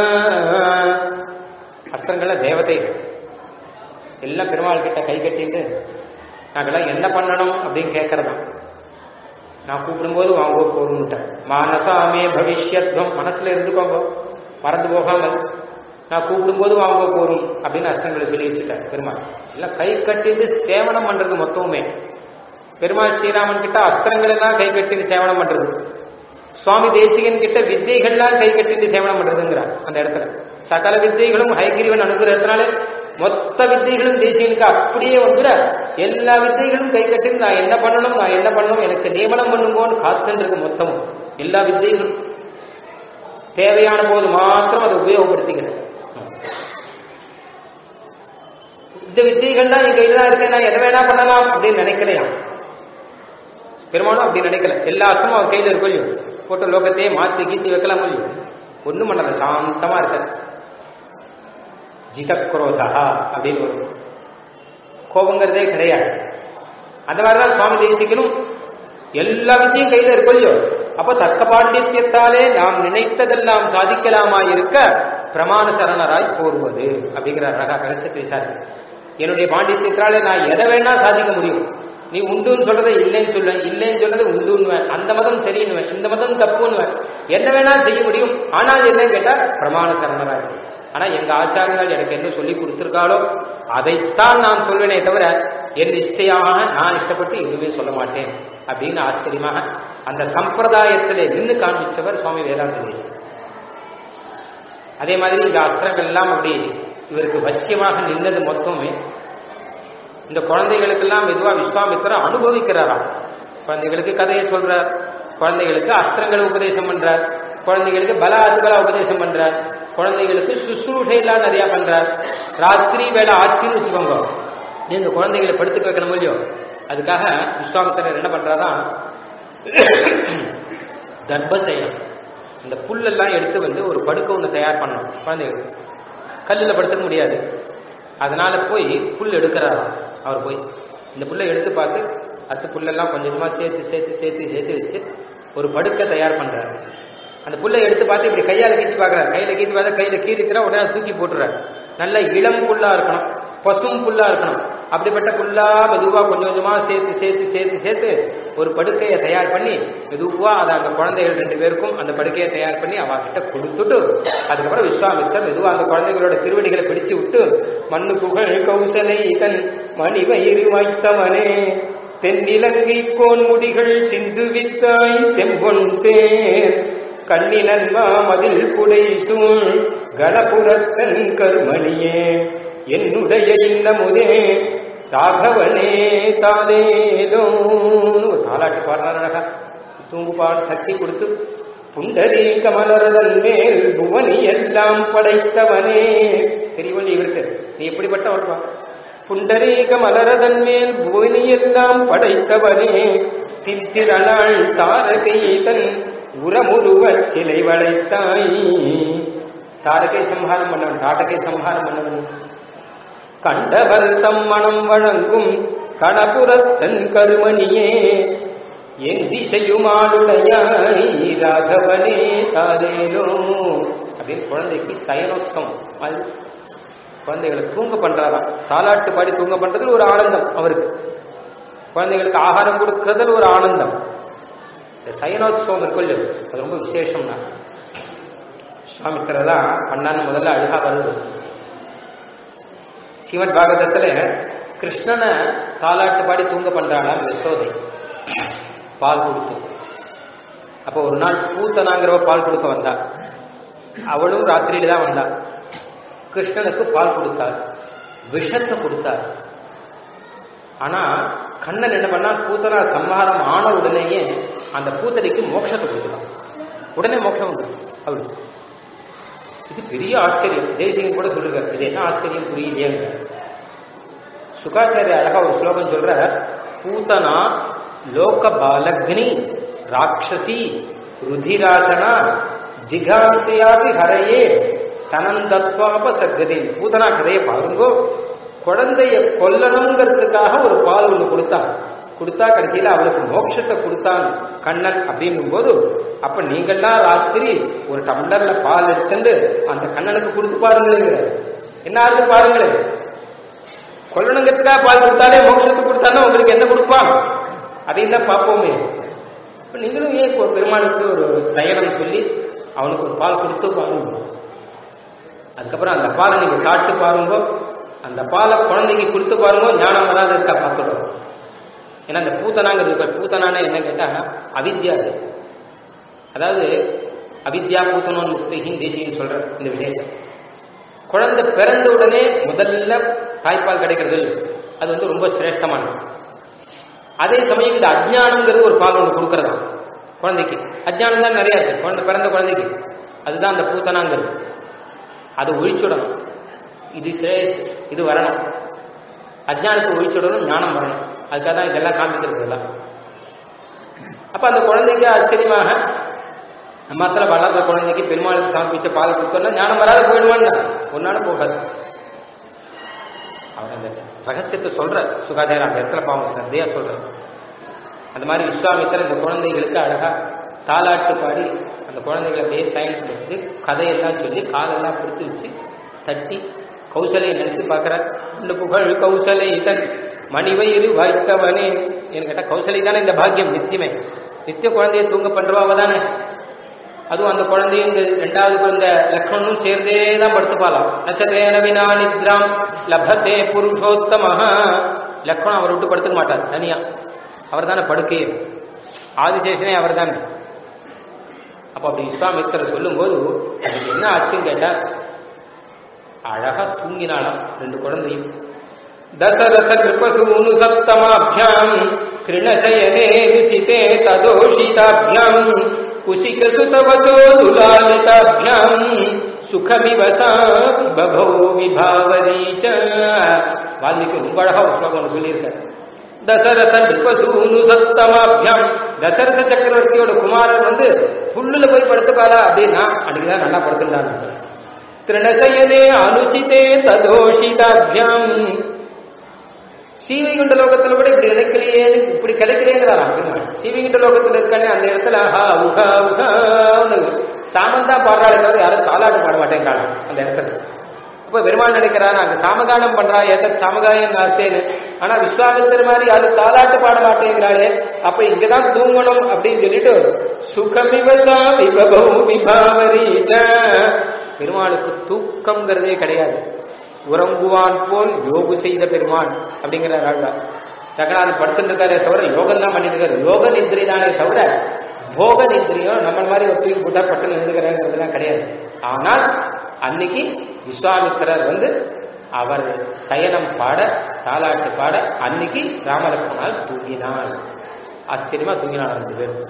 அஸ்திரங்கள தேவதைகள் எல்லாம் பெருமாள் கிட்ட கை கட்டிட்டு நாங்கெல்லாம் என்ன பண்ணணும் அப்படின்னு கேட்கறதாம் நான் கூப்பிடும்போது வாங்க போருன்ட்டேன் மானசாமே பவிஷ்யத்வம் மனசுல இருந்துக்கோங்க மறந்து போகாமல் நான் கூப்பிடும்போது வாங்க போரும் அப்படின்னு அஸ்தங்களை சொல்லி வச்சுட்டேன் பெருமாள் எல்லாம் கை கட்டிட்டு சேவனம் பண்றது மொத்தமுமே பெருமாள் ஸ்ரீராமன் கிட்ட அஸ்திரங்கள் எல்லாம் கை கட்டிட்டு சேவனம் பண்றது சுவாமி தேசிகன் கிட்ட வித்தைகள்லாம் கை கட்டிட்டு சேவனம் பண்றதுங்கிறார் அந்த இடத்துல சகல வித்தைகளும் ஹைகிரிவன் அனுகிரகத்தினால மொத்த வித்தைகளும் தேசிகனுக்கு அப்படியே வந்துட எல்லா வித்தைகளும் கை கட்டி நான் என்ன பண்ணணும் நான் என்ன பண்ணணும் எனக்கு நியமனம் பண்ணுங்கோன்னு காத்துன்றது மொத்தமும் எல்லா வித்தைகளும் தேவையான போது மாத்திரம் அதை உபயோகப்படுத்திக்கிறேன் இந்த வித்தைகள் தான் என் கையில தான் இருக்கேன் நான் எதை வேணா பண்ணலாம் அப்படின்னு நினைக்கலையாம் பெருமானும் அப்படி நினைக்கல எல்லா அர்த்தமும் அவர் கையில இருக்கும் இல்லையோ போட்டு லோகத்தையே மாத்தி கீத்தி வைக்கலாம் இல்லையோ ஒண்ணும் பண்ணல சாந்தமா இருக்க ஜிதக்ரோதா அப்படின்னு ஒரு கோபங்கிறதே கிடையாது அந்த மாதிரிதான் சுவாமி தேசிகனும் எல்லா வித்தையும் கையில இருக்கும் இல்லையோ அப்ப தக்க பாண்டித்யத்தாலே நாம் நினைத்ததெல்லாம் சாதிக்கலாமா இருக்க பிரமாண சரணராய் போர்வது அப்படிங்கிற அழகா கடைசி பேசாரு என்னுடைய பாண்டித்யத்தாலே நான் எதை வேணா சாதிக்க முடியும் நீ உண்டுன்னு சொல்றதை இல்லைன்னு சொல்லுவேன் இல்லைன்னு சொல்றதை உண்டுன்னுவேன் அந்த மதம் சரின்னுவேன் இந்த மதம் தப்புன்னுவேன் என்ன வேணா செய்ய முடியும் ஆனால் என்னன்னு கேட்டா பிரமாண சரணராய் ஆனா எங்க ஆச்சாரங்கள் எனக்கு என்ன சொல்லி கொடுத்திருக்காளோ அதைத்தான் நான் சொல்வேனே தவிர என் இஷ்டையாக நான் இஷ்டப்பட்டு எதுவுமே சொல்ல மாட்டேன் அப்படின்னு ஆச்சரியமாக அந்த சம்பிரதாயத்திலே நின்று காண்பிச்சவர் சுவாமி வேதாந்த தேசி அதே மாதிரி இந்த அஸ்திரங்கள் எல்லாம் அப்படி இவருக்கு வசியமாக நின்னது மொத்தமே இந்த குழந்தைகளுக்கெல்லாம் மெதுவா விஸ்வாமித்திரர் அனுபவிக்கிறாராம் குழந்தைகளுக்கு கதையை சொல்றார் குழந்தைகளுக்கு அஸ்திரங்களை உபதேசம் பண்றார் குழந்தைகளுக்கு பல அதுபல உபதேசம் பண்றார் குழந்தைகளுக்கு சுசுரூஷையெல்லாம் நிறைய பண்றார் ராத்திரி வேலை ஆச்சுன்னு வச்சுக்கோங்க நீங்க குழந்தைகளை படுத்துக்க வைக்கணும் இல்லையோ அதுக்காக விஸ்வாமித்திரர் என்ன பண்றாரா தர்பசயனம் இந்த புல்லெல்லாம் எடுத்து வந்து ஒரு படுக்கை ஒன்று தயார் பண்ணணும் குழந்தைகள் கல்லில் படுத்துக்க முடியாது அதனால போய் புல் எடுக்கிறாராம் அவர் போய் இந்த புல்லை எடுத்து பார்த்து அத்து புல்லெல்லாம் கொஞ்சம் கொஞ்சமா சேர்த்து சேர்த்து சேர்த்து சேர்த்து வச்சு ஒரு படுக்கை தயார் பண்றாரு அந்த புல்லை எடுத்து பார்த்து இப்படி கையால கீத்தி பார்க்கறாரு கையில கீத்தி பார்த்தா கையில கீறிக்கிறா உடனே தூக்கி போட்டுறாரு நல்ல இளம் புல்லா இருக்கணும் பசும் புல்லா இருக்கணும் அப்படிப்பட்ட புல்லா மெதுவா கொஞ்சம் கொஞ்சமா சேர்த்து சேர்த்து சேர்த்து சேர்த்து ஒரு படுக்கையை தயார் பண்ணி மெதுவா அதை அந்த குழந்தைகள் ரெண்டு பேருக்கும் அந்த படுக்கையை தயார் பண்ணி அவ கிட்ட கொடுத்துட்டு அதுக்கப்புறம் விஸ்வாமித்தர் மெதுவா அந்த குழந்தைகளோட திருவடிகளை பிடிச்சு விட்டு மண்ணு புகழ் கௌசலை தன் மணி வயிறு வைத்தவனே தென்னிலங்கை கோன் முடிகள் சிந்து வித்தாய் செம்பொன் சேர் கண்ணினன்மா மதில் புடை சூழ் கணபுரத்தன் கருமணியே என்னுடைய இன்னமுதே ராகவனே தானேலோ ஒரு தாலாட்டு பாடுறார் அழகா தூங்கு பாடு தட்டி கொடுத்து புண்டரீ கமலரதன் மேல் புவனி எல்லாம் படைத்தவனே தெரியவன் இவருக்கு நீ எப்படிப்பட்டவன்பா புண்டரீக மலரதன் மேல் புவனி எல்லாம் படைத்தவனே தித்திரனாள் தாரகை தன் உரமுருவச் சிலை வளைத்தாய் தாரகை சம்ஹாரம் பண்ணவன் தாட்டகை சம்ஹாரம் பண்ணவன் கண்டவர் தம் மனம் வழங்கும் கடபுரத்தன் கருமணியே என் திசையுமாளுடையாய் ராகவனே தாரேலோ அப்படின்னு குழந்தைக்கு சயனோத்சவம் அது குழந்தைகளை தூங்க பண்றாராம் தாலாட்டு பாடி தூங்க பண்றதுல ஒரு ஆனந்தம் அவருக்கு குழந்தைகளுக்கு ஆகாரம் கொடுக்கறதுல ஒரு ஆனந்தம் இந்த சயனோத்சவம் இருக்குல்ல அது ரொம்ப விசேஷம்னா சுவாமித்திர தான் பண்ணான்னு முதல்ல அழகா வருது ஸ்ரீமத் பாகவதத்துல கிருஷ்ணனை தாலாட்டு பாடி தூங்க பண்றானா யசோதை பால் கொடுத்து அப்போ ஒரு நாள் பூத்தனாங்கிறவ பால் கொடுக்க வந்தா அவளும் ராத்திரியில தான் வந்தா கிருஷ்ணனுக்கு பால் கொடுத்தார் விஷத்தை கொடுத்தார் ஆனா கண்ணன் என்ன பண்ணா பூத்தனா சம்ஹாரம் ஆன உடனேயே அந்த பூத்தடிக்கு மோட்சத்தை கொடுத்துட்டான் உடனே மோட்சம் வந்து அவளுக்கு இது பெரிய ஆச்சரியம் தேசியம் கூட சொல்லுங்க இது என்ன ஆச்சரியம் புரியலையேங்க சுகாச்சாரிய அழகா ஒரு ஸ்லோகம் சொல்ற பூத்தனா லோக பாலக்னி ராட்சசி ருதிராசனா ஜிகாசையாதி ஹரையே தனந்தத்வாப சர்க்கதி பூதனா கதையை பாருங்கோ குழந்தைய கொல்லணுங்கிறதுக்காக ஒரு பால் ஒன்று கொடுத்தான் கொடுத்தா கடைசியில அவளுக்கு மோட்சத்தை கொடுத்தான் கண்ணன் அப்படிங்கும் போது அப்ப நீங்கள்லாம் ராத்திரி ஒரு டம்ளர்ல பால் எடுத்துட்டு அந்த கண்ணனுக்கு கொடுத்து பாருங்களேங்க என்ன ஆகுது பாருங்களேன் கொல்லணுங்கிறதுக்காக பால் கொடுத்தாலே மோட்சத்தை கொடுத்தாலும் உங்களுக்கு என்ன கொடுப்பான் அதையும் தான் பார்ப்போமே இப்ப நீங்களும் ஏன் ஒரு பெருமாளுக்கு ஒரு சயனம் சொல்லி அவனுக்கு ஒரு பால் கொடுத்து பாருங்க அதுக்கப்புறம் அந்த பாலை நீங்க சாப்பிட்டு பாருங்க அந்த பாலை குழந்தைக்கு கொடுத்து பாருங்க ஞானம் வராது இருக்கா பார்த்துடும் ஏன்னா இந்த பூத்தனாங்கிறது இப்ப பூத்தனான என்ன கேட்டா அவித்யா அது அதாவது அவித்யா பூத்தனோன் முக்திகின் தேசியம் சொல்ற இந்த விசேஷம் குழந்தை பிறந்த உடனே முதல்ல தாய்ப்பால் கிடைக்கிறது அது வந்து ரொம்ப சிரேஷ்டமானது அதே சமயம் இந்த அஜ்ஞானங்கிறது ஒரு பால் ஒன்று கொடுக்கறதா குழந்தைக்கு அஜ்ஞானம் தான் நிறைய இருக்கு குழந்தை பிறந்த குழந்தைக்கு அதுதான் அந்த பூத்தனாங்கிறது அதை ஒழிச்சுடணும் இது சிரேஷ் இது வரணும் அஜ்ஞானத்தை ஒழிச்சுடணும் ஞானம் வரணும் அதுக்காக தான் இதெல்லாம் காண்பிக்கிறது எல்லாம் அப்ப அந்த குழந்தைக்கு ஆச்சரியமாக மத்தில வளர்ந்த குழந்தைக்கு பெருமாளுக்கு சமர்ப்பிச்ச பால் கொடுத்தோம்னா ஞானம் வராது போயிடுவான்னு ஒரு நாள் போகாது அவர் அந்த ரகசியத்தை சொல்ற சுகாதார அந்த இடத்துல பாவம் சந்தையா சொல்ற அந்த மாதிரி விஸ்வாமித்திர இந்த குழந்தைகளுக்கு அழகா தாலாட்டு பாடி அந்த குழந்தைகளை அப்படியே சயின்ஸ் எடுத்து கதையெல்லாம் சொல்லி காலெல்லாம் பிடிச்சு வச்சு தட்டி கௌசலையை நினைச்சு பார்க்கிற இந்த புகழ் கௌசலை தன் மணிவயிறு வாய்த்தவனே என்று கேட்டா கௌசலை தானே இந்த பாக்கியம் நித்தியமே நித்திய குழந்தைய தூங்க பண்றவா தானே அதுவும் அந்த குழந்தையும் இந்த ரெண்டாவது குழந்தை லக்ஷ்மணும் சேர்ந்தே தான் படுத்துப்பாலாம் நச்சதேன வினா நித்ராம் லபத்தே புருஷோத்தமஹா லக்ஷ்மணன் அவர் விட்டு படுத்துக்க மாட்டார் தனியா அவர் தானே படுக்கையே ஆதிசேஷனே அவர் தானே அப்ப அப்படி விஸ்வாமித்திரர் சொல்லும்போது அதுக்கு என்ன ஆச்சுன்னு கேட்டா அழகா தூங்கினாலாம் ரெண்டு குழந்தையும் தசரத கிருபசூனு சப்தமாபியாம் கிருணசயனே ருச்சிதே ததோஷிதாபியாம் குசிகசுதவசோ துலாலிதாபியாம் சுகமிவ சா பபோ விபாவரீச்ச வால்மீகி ரொம்ப அழகா ஒரு ஸ்லோகம் ஒன்று சொல்லியிருக்கார் தசரத நிருபசூனு சத்தமாபியாம் தசரத சக்கரவர்த்தியோட குமாரர் வந்து புல்லுல போய் படுத்துப்பாளா அப்படின்னா அன்னைக்குதான் நல்லா படுத்துட்டாங்க திருணசயனே அனுச்சிதே ததோஷிதாபியாம் சீவைகுண்ட லோகத்துல கூட இப்படி கிடைக்கலையே இப்படி கிடைக்கலையேங்கிறாராம் பெருமாள் சீவைகுண்ட லோகத்துல இருக்கானே அந்த இடத்துல ஹா உகா உகான்னு சாமந்தா பாடுறாளே தவிர யாரும் தாலாட்டு பாட மாட்டேங்கிறாங்க அந்த இடத்துல அப்ப பெருமாள் நினைக்கிறாரு அங்க சாமகானம் பண்றா ஏத்த சாமகாயம் நாஸ்தேன்னு ஆனா விஸ்வாமித்தர் மாதிரி யாரும் தாலாட்டு பாட மாட்டேங்கிறாளே அப்ப இங்கதான் தூங்கணும் அப்படின்னு சொல்லிட்டு சுகமிவசா விபவ விபாவரீச்ச பெருமாளுக்கு தூக்கம்ங்கிறதே கிடையாது உறங்குவான் போல் யோகு செய்த பெருமான் அப்படிங்கிறார் ஆழ்வா சகனாது படுத்துட்டு இருக்காரே தவிர யோகம் தான் பண்ணிட்டு இருக்காரு யோக நிந்திரி தானே தவிர போக நிந்திரியம் நம்ம மாதிரி ஒரு தூக்கி போட்டா பட்டு நின்றுக்கிறேங்கிறதுலாம் கிடையாது ஆனால் அன்னைக்கு விஸ்வாமித்திரர் வந்து அவர் சயனம் பாட தாலாட்டு பாட அன்னைக்கு ராமலட்சுமணால் தூங்கினார் ஆச்சரியமா தூங்கினார் ரெண்டு பேரும்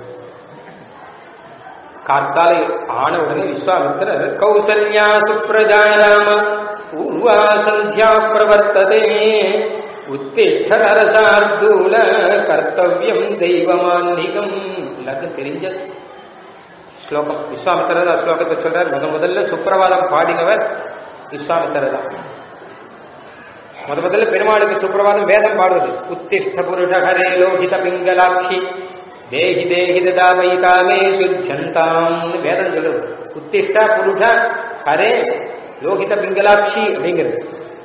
கார்த்தாலை ஆன உடனே விஸ்வாமித்திரர் கௌசல்யா சுப்ரஜா ராம பூர்வா சந்தியா பிரவர்த்ததே உத்திஷ்ட நரசார்தூல கர்த்தவியம் தெய்வமான்மிகம் எல்லாருக்கும் தெரிஞ்ச ஸ்லோகம் விஸ்வாமித்திரர் தான் ஸ்லோகத்தை சொல்றார் முத முதல்ல சுப்பிரவாதம் பாடினவர் விஸ்வாமித்திரர் தான் முத முதல்ல பெருமாளுக்கு சுப்பிரவாதம் வேதம் பாடுவது உத்திஷ்ட புருஷ ஹரே லோகித பிங்கலாட்சி தேகி தேகி ததாவை காமே சுத்தந்தாம் வேதம் சொல்லுது உத்திஷ்ட புருஷ ஹரே லோகித பிங்கலாட்சி அப்படிங்கிறது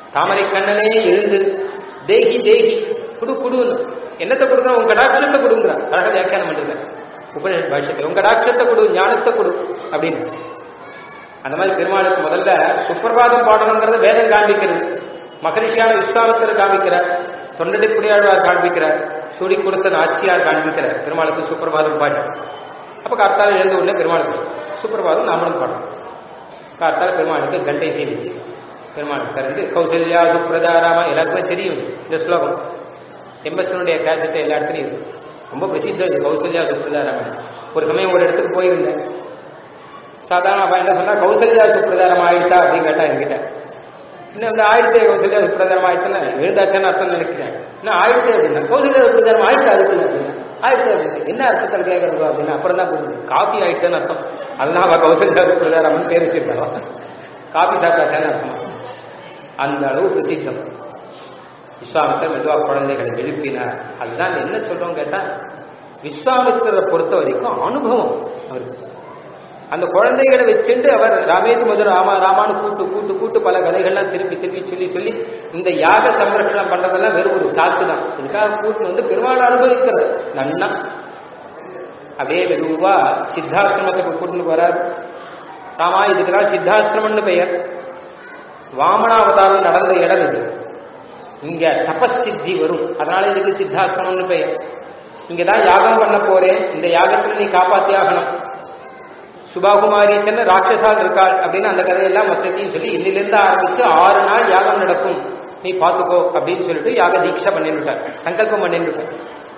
தாமரை கண்ணனே எழுந்து தேகி தேகி குடு குடுன்னு என்னத்தை கொடுக்குற உங்க கடாட்சத்தை கொடுங்கிற அழகா வியாக்கியானம் பண்ணுங்க உபநிஷத் பாஷ்யத்தில் உங்க கடாட்சத்தை கொடு ஞானத்தை கொடு அப்படின்னு அந்த மாதிரி பெருமாளுக்கு முதல்ல சுப்பிரபாதம் பாடணுங்கிறத வேதம் காண்பிக்கிறது மகரிஷியான விஸ்வாமித்தர் காண்பிக்கிறார் தொண்டடிப்புடியாழ்வார் காண்பிக்கிறார் சூடி கொடுத்த நாச்சியார் காண்பிக்கிறார் பெருமாளுக்கு சுப்பிரபாதம் பாடு அப்ப கார்த்தால எழுந்த உடனே பெருமாளுக்கு சுப்பிரபாதம் நாமளும் பாடணும் கார்த்தால பெருமாளுக்கு கண்டை சேமிச்சு பெருமாள் திறந்து கௌசல்யா சுப்ரதாராமா எல்லாருக்குமே தெரியும் இந்த ஸ்லோகம் எம்பசனுடைய கேசட்டை எல்லா இடத்துலையும் இருக்கு ரொம்ப பிரசித்தம் இது கௌசல்யா சுப்ரதாராமா ஒரு சமயம் ஒரு இடத்துக்கு போயிருந்தேன் சாதாரண அப்பா என்ன சொன்னா கௌசல்யா சுப்ரதாரம் ஆயிடுச்சா அப்படின்னு கேட்டா என்கிட்ட இன்னும் வந்து ஆயிரத்தி கௌசல்யா சுப்ரதாரம் ஆயிடுச்சுன்னா எழுந்தாச்சான்னு அர்த்தம் நினைக்கிறேன் இன்னும் ஆயிரத்தி அப்படின்னா கௌசல்யா சுப்ரதாரம் ஆயிடுச்சு அதுக்குள்ள அப்படின்னா ஆயிடுச்சு அப்படின்னு என்ன அர்த்தத்தில் கேட்கறது அப்படின்னு அப்புறம் தான் புரியுது காஃபி ஆயிடுச்சுன்னு அர்த்தம் அதெல்லாம் அவ கௌசல்யா சுப்ரதாரம்னு பேர் வச்சிருக்காங்க காஃபி சாப்பிட்டாச்சான்னு அர்த்தம் அந்த அளவு பிரசித்தம் விஸ்வாமித்தர் மெதுவா குழந்தைகளை எழுப்பினார் அதுதான் என்ன சொல்றோம் கேட்டா விஸ்வாமித்திரரை பொறுத்த வரைக்கும் அனுபவம் அவருக்கு அந்த குழந்தைகளை வச்சுட்டு அவர் ராமேது மதுர ராமா ராமான்னு கூட்டு கூட்டு கூட்டு பல கதைகள்லாம் திருப்பி திருப்பி சொல்லி சொல்லி இந்த யாக சம்ரட்சணம் பண்றதெல்லாம் வெறும் ஒரு சாத்து தான் இதுக்காக கூட்டு வந்து பெருமாள் அனுபவிக்கிறது நன்னா அப்படியே மெதுவா சித்தாசிரமத்துக்கு கூட்டிட்டு போறார் ராமா இதுக்குதான் சித்தாசிரமம்னு பெயர் வாமனாவதாரம் நடந்த இடம் இது இங்க தபசித்தி வரும் அதனால இதுக்கு சித்தாசிரமம்னு பெயர் இங்கதான் யாகம் பண்ண போறேன் இந்த யாகத்துல நீ காப்பாத்தி ஆகணும் சுபாகுமாரி சென்ன ராட்சசால் இருக்காள் அப்படின்னு அந்த கதையெல்லாம் மொத்தத்தையும் சொல்லி இன்னிலிருந்து ஆரம்பிச்சு ஆறு நாள் யாகம் நடக்கும் நீ பாத்துக்கோ அப்படின்னு சொல்லிட்டு யாக தீட்சை பண்ணிருக்கார் சங்கல்பம் பண்ணிருக்கார்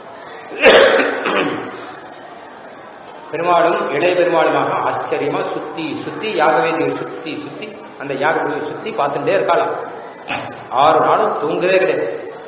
பெருமாளும் இளைய பெருமாளுமாக ஆச்சரியமா சுத்தி சுத்தி யாகவேதியை சுத்தி சுத்தி அந்த யாக சுத்தி பார்த்துட்டே இருக்காளாம் ஆறு நாளும் தூங்கவே கிடையாது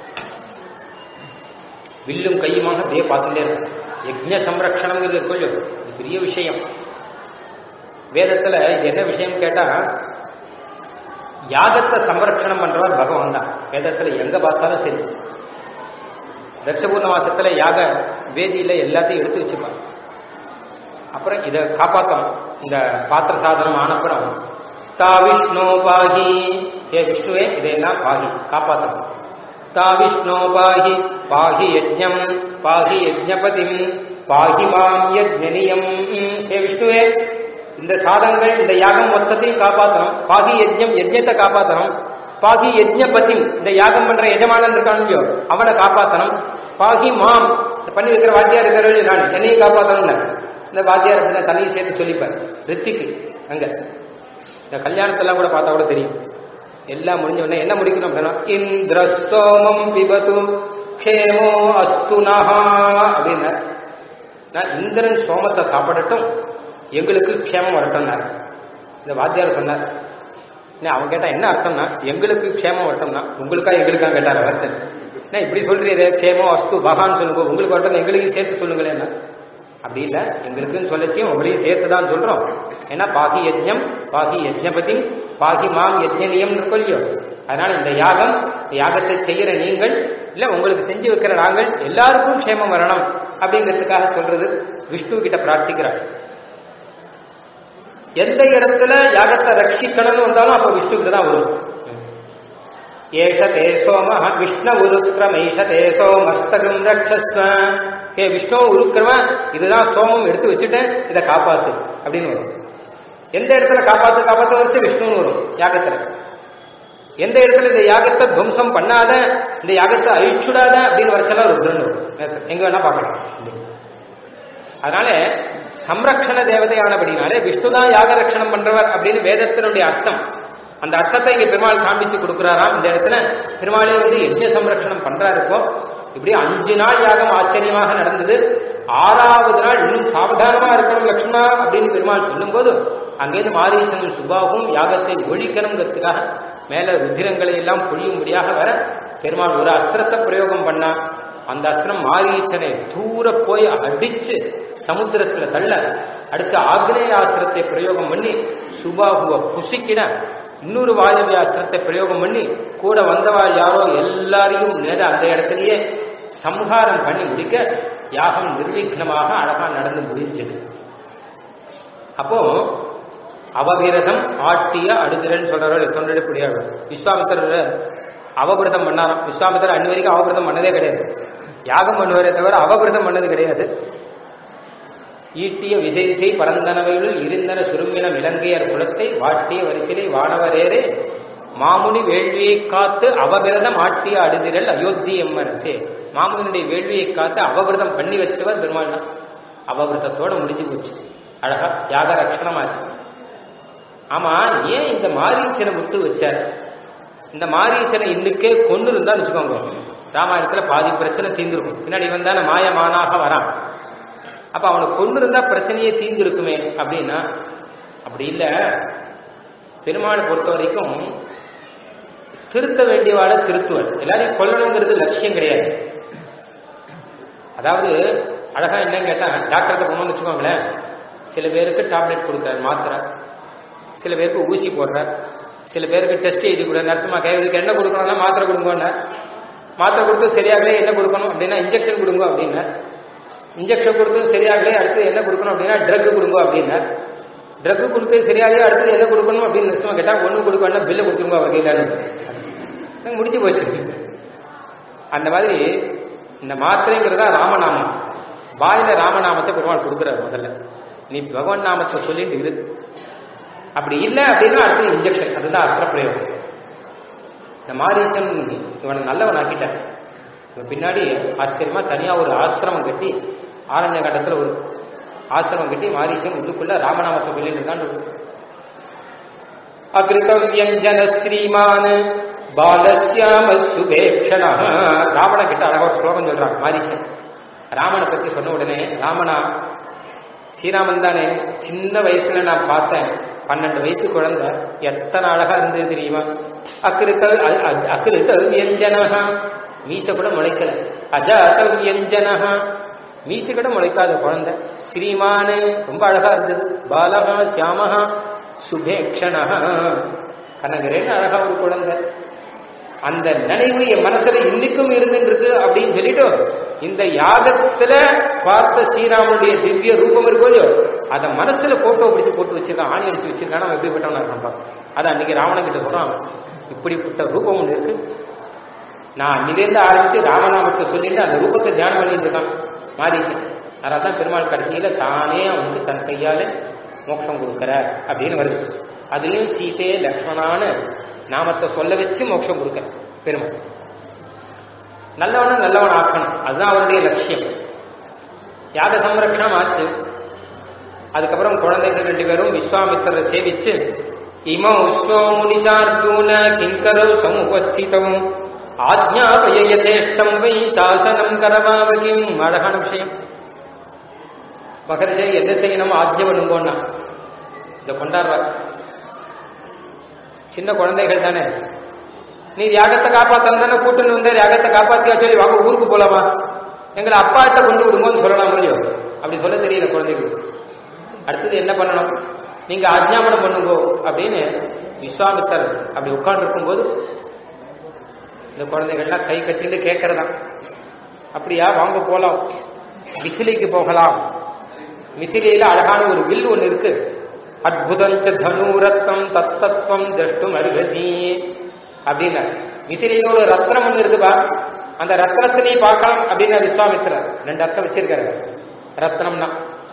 வில்லும் கையுமாக அப்படியே பார்த்துட்டே இருக்காங்க யஜ்ஞ சம்ரக்ஷணங்கிறது கொஞ்சம் இது பெரிய விஷயம் வேதத்துல என்ன விஷயம் கேட்டா யாகத்தை சம்ரட்சணம் பண்றவர் பகவான் தான் வேதத்துல எங்க பார்த்தாலும் சரி தட்சபூர்ண மாசத்துல யாக வேதியில எல்லாத்தையும் எடுத்து வச்சுப்பாங்க அப்புறம் இதை காப்பாற்றணும் இந்த பாத்திர சாதனம் ஆனப்புறம் தா விஷ்ணு பாகி ஏ விஷ்ணுவே இதையெல்லாம் பாகி காப்பாற்றணும் தா விஷ்ணு பாகி பாகி யஜ்ஞம் பாகி யஜ்ஞபதிம் பாகி மாம் யஜ்ஞனியம் ஏ விஷ்ணுவே இந்த சாதங்கள் இந்த யாகம் மொத்தத்தையும் காப்பாற்றணும் பாகி யஜ்ஞம் யஜ்ஞத்தை காப்பாற்றணும் பாகி யஜ்ஞபதி இந்த யாகம் பண்ற எஜமானன் இருக்கான் இல்லையோ அவனை காப்பாற்றணும் பாகி மாம் பண்ணி வைக்கிற வாத்தியார் இருக்கிறவர்கள் நான் என்னையும் காப்பாற்றணும் இந்த வாத்தியார் அப்படின்னா தனியை சேர்த்து சொல்லிப்பார் ரித்திக்கு அங்க இந்த கல்யாணத்தெல்லாம் கூட பார்த்தா கூட தெரியும் எல்லாம் முடிஞ்ச உடனே என்ன முடிக்கணும் அப்படின்னா இந்திர சோமம் பிபது க்ஷேமோ அஸ்து நஹா அப்படின்னார் நான் இந்திரன் சோமத்தை சாப்பிடட்டும் எங்களுக்கு க்ஷேமம் வரட்டும்னார் இந்த வாத்தியார் சொன்னார் அவன் கேட்டா என்ன அர்த்தம்னா எங்களுக்கு க்ஷேமம் வரட்டும்னா உங்களுக்கா எங்களுக்கா கேட்டார் அவர் என்ன இப்படி சொல்றீரே க்ஷேமம் அஸ்து பகான்னு சொல்லுங்க உங்களுக்கு வரட்டும் எங்களுக்கு சேர்த்து சொல்லுங்களேன் அப்படி இல்ல எங்களுக்குன்னு சொல்லச்சியும் உங்களையும் சேர்த்து தான் சொல்றோம் ஏன்னா பாகி யஜ்ஞம் பாகி யஜ்ஞபதி பாகி மாம் யஜ்ஞனியம் இல்லையோ அதனால இந்த யாகம் இந்த யாகத்தை செய்யற நீங்கள் இல்ல உங்களுக்கு செஞ்சு வைக்கிற நாங்கள் எல்லாருக்கும் க்ஷேமம் வரணும் அப்படிங்கிறதுக்காக சொல்றது விஷ்ணு கிட்ட பிரார்த்திக்கிறார் எந்த இடத்துல யாகத்தை ரட்சிக்கணும்னு வந்தாலும் அப்ப விஷ்ணுக்கு தான் வரும் ஏஷ தே சோம விஷ்ணு உருக்கிரம் ஏஷ தே சோமஸ்தகம் ரக்ஷஸ்வ ஏ விஷ்ணு உருக்கிறவன் இதுதான் சோமம் எடுத்து வச்சுட்டேன் இதை காப்பாத்து அப்படின்னு வரும் எந்த இடத்துல காப்பாத்து காப்பாத்து வச்சு விஷ்ணுன்னு வரும் யாகத்துல எந்த இடத்துல இந்த யாகத்தை துவம்சம் பண்ணாத இந்த யாகத்தை அழிச்சுடாத அப்படின்னு வரைச்செல்லாம் ருத்ரன் வரும் எங்க வேணா பார்க்கலாம் அதனால சம்ரக்ஷண தேவதையானபடினாலே விஷ்ணுதான் யாக ரட்சணம் பண்றவர் அப்படின்னு வேதத்தினுடைய அர்த்தம் அந்த அர்த்தத்தை இங்க பெருமாள் காண்பிச்சு கொடுக்கிறாராம் இந்த இடத்துல பெருமாளே வந்து யஜ்ஞ சம்ரக்ஷணம் பண்றாரு இப்போ இப்படி அஞ்சு நாள் யாகம் ஆச்சரியமாக நடந்தது ஆறாவது நாள் இன்னும் சாவதானமா இருக்கணும் லக்ஷ்மணா அப்படின்னு பெருமாள் சொல்லும்போது அங்கேருந்து மாரீசனும் சுபாவும் யாகத்தை ஒழிக்கணுங்கிறதுக்காக மேல ருத்திரங்களை எல்லாம் பொழியும்படியாக வர பெருமாள் ஒரு அஸ்திரத்தை பிரயோகம் பண்ணா அந்த அஸ்திரம் மாரீசனை தூர போய் அடிச்சு சமுத்திரத்துல தள்ள அடுத்து ஆக்னேய அஸ்திரத்தை பிரயோகம் பண்ணி சுபாகுவ புசிக்கிட இன்னொரு வாயவி அஸ்திரத்தை பிரயோகம் பண்ணி கூட வந்தவாள் யாரோ எல்லாரையும் நேர அந்த இடத்துலயே சம்ஹாரம் பண்ணி முடிக்க யாகம் நிர்விக்னமாக அழகா நடந்து முடிஞ்சது அப்போ அவவிரதம் ஆட்டிய அடுதிரன் சொல்றாரு தொண்டடிப்படியாக விஸ்வாமித்திரர் அவபிரதம் பண்ணாராம் விஸ்வாமித்திரர் அன்று வரைக்கும் அவபிரதம் பண்ணதே கிடையாது யாகம் பண்ணுவாரே தவிர அவபிரதம் பண்ணது கிடையாது ஈட்டிய விசைசை பரந்தனவையுள் இருந்தன சுரும்பின இலங்கையர் குலத்தை வாட்டிய வரிசிலை வானவரேரே மாமுனி வேள்வியை காத்து அவபிரதம் ஆட்டிய அடுதிரல் அயோத்தி எம்மரசே மாமுனியுடைய வேள்வியை காத்து அவபிரதம் பண்ணி வச்சவர் பெருமாள் தான் அவபிரதத்தோட முடிஞ்சு போச்சு அழகா யாக ரட்சணமாச்சு ஆமா ஏன் இந்த மாரீச்சனை விட்டு வச்சார் இந்த மாரீச்சனை இன்னுக்கே கொண்டு இருந்தா வச்சுக்கோங்க ராமாயணத்துல பாதி பிரச்சனை தீர்ந்துருக்கும் பின்னாடி இவன் தானே மாயமானாக வரான் அப்ப அவனை கொண்டு இருந்தா பிரச்சனையே தீர்ந்திருக்குமே அப்படின்னா அப்படி இல்ல பெருமாளை பொறுத்த வரைக்கும் திருத்த வேண்டியவாளை திருத்துவன் எல்லாரையும் கொல்லணுங்கிறது லட்சியம் கிடையாது அதாவது அழகா என்னன்னு கேட்டா டாக்டர்கிட்ட போனோம்னு வச்சுக்கோங்களேன் சில பேருக்கு டேப்லெட் கொடுக்குறாரு மாத்திரை சில பேருக்கு ஊசி போடுறார் சில பேருக்கு டெஸ்ட் எழுதி கூட நர்சமா கை இதுக்கு என்ன கொடுக்கணும்னா மாத்திரை கொடுங்கன்னு மாத்திரை கொடுத்து சரியாகலே என்ன கொடுக்கணும் அப்படின்னா இன்ஜெக்ஷன் கொடுங்க அப்படின்னா இன்ஜெக்ஷன் கொடுத்து சரியாகலே அடுத்து என்ன கொடுக்கணும் அப்படின்னா ட்ரக் கொடுங்க அப்படின்னா ட்ரக் கொடுத்து சரியாகலே அடுத்தது என்ன கொடுக்கணும் அப்படின்னு நர்சமா கேட்டா ஒண்ணு கொடுக்கணும்னா பில்லை கொடுத்துருங்க வகையிலான்னு முடிஞ்சு போச்சு அந்த மாதிரி இந்த மாத்திரைங்கிறதா ராமநாமம் வாயில ராமநாமத்தை பெருமாள் கொடுக்குறாரு முதல்ல நீ பகவான் நாமத்தை சொல்லிட்டு இரு அப்படி இல்லை அப்படின்னா அடுத்து இன்ஜெக்ஷன் அதுதான் அஸ்திர பிரயோகம் இந்த மாரீசன் இவனை நல்லவன் ஆக்கிட்டான் இவன் பின்னாடி ஆச்சரியமா தனியா ஒரு ஆசிரமம் கட்டி ஆரண்ய கட்டத்துல ஒரு ஆசிரமம் கட்டி மாரீசன் உள்ளுக்குள்ள ராமநாமத்தை சொல்லிட்டு இருக்கான்னு அகிருதவியஞ்சன ஸ்ரீமான் பாலசியாம சுபேக்ஷண ராவண கிட்ட அழகா ஒரு ஸ்லோகம் சொல்றான் மாரீசன் ராமனை பத்தி சொன்ன உடனே ராமனா ஸ்ரீராமன் தானே சின்ன வயசுல நான் பார்த்தேன் பன்னெண்டு வயசு குழந்தை எத்தனை அழகா இருந்தது தெரியுமா அக்கிருத்த அக்கிருத்த வியஞ்சனகா மீச கூட முளைக்கல அஜாத வியஞ்சனகா மீச கூட முளைக்காத குழந்தை ஸ்ரீமானு ரொம்ப அழகா இருந்தது பாலகா சியாமகா சுபேக்ஷணா கனகரேன்னு அழகா ஒரு குழந்தை அந்த நினைவு என் மனசுல இன்னைக்கும் இருந்துட்டு இருக்கு அப்படின்னு சொல்லிட்டு இந்த யாகத்துல பார்த்த ஸ்ரீராமனுடைய திவ்ய ரூபம் இருக்கோ இல்லையோ அதை மனசுல போட்டோ பிடிச்சு போட்டு வச்சிருக்கான் ஆணி அடிச்சு வச்சிருக்கான் அவன் எப்படிப்பட்டவனா இருக்கான் அது அன்னைக்கு ராவணன் கிட்ட சொல்றான் இப்படிப்பட்ட ரூபம் ஒன்று இருக்கு நான் அன்னிலேருந்து ஆரம்பிச்சு ராமநாமத்தை சொல்லிட்டு அந்த ரூபத்தை தியானம் பண்ணிட்டு இருக்கான் மாரீசன் அதனால்தான் பெருமாள் கடைசியில தானே அவனுக்கு தன் கையால மோட்சம் கொடுக்கிற அப்படின்னு வருது அதுலயும் சீதே லக்ஷ்மணான நாமத்தை சொல்ல வச்சு மோட்சம் கொடுக்க பெருமாள் நல்லவன நல்லவன் ஆக்கணும் அதுதான் அவருடைய லட்சியம் யாக சம்ரக்ஷணம் ஆச்சு அதுக்கப்புறம் குழந்தைகள் ரெண்டு பேரும் விஸ்வாமித்திரரை சேவிச்சு இமௌ விஸ்வமுனிஷார்ஜூன கிங்கரவு சமுபஸ்திதம் ஆஜ்ஞாபய யதேஷ்டம் வை சாசனம் கரவாவகிம் அழகான விஷயம் மகரிஷை எதை செய்யணும் ஆஜ்ஞ பண்ணுங்கோன்னா இதை கொண்டாடுறார் சின்ன குழந்தைகள் தானே நீ யாகத்தை காப்பாத்தம் தானே கூட்டுன்னு வந்தார் யாகத்தை காப்பாத்தியா சொல்லி வாங்க ஊருக்கு போலாமா எங்களை அப்பாட்ட கொண்டு விடுங்கன்னு சொல்லலாம் முடியும் அப்படி சொல்ல தெரியல குழந்தைகளுக்கு அடுத்தது என்ன பண்ணணும் நீங்க அஜ்ஞாபனம் பண்ணுங்கோ அப்படின்னு விஸ்வாமித்தர் அப்படி உட்கார்ந்து இருக்கும்போது இந்த குழந்தைகள்லாம் கை கட்டிட்டு கேட்கறதா அப்படியா வாங்க போலாம் மிசிலிக்கு போகலாம் மிசிலியில அழகான ஒரு வில் ஒன்று இருக்கு அத்புதஞ்ச தனுரத்னம் தத்தத்வம் திரஷ்டும் அருகதி அப்படின்னு மிசிலியில ஒரு ரத்னம் ஒன்று இருக்குப்பா அந்த ரத்னத்தை நீ பார்க்கலாம் அப்படின்னு விஸ்வாமித்திரர் ரெண்டு அர்த்தம் வச்சிருக்காரு ரத்னம்னா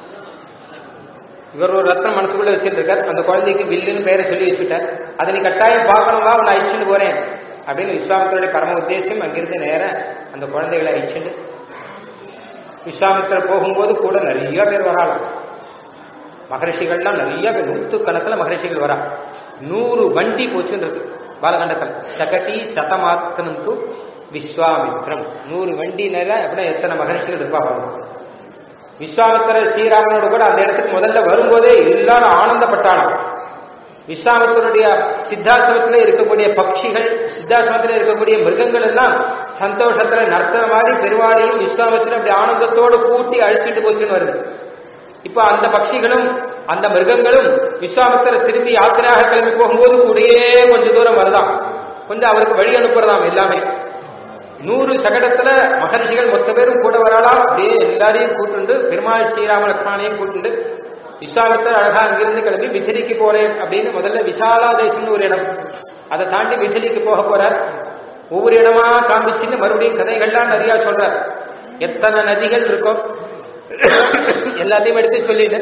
இவர் ஒரு ரத்னம் மனசுக்குள்ள வச்சிருக்கார் அந்த குழந்தைக்கு வில்லுன்னு பேரை சொல்லி வச்சுட்டார் அதை நீ கட்டாயம் பார்க்கணுமா உன்னை அழிச்சுட்டு போறேன் அப்படின்னு விஸ்வாமித்தருடைய பரம உத்தேசம் அங்கிருந்து நேர அந்த குழந்தைகளை அழிச்சுட்டு விஸ்வாமித்திரர் போகும்போது கூட நிறைய பேர் வராலாம் மகரிஷிகள்லாம் நிறைய பேர் நூத்து கணக்கில் மகரிஷிகள் வரா நூறு வண்டி போச்சுன்னு இருக்கு பாலகண்டத்தில் சகட்டி சதமாத்தனம் து விஸ்வாமித்ரம் நூறு வண்டி நேர அப்படின்னா எத்தனை மகரிஷிகள் இருப்பாங்க விஸ்வாமித்திரர் ஸ்ரீராமனோட கூட அந்த இடத்துக்கு முதல்ல வரும்போதே எல்லாரும் ஆனந்தப்பட்டாலும் விஸ்வாமித்தருடைய சித்தாசிரமத்தில் இருக்கக்கூடிய பட்சிகள் சித்தாசிரமத்தில் இருக்கக்கூடிய மிருகங்கள் எல்லாம் சந்தோஷத்துல நர்த்தனமாடி பெருவாளையும் விஸ்வாமித்திரம் அப்படி ஆனந்தத்தோடு கூட்டி அழிச்சிட்டு போச்சுன்னு வருது இப்ப அந்த பட்சிகளும் அந்த மிருகங்களும் விஸ்வாமித்திர திரும்பி யாத்திரையாக கிளம்பி போகும்போது கூடயே கொஞ்சம் தூரம் வருதாம் கொஞ்சம் அவருக்கு வழி அனுப்புறதாம் எல்லாமே நூறு சகடத்துல மகர்ஷிகள் மொத்த பேரும் கூட வரலாம் அப்படியே எல்லாரையும் கூட்டுண்டு பெருமாள் ஸ்ரீராம லக்ஷ்மணையும் கூட்டுண்டு விஸ்வாமித்தர் அழகா அங்கிருந்து கிளம்பி மிதிலிக்கு போறேன் அப்படின்னு முதல்ல விசாலா தேசம்னு ஒரு இடம் அதை தாண்டி மிதிலிக்கு போக போறார் ஒவ்வொரு இடமா காமிச்சுன்னு மறுபடியும் கதைகள்லாம் நிறைய சொல்றார் எத்தனை நதிகள் இருக்கும் எல்லாத்தையும் எடுத்து சொல்லிட்டு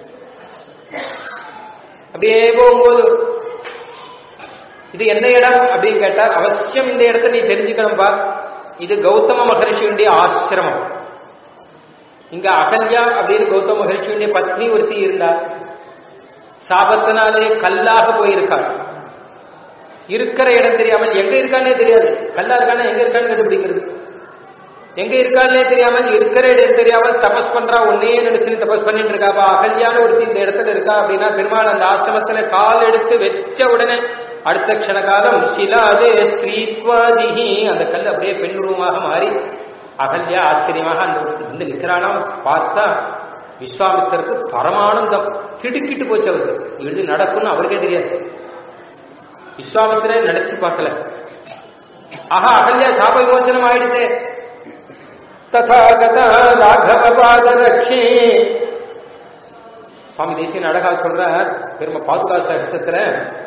அப்படியே போகும்போது இது என்ன இடம் அப்படின்னு கேட்டார் அவசியம் இந்த இடத்த நீ தெரிஞ்சுக்கணும்பா இது கௌதம மகர்ஷியுடைய ஆசிரமம் இங்க அகல்யா அப்படின்னு கௌதம மகர்ஷியுடைய பத்னி ஒருத்தி இருந்தார் சாபத்தினாலே கல்லாக போயிருக்காள் இருக்கிற இடம் தெரியாமல் எங்க இருக்கானே தெரியாது கல்லா இருக்கானே எங்க இருக்கான்னு கண்டுபிடிக்கிறது எங்க இருக்கானே தெரியாமல் இருக்கிற இடம் தெரியாமல் தபஸ் பண்றா ஒன்னே நினைச்சு தபஸ் பண்ணிட்டு இருக்காப்பா அகல்யான ஒருத்தி இந்த இடத்துல இருக்கா அப்படின்னா பெருமாள் அந்த ஆசிரமத்துல கால் எடுத்து வச்ச உடனே அடுத்த க்ஷண காலம் சிலாதே ஸ்ரீத்வாதிஹி அந்த கல் அப்படியே பெண் உருவமாக மாறி அகல்யா ஆச்சரியமாக அந்த வந்து நிற்கிறானாம் பார்த்தா விஸ்வாமித்தருக்கு பரமானந்தம் திடுக்கிட்டு போச்சு அவருக்கு இது நடக்கும்னு அவருக்கே தெரியாது விஸ்வாமித்திரே நினைச்சு பார்க்கல ஆஹா அகல்யா சாப விமோசனம் ஆயிடுச்சு ததாகத ராகவ பாதரட்சி சுவாமி தேசியன் அழகா சொல்றார் பெரும பாதுகா சகசத்துல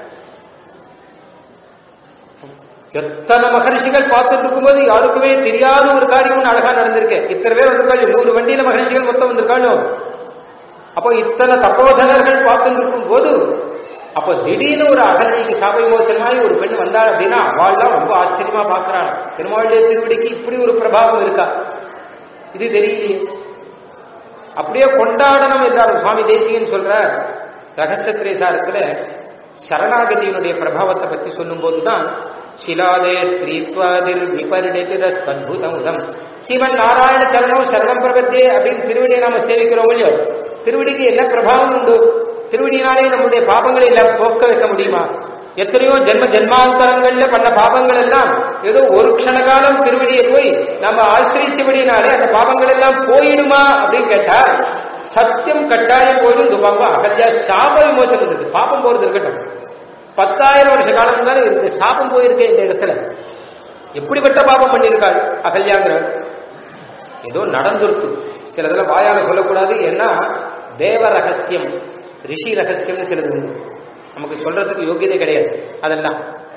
எத்தனை மகரிஷிகள் பார்த்துட்டு இருக்கும்போது யாருக்குமே தெரியாத ஒரு காரியம் அழகா நடந்திருக்கு இத்தனை பேர் வந்திருக்காங்க நூறு வண்டியில மகரிஷிகள் மொத்தம் வந்திருக்காங்க அப்போ இத்தனை தப்போதனர்கள் பார்த்துட்டு இருக்கும் போது அப்போ திடீர்னு ஒரு அகல்லைக்கு சாபை மோசமாய் ஒரு பெண் வந்தாள் அப்படின்னா அவள்லாம் ரொம்ப ஆச்சரியமா பாக்குறாள் பெருமாளுடைய திருவடிக்கு இப்படி ஒரு பிரபாவம் இருக்கா இது தெரியலையே அப்படியே கொண்டாடணும் எல்லாரும் சுவாமி தேசிகன் சொல்ற ரகசியத்திரேசாரத்துல சரணாகதியினுடைய பிரபாவத்தை பத்தி சொல்லும் போதுதான் சிலாதே ஸ்திரீத்வாதிர் விபரிடத்திரஸ்பத்புதமுதம் சிவன் நாராயண சரணம் சரணம் பிரபத்தே அப்படின்னு திருவடியை நாம சேவிக்கிறோம் இல்லையோ திருவடிக்கு என்ன பிரபாவம் உண்டு திருவடியினாலே நம்முடைய பாபங்களை எல்லாம் போக்க வைக்க முடியுமா எத்தனையோ ஜென்ம ஜென்மாந்தரங்கள்ல பண்ண பாபங்கள் எல்லாம் ஏதோ ஒரு க்ஷண காலம் திருவடியை போய் நம்ம ஆசிரிச்சபடினாலே அந்த பாபங்கள் எல்லாம் போயிடுமா அப்படின்னு கேட்டா சத்தியம் கட்டாயம் போயிடும் இந்த பாம்பம் அகத்தியா சாப விமோசனம் இருக்கு பாபம் போறது இருக்கட்டும் பத்தாயிரம் வருஷ காலம் தானே இருக்கு சாபம் போயிருக்கேன் இந்த இடத்துல எப்படிப்பட்ட பாபம் பண்ணியிருக்காள் அகல்யாங்கிற ஏதோ நடந்திருக்கு சிலதுல வாயால சொல்லக்கூடாது ஏன்னா தேவ ரகசியம் ரிஷி ரகசியம்னு சிலது உண்டு நமக்கு சொல்றதுக்கு யோகியதை கிடையாது அதெல்லாம்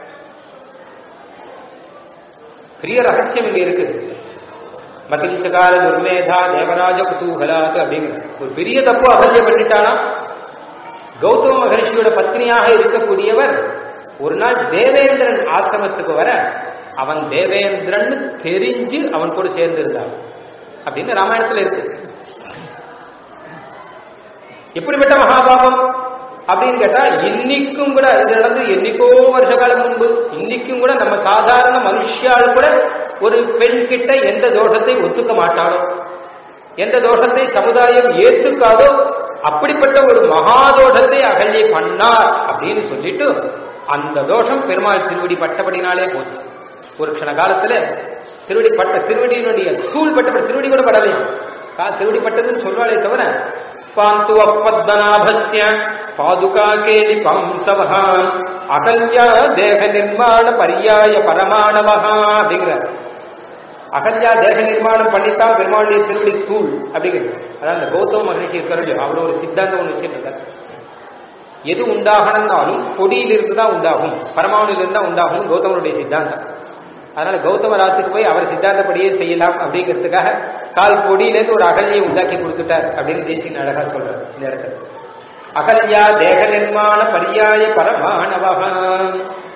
பெரிய ரகசியம் இங்க இருக்கு மகிழ்ச்சகார துர்மேதா தேவராஜ குதூகலாத் அப்படிங்கிற ஒரு பெரிய தப்பு அகல்ய பண்ணிட்டானா கௌதம மகர்ஷியோட பத்னியாக இருக்கக்கூடியவர் ஒரு நாள் தேவேந்திரன் ஆசிரமத்துக்கு வர அவன் தேவேந்திரன் தெரிஞ்சு அவன் கூட சேர்ந்து இருந்தான் அப்படின்னு ராமாயணத்துல இருக்கு எப்படிப்பட்ட மகாபாபம் அப்படின்னு கேட்டா இன்னைக்கும் கூட இது நடந்து என்னைக்கோ வருஷ காலம் முன்பு இன்னைக்கும் கூட நம்ம சாதாரண மனுஷியால் கூட ஒரு பெண் கிட்ட எந்த தோஷத்தை ஒத்துக்க மாட்டாளோ எந்த தோஷத்தை சமுதாயம் ஏத்துக்காதோ அப்படிப்பட்ட ஒரு மகாதோஷத்தை அகல்யை பண்ணார் அப்படின்னு சொல்லிட்டு அந்த தோஷம் பெருமாள் திருவடி பட்டபடினாலே போச்சு ஒரு க்ஷண காலத்துல திருவடி பட்ட திருவடியினுடைய தூள் பட்டபடி திருவடி கூட படலையும் கா திருவடி பட்டதுன்னு சொல்வாளே தவிர பாந்து அப்பத்மநாபஸ்ய பாதுகா கேலி பம்சவஹான் அகல்யா தேக நிர்மாண பரியாய பரமாணவஹா அப்படிங்கிறார் அகல்யா தேக நிர்மாணம் பண்ணித்தான் பெருமாளுடைய திருவடி தூள் அப்படிங்கிறது அதான் இந்த கௌதம மகரிஷி இருக்கிறது அவர் ஒரு சித்தாந்தம் ஒன்று வச்சிருக்கார் எது உண்டாகணும்னாலும் பொடியிலிருந்து தான் உண்டாகும் பரமாணுலிருந்து தான் உண்டாகும் கௌதமனுடைய சித்தாந்தம் அதனால கௌதம ராத்துக்கு போய் அவர் சித்தாந்தப்படியே செய்யலாம் அப்படிங்கிறதுக்காக கால் பொடியிலேருந்து ஒரு அகல்யை உண்டாக்கி கொடுத்துட்டார் அப்படின்னு தேசிய அழகா சொல்றார் இந்த இடத்துல அகல்யா தேக நிர்மாண பரியாய பரமாணவகான்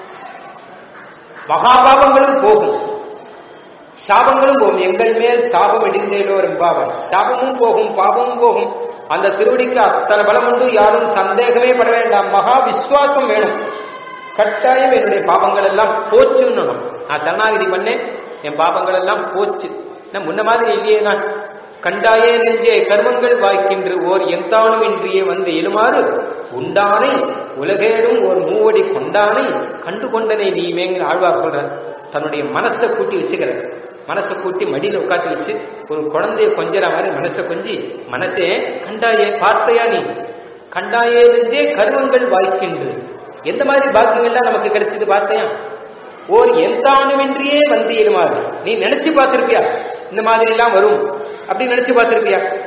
மகாபாபங்களும் போகும் சாபங்களும் போகும் எங்கள் மேல் சாபம் இடிந்தேலோ என்பாவன் சாபமும் போகும் பாபமும் போகும் அந்த திருவடிக்கு அத்தனை பலம் உண்டு யாரும் சந்தேகமே பட வேண்டாம் மகா விசுவாசம் வேணும் கட்டாயம் என்னுடைய பாபங்கள் எல்லாம் போச்சுன்னு நான் சரணாகிதி பண்ணேன் என் பாபங்கள் எல்லாம் போச்சு நான் முன்ன மாதிரி இல்லையே நான் கண்டாயே நெஞ்சே கர்மங்கள் வாய்க்கின்ற ஓர் எந்தானும் இன்றியே வந்து எழுமாறு உண்டானை உலகேடும் ஒரு மூவடி கொண்டானை கண்டு கொண்டனை நீமேங்கிற ஆழ்வார் சொல்ற தன்னுடைய மனசை கூட்டி வச்சுக்கிறார் மனசை கூட்டி மடியில உட்காந்து வச்சு ஒரு குழந்தைய கொஞ்சற மாதிரி மனசை கொஞ்சி மனசே கண்டாயே பார்த்தையா நீ கண்டாயே நெஞ்சே கர்மங்கள் வாய்க்கின்று எந்த மாதிரி பாக்கியங்கள்லாம் நமக்கு கிடைச்சது பார்த்தையா ஓர் எந்தானுமின்றியே வந்து எழுமாறு நீ நினைச்சு பார்த்திருப்பியா இந்த மாதிரி எல்லாம் வரும் அப்படி நினைச்சு பார்த்திருப்பியா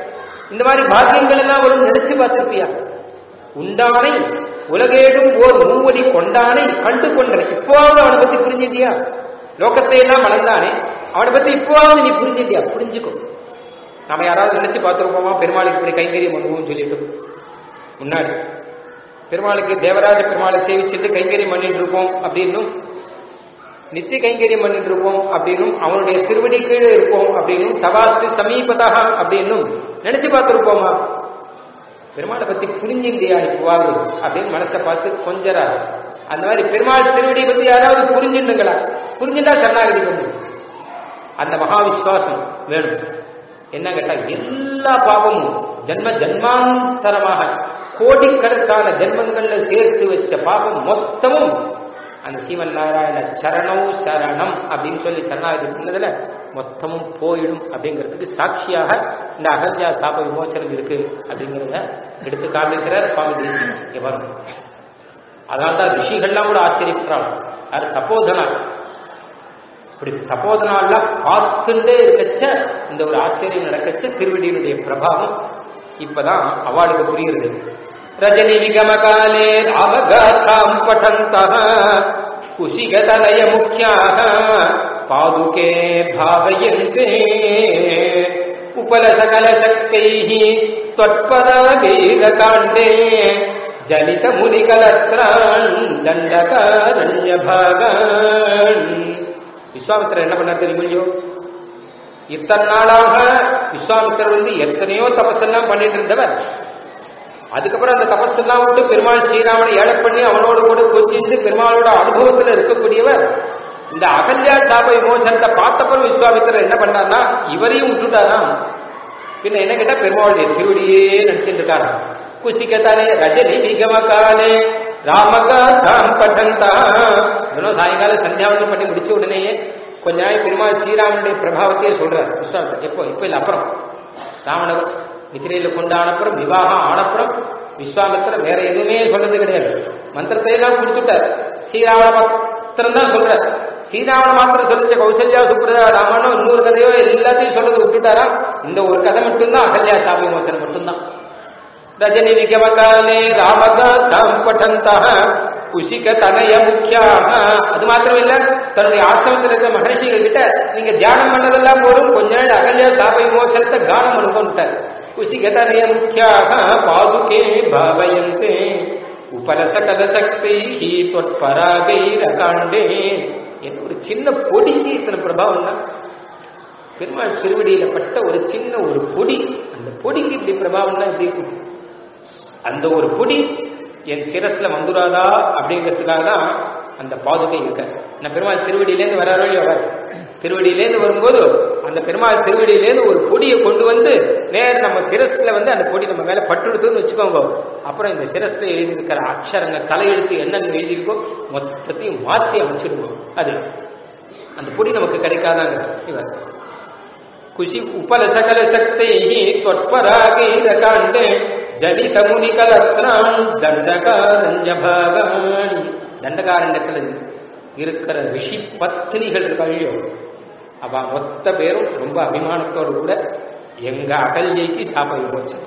இந்த மாதிரி பாக்கியங்கள் எல்லாம் வரும் நினைச்சு பார்த்திருப்பியா உண்டானை உலகேடும் ஓர் மூவடி கொண்டானை கண்டு கொண்டன இப்போவாவது அவனை பத்தி புரிஞ்சிட்டியா லோகத்தை எல்லாம் வளர்ந்தானே அவனை பத்தி இப்போவாவது நீ புரிஞ்சிட்டியா புரிஞ்சுக்கோ நாம யாராவது நினைச்சு பார்த்துருப்போமா பெருமாளுக்கு இப்படி கைங்கரியம் பண்ணுவோம்னு சொல்லிட்டு முன்னாடி பெருமாளுக்கு தேவராஜ பெருமாளை சேவிச்சுட்டு கைங்கரியம் பண்ணிட்டு இருப்போம் அப்படின்னும் நித்திய கைங்கரியம் பண்ணிட்டு இருப்போம் அப்படின்னும் அவனுடைய திருவடி கீழே இருப்போம் அப்படின்னும் தவாஸ்து சமீபதா அப்படின்னும் நினைச்சு பார்த்துருப்போமா பெருமாளை பத்தி புரிஞ்சுங்கயா இப்போவாது அப்படின்னு மனசை பார்த்து கொஞ்சரா அந்த மாதிரி பெருமாள் திருவடி பத்தி யாராவது புரிஞ்சுண்டுங்களா புரிஞ்சுட்டா சரணாகதி பண்ணும் அந்த மகா விசுவாசம் வேணும் என்ன கேட்டா எல்லா பாவமும் ஜன்ம ஜன்மாந்தரமாக கோடிக்கணக்கான ஜென்மங்கள்ல சேர்த்து வச்ச பாவம் மொத்தமும் அந்த சீவன் நாராயண சரணம் சரணம் அப்படின்னு சொல்லி சரணாகதி பண்ணதுல மொத்தமும் போயிடும் அப்படிங்கிறதுக்கு சாட்சியாக இந்த அகல்யா சாப விமோச்சனம் இருக்கு அப்படிங்கிறத எடுத்து காமிக்கிறார் சுவாமி தேசியம் இவர் அதனால்தான் ரிஷிகள்லாம் கூட ஆச்சரியப்படுறாங்க அது தப்போதனா இப்படி தப்போதனாலாம் பார்த்துட்டே இருக்கச்ச இந்த ஒரு ஆச்சரியம் நடக்கச்ச திருவடியினுடைய பிரபாவம் இப்பதான் அவாளுக்கு புரியுறது ரஜினி விகம காலே ராமகாத்தாம் பட்டந்தः குஷிகதலய முக்கியாக பாதுகே பாவயந்தே உபலசகல சக்தைः त्वत्पदावीरकाण्डे ஜலித முனிகலத்ரான் தண்டகாரண்ய பாகான் விஸ்வாமித்திரர் என்ன பண்ணார் தெரியுமையோ இத்தனை நாளாக விஸ்வாமித்திரர் வந்து எத்தனையோ தபஸெல்லாம் பண்ணிட்டு இருந்தவர் அதுக்கப்புறம் அந்த தபஸெல்லாம் விட்டு பெருமாள் ஸ்ரீராமனை ஏழை பண்ணி அவனோடு கூட கொஞ்சிந்து பெருமாளோட அனுபவத்தில் இருக்கக்கூடியவர் இந்த அகல்யா சாப விமோசனத்தை பார்த்தப்பறம் விஸ்வாமித்திரர் என்ன பண்ணார்னா இவரையும் விட்டுட்டாராம் பின்ன என்ன கேட்டா பெருமாளுடைய திருவடியே நினைச்சிட்டு இருக்காரு குசிக்கத்தானே ரஜினி நிகமகாலே ராமகாதாம் பட்டந்தா இன்னும் சாயங்காலம் சந்தியாவனம் பண்ணி முடிச்ச உடனேயே கொஞ்ச நாள் பெருமாள் ஸ்ரீராமனுடைய பிரபாவத்தையே சொல்றார் விஸ்வாமித்திரர் எப்போ இப்போ இல்லை அப்புறம் ராமனை நிதிரையில கொண்டானப்புறம் விவாகம் ஆனப்புறம் விஸ்வாமித்திரர் வேற எதுவுமே சொல்றது கிடையாது மந்திரத்தை எல்லாம் கொடுத்துட்டார் ஸ்ரீராமன மாத்திரம் தான் சொல்றார் ஸ்ரீராமன் மாத்திரம் சொல்லிச்ச கௌசல்யா சுப்ரதா ராமனோ இன்னொரு கதையோ எல்லாத்தையும் சொல்றது விட்டுட்டாரா இந்த ஒரு கதை மட்டும்தான் அகல்யா சாபி மோசனம் மட்டும்தான் ரஜினி விகமகாலே ராமகாத்தாம் பட்டந்தா குஷிக தனய முக்கியாக அது மாத்திரம் இல்ல தன்னுடைய ஆசிரமத்தில் இருக்க மகர்ஷிகள் கிட்ட நீங்க தியானம் பண்ணதெல்லாம் போதும் கொஞ்ச நாள் அகல்யா சாபை மோசனத்தை கானம் பண்ணுட்டார் குஷிக தனய முக்கியாக பாதுகே பாவயந்தே உபலசகல சக்தி தொற்பராகைரகாண்டே என்ன ஒரு சின்ன பொடிக்கு இத்தனை பிரபாவம் தான் பெருமாள் திருவடியில பட்ட ஒரு சின்ன ஒரு பொடி அந்த பொடிக்கு இப்படி பிரபாவம்னா எப்படி இருக்கும் அந்த ஒரு பொடி என் சிரஸ்ல வந்துடாதா அப்படிங்கிறதுக்காக தான் அந்த பாதுகை இருக்க நான் பெருமாள் திருவடியிலேருந்து வராரோ இல்லையோ வர திருவடியிலேருந்து வரும்போது அந்த பெருமாள் திருவடியிலேருந்து ஒரு பொடியை கொண்டு வந்து நேர நம்ம சிரஸ்ல வந்து அந்த பொடி நம்ம மேல பட்டுடுத்துன்னு வச்சுக்கோங்க அப்புறம் இந்த சிரஸ்ல எழுதியிருக்கிற அக்ஷரங்கள் தலையெழுத்து என்னென்ன எழுதியிருக்கோ மொத்தத்தையும் மாற்றி அமைச்சிடுவோம் அது அந்த பொடி நமக்கு கிடைக்காதாங்க இவர் குஷி உபலசகல சக்தை தொற்பராகீர காண்டே ஜடித முனிகலத்ரான் தண்டகாரண்ய பாகான் தண்டகாரண்யத்தில் இருக்கிற ரிஷி பத்தினிகள் இருக்காளையோ அவ மொத்த பேரும் ரொம்ப அபிமானத்தோடு கூட எங்க அகல்யைக்கு சாப விமோச்சனம்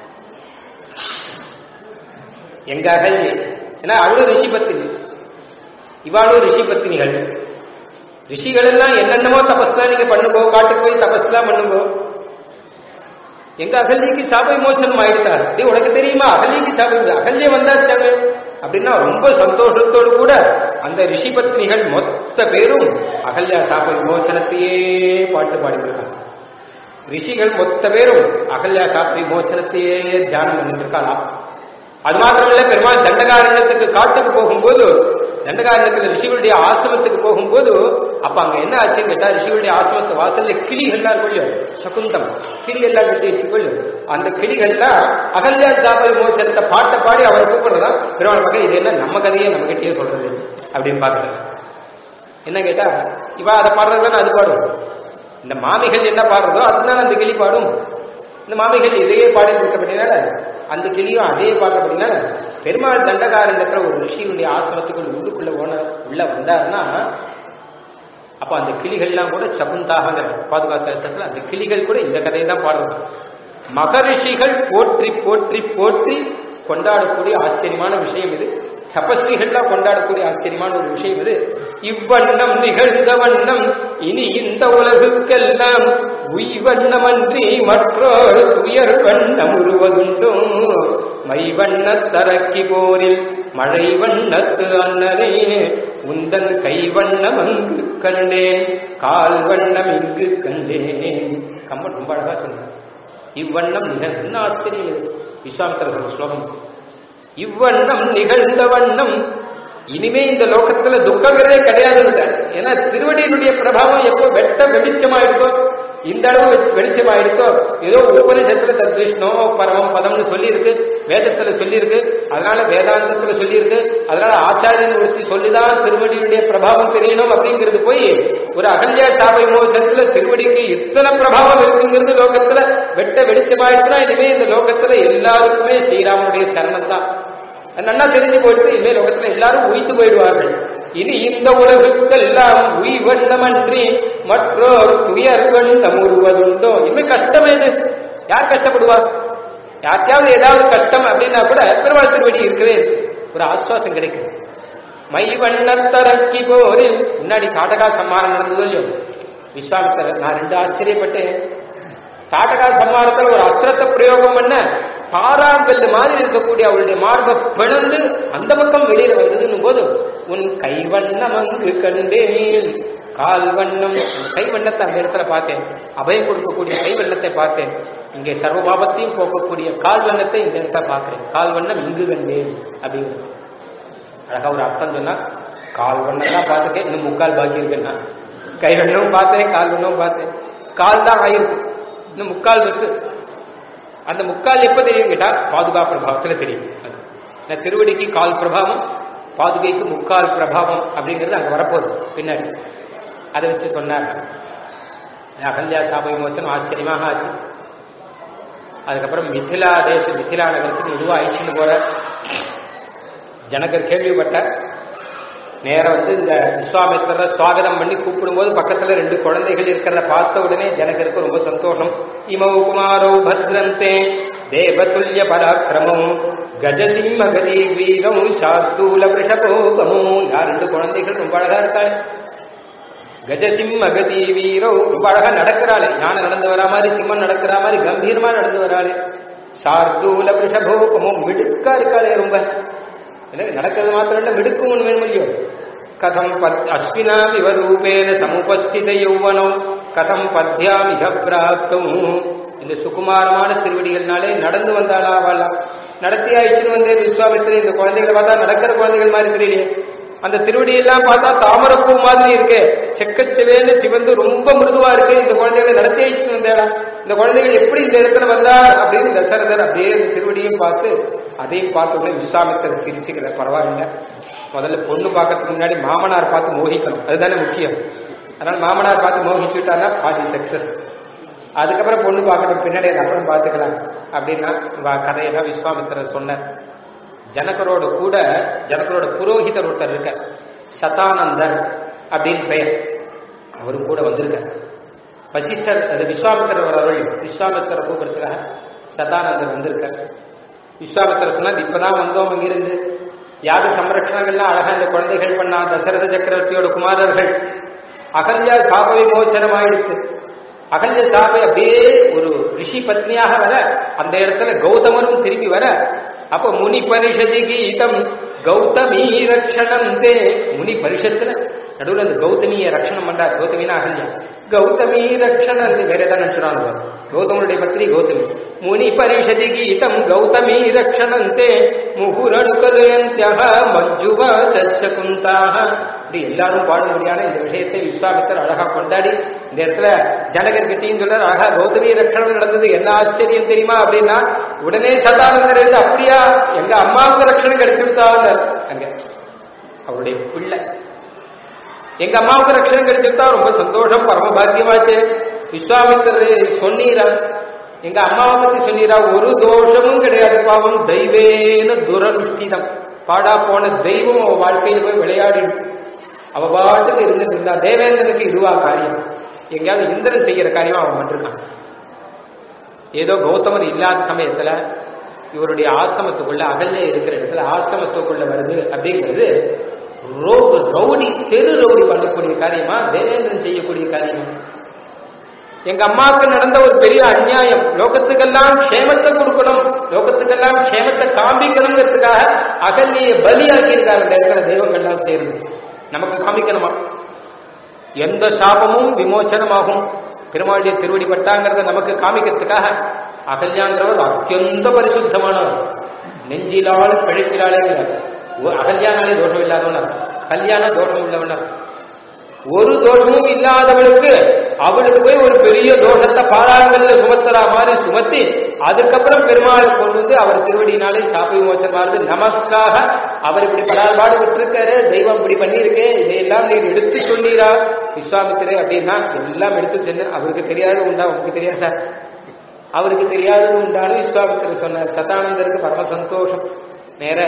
எங்க அகல்யை ஏன்னா அவளும் ரிஷி பத்தினி இவாளும் ரிஷி பத்தினிகள் ரிஷிகள் எல்லாம் என்னென்னமோ தபஸ்லாம் நீங்க பண்ணுங்கோ காட்டுக்கு போய் தபஸ்லாம் பண்ணுங்கோ எங்க அகல்யக்கு சாப விமோசனம் ஆயிட்டார் டே உனக்கு தெரியுமா அகல்யக்கு சாப அகல்ய வந்தாச்சாங்க அப்படின்னா ரொம்ப சந்தோஷத்தோடு கூட அந்த ரிஷி பத்னிகள் மொத்த பேரும் அகல்யா சாப விமோசனத்தையே பாட்டு பாடிருக்காங்க ரிஷிகள் மொத்த பேரும் அகல்யா சாப விமோசனத்தையே தியானம் பண்ணிட்டு இருக்காளாம் அது மாத்திரமல்ல பெருமாள் தண்டகாரண்யத்துக்கு காட்டுக்கு போகும்போது தண்டகாரண்யத்துல ரிஷிகளுடைய ஆசிரமத்துக்கு போகும்போது அப்ப அங்க என்ன ஆச்சுன்னு கேட்டா ரிஷிகளுடைய ஆசிரமத்து வாசல்ல கிளிகள்லாம் இருக்கும் சகுந்தம் கிளி எல்லாம் கட்டி வச்சுக்கொள்ளு அந்த கிளிகள்லாம் அகல்யா தாபல் மோசனத்தை பாட்டை பாடி அவர் கூப்பிடுறதா பெருமாள் பக்கம் இது என்ன நம்ம கதையே நம்ம கிட்டே சொல்றது அப்படின்னு பாக்குறது என்ன கேட்டா இவ அதை பாடுறதுதானே அது பாடும் இந்த மாமிகள் என்ன பாடுறதோ அதுதான் அந்த கிளி பாடும் இந்த மாமிகள் இதையே பாடி கொடுக்கப்பட்டனால அந்த கிளியும் அதே பாடுறபடினால பெருமாள் தண்டகாரண்டத்துல ஒரு ரிஷியுடைய ஆசிரமத்துக்குள் உள்ளுக்குள்ள ஓன உள்ள வந்தாருன்னா அப்ப அந்த கிளிகள்லாம் கூட சகுந்தாகிற பாதுகா சாஸ்திரத்துல அந்த கிளிகள் கூட இந்த கதையை தான் பாடுறது மகரிஷிகள் போற்றி போற்றி போற்றி கொண்டாடக்கூடிய ஆச்சரியமான விஷயம் இது தபஸ்விகள்லாம் கொண்டாடக்கூடிய ஆச்சரியமான ஒரு விஷயம் இது இவ்வண்ணம் நிகழ்ந்த வண்ணம் இனி இந்த உலகுக்கெல்லாம் உய்வண்ணமன்றி மற்றொரு துயர் வண்ணம் உருவதுண்டோ மை வண்ணத் தரக்கி போரில் மழை வண்ணத்து அண்ணனே உந்தன் கை வண்ணம் அங்கு கண்டேன் கால் வண்ணம் இங்கு கண்டேன் கம்மன் ரொம்ப அழகா சொன்னார் இவ்வண்ணம் நிகழ்ந்த ஆச்சரியம் இது. விஸ்வாமித்திரர் ஸ்லோகம் இவ்வண்ணம் நிகழ்ந்த வண்ணம் இனிமே இந்த லோகத்துல துக்கங்கிறதே கிடையாது ஏன்னா திருவடியினுடைய பிரபாவம் எப்போ வெட்ட வெளிச்சமா இருக்கோ இந்த அளவு வெளிச்சமா இருக்கோ ஏதோ உபனிஷத்துல தத்விஷ்ணோ பரமம் பதம்னு சொல்லியிருக்கு வேதத்துல சொல்லியிருக்கு அதனால வேதாந்தத்துல சொல்லியிருக்கு அதனால ஆச்சாரியன் ஒருத்தி சொல்லிதான் திருவடியுடைய பிரபாவம் தெரியணும் அப்படிங்கிறது போய் ஒரு அகல்யா சாபை மோசத்துல திருவடிக்கு இத்தனை பிரபாவம் இருக்குங்கிறது லோகத்துல வெட்ட வெளிச்சமாயிருச்சுன்னா இனிமே இந்த லோகத்துல எல்லாருக்குமே ஸ்ரீராமனுடைய சரணம் தான் அது நல்லா தெரிஞ்சு போயிட்டு இனிமே லோகத்துல எல்லாரும் உயித்து போயிடுவார்கள் இனி இந்த உலகுக்கெல்லாம் உய்வண்ணமன்றி மற்றொரு துயர் வண்ணம் உருவதுண்டோ இனிமே கஷ்டம் எது யார் கஷ்டப்படுவார் யாருக்காவது ஏதாவது கஷ்டம் அப்படின்னா கூட பெருமாள் திருவடி இருக்கவே இருக்கு. ஒரு ஆஸ்வாசம் கிடைக்கும் மை வண்ணத்தரக்கி போரில் முன்னாடி காட்டகா சம்மாரம் நடந்ததோ இல்லையோ விஸ்வாமித்தர் நான் ரெண்டு ஆச்சரியப்பட்டேன் காட்டகா சம்மாரத்துல ஒரு அஸ்திரத்தை பிரயோகம் பண்ண பாறாங்கல் மாதிரி இருக்கக்கூடிய அவளுடைய மார்பை பிளந்து அந்த பக்கம் வெளியில வந்ததுன்னும் போது உன் கைவண்ணம் அங்கு கண்டேன் கால் வண்ணம் கைவண்ணத்தை அந்த இடத்துல பார்த்தேன் அபயம் கொடுக்கக்கூடிய கைவண்ணத்தை பார்த்தேன் இங்கே சர்வ பாபத்தையும் போக்கக்கூடிய கால் வண்ணத்தை இந்த இடத்துல பார்க்கிறேன் கால் வண்ணம் இங்கு கண்டேன் அப்படிங்கிறது அழகா ஒரு அர்த்தம் சொன்னா கால் வண்ணம் தான் பார்த்துட்டேன் இன்னும் முக்கால் பாக்கி இருக்குன்னா கை வண்ணமும் பார்த்தேன் கால் வண்ணமும் பார்த்தேன் கால் தான் ஆயிருக்கு இன்னும் முக்கால் இருக்கு அந்த முக்கால் எப்ப தெரியும் கேட்டா பாதுகா பிரபாவத்துல தெரியும் அது. இந்த திருவடிக்கு கால் பிரபாவம் பாதுகைக்கு முக்கால் பிரபாவம் அப்படிங்கிறது அங்க வரப்போகுது பின்னாடி அதை வச்சு சொன்னார் அகல்யா சாப விமோசனம் ஆச்சரியமாக ஆச்சு அதுக்கப்புறம் மிथिला தேச மிथिला நகரத்துக்கு மெதுவா அழிச்சுட்டு போற ஜனகர் கேள்விப்பட்டார் நேரா வந்து இந்த விஸ்வாமித்திர சுவாகதம் பண்ணி கூப்பிடும்போது பக்கத்துல ரெண்டு குழந்தைகள் இருக்கிறத பார்த்த உடனே ஜனகருக்கு ரொம்ப சந்தோஷம் இமௌ குமாரோ பத்ரந்தே தேவதுல்ய பராக்கிரமோ கஜசிம்ம கதி வீரம் சார்தூல விஷபோகமோ யார் ரெண்டு குழந்தைகள் ரொம்ப அழகா இருக்காள் கஜசிம்ம கதி வீரோ ரொம்ப அழகா நடக்கிறாளே யானை நடந்து வரா மாதிரி சிம்மன் நடக்கிற மாதிரி கம்பீரமா நடந்து வராளே சார்தூல விஷபோகமோ மிடுக்கா இருக்காளே ரொம்ப எனக்கு நடக்கிறது மாத்திரம் இல்ல மிடுக்கும் ஒன்று வேணும் இல்லையோ கதம் பத் அஸ்வினா இவ ரூபேன சமுபஸ்தித யௌவனம் கதம் பத்யாமிக பிராப்தம் இந்த சுகுமாரமான திருவடிகள்னாலே நடந்து வந்தாளா அவளா நடத்தி ஆயிடுச்சுன்னு வந்து விஸ்வாமித்திரன் இந்த குழந்தைகளை பார்த்தா நடக்கிற குழந்தைகள் மாதிரி தெரியலையே அந்த திருவடியெல்லாம் பார்த்தா தாமரப்பூ மாதிரி இருக்கு செக்கச்செவேன்னு சிவந்து ரொம்ப மிருதுவா இருக்கு இந்த குழந்தைகளை நடத்தி ஆயிடுச்சு வந்தேடா இந்த குழந்தைகள் எப்படி இந்த இடத்துல வந்தா அப்படின்னு தசரதர் அப்படியே இந்த திருவடியும் பார்த்து அதையும் பார்த்த உடனே விஸ்வாமித்தர் சிரிச்சுக்கல பரவாயில்ல முதல்ல பொண்ணு பார்க்கறதுக்கு முன்னாடி மாமனார் பார்த்து மோகிக்கணும் அதுதானே முக்கியம் அதனால மாமனார் பார்த்து மோகிச்சுட்டான்னா பாதி சக்சஸ் அதுக்கப்புறம் பொண்ணு பார்க்கணும் பின்னாடி அது அப்புறம் பார்த்துக்கலாம் அப்படின்னா வா- கதையெல்லாம் விஸ்வாமித்திரர் சொன்னார் ஜனகரோட கூட ஜனகரோட புரோகிதர் ஒருத்தர் இருக்க சதானந்தர் அப்படின்னு பெயர் அவரும் கூட வந்திருக்கார் வசிஷ்டர் அது விஸ்வாமித்திரர் வரவழி விஸ்வாமித்திர கூப்பிடுறதுக்காக சதானந்தர் வந்திருக்கார் விஸ்வாமித்திரர் சொன்னார் இப்பதான் வந்தோம் அங்கிருந்து யாக சம்ரட்சணங்கள்லாம் அழகா இந்த குழந்தைகள் பண்ணா தசரத சக்கரவர்த்தியோட குமாரர்கள் அகல்யா சாப விமோச்சனம் ஆயிடுச்சு அகல்ய சாபை அப்படியே ஒரு ரிஷி பத்னியாக வர அந்த இடத்துல கௌதமரும் திரும்பி வர அப்ப முனி பரிஷதி கீதம் கௌதமி ரக்ஷணம் தே முனி பரிஷத்துல நடுவுல அந்த கௌதமிய ரக்ஷணம் பண்றார் கௌதமினா அகல்யா கௌதமி ரக்ஷணம் வேற ஏதாவது நினைச்சுறாங்க கௌதமனுடைய பத்னி கௌதமி முனி பரிஷதி கீதம் கௌதமி ரக்ஷணந்தே முகுரணுகலயந்தியக மஞ்சுவா சசகுந்தாக இப்படி எல்லாரும் பாடும்படியான இந்த விஷயத்தை விஸ்வாமித்தர் அழகா கொண்டாடி இந்த இடத்துல ஜனகர் கிட்டையும் சொல்றாரு அழகா கௌதமி ரட்சணம் நடந்தது என்ன ஆச்சரியம் தெரியுமா அப்படின்னா உடனே சதானந்தர் எழுந்து அப்படியா எங்க அம்மாவுக்கு ரட்சணம் கிடைச்சுட்டாங்க அங்க அவருடைய பிள்ளை எங்க அம்மாவுக்கு ரட்சணம் கிடைச்சிருந்தா ரொம்ப சந்தோஷம் பரம பாக்கியமாச்சு விஸ்வாமித்தர் சொன்னீரா எங்க அம்மாவை பத்தி சொன்னீரா ஒரு தோஷமும் கிடையாது பாவம் தெய்வேன துரனுஷ்டிதம் பாடா போன தெய்வம் அவ வாழ்க்கையில போய் விளையாடி அவ பாட்டுக்கு இருந்துட்டு இருந்தா தேவேந்திரனுக்கு இதுவா காரியம் எங்கேயாவது இந்திரன் செய்யற காரியம் அவன் பண்ணிருக்கான் ஏதோ கௌதமர் இல்லாத சமயத்துல இவருடைய ஆசிரமத்துக்குள்ள அகல்ய இருக்கிற இடத்துல ஆசிரமத்துக்குள்ள வருது அப்படிங்கிறது ரோ- ரவுடி தெரு ரவுடி பண்ணக்கூடிய காரியமா தேவேந்திரன் செய்யக்கூடிய காரியமா எங்க அம்மாவுக்கு நடந்த ஒரு பெரிய அநியாயம் லோகத்துக்கெல்லாம் க்ஷேமத்தை கொடுக்கணும் லோகத்துக்கெல்லாம் க்ஷேமத்தை காண்பிக்கணுங்கிறதுக்காக அகல்யை பலியாக்கி இருக்காங்க இந்த இருக்கிற தெய்வங்கள்லாம் சேர்ந்து நமக்கு காமிக்கணுமா எந்த சாபமும் விமோசனமாகும் பெருமாளுடைய திருவடி பட்டாங்கிறத நமக்கு காமிக்கிறதுக்காக அகல்யாங்கிறவர் அத்தியந்த பரிசுத்தமானவர் நெஞ்சிலால் பிழைக்கிறாளே அகல்யானாலே தோஷம் இல்லாதவனர் கல்யாண தோஷம் உள்ளவனர் ஒரு தோஷமும் இல்லாதவளுக்கு அவளுக்கு போய் ஒரு பெரிய தோஷத்தை பாராங்கல்ல சுமத்துறா மாதிரி சுமத்தி அதுக்கப்புறம் பெருமாளை கொண்டு வந்து அவர் திருவடியினாலே சாப்ப விமோச்சனமானது நமக்காக அவர் இப்படி பலால்பாடு விட்டுருக்காரு தெய்வம் இப்படி பண்ணியிருக்கு இதையெல்லாம் நீர் எடுத்து சொன்னீரா விஸ்வாமித்திரே அப்படின்னா எல்லாம் எடுத்து சென்று அவருக்கு தெரியாதது உண்டா உங்களுக்கு தெரியாதா அவருக்கு தெரியாதது உண்டானு விஸ்வாமித்திரர் சொன்னார் சதானந்தருக்கு பரம சந்தோஷம் நேர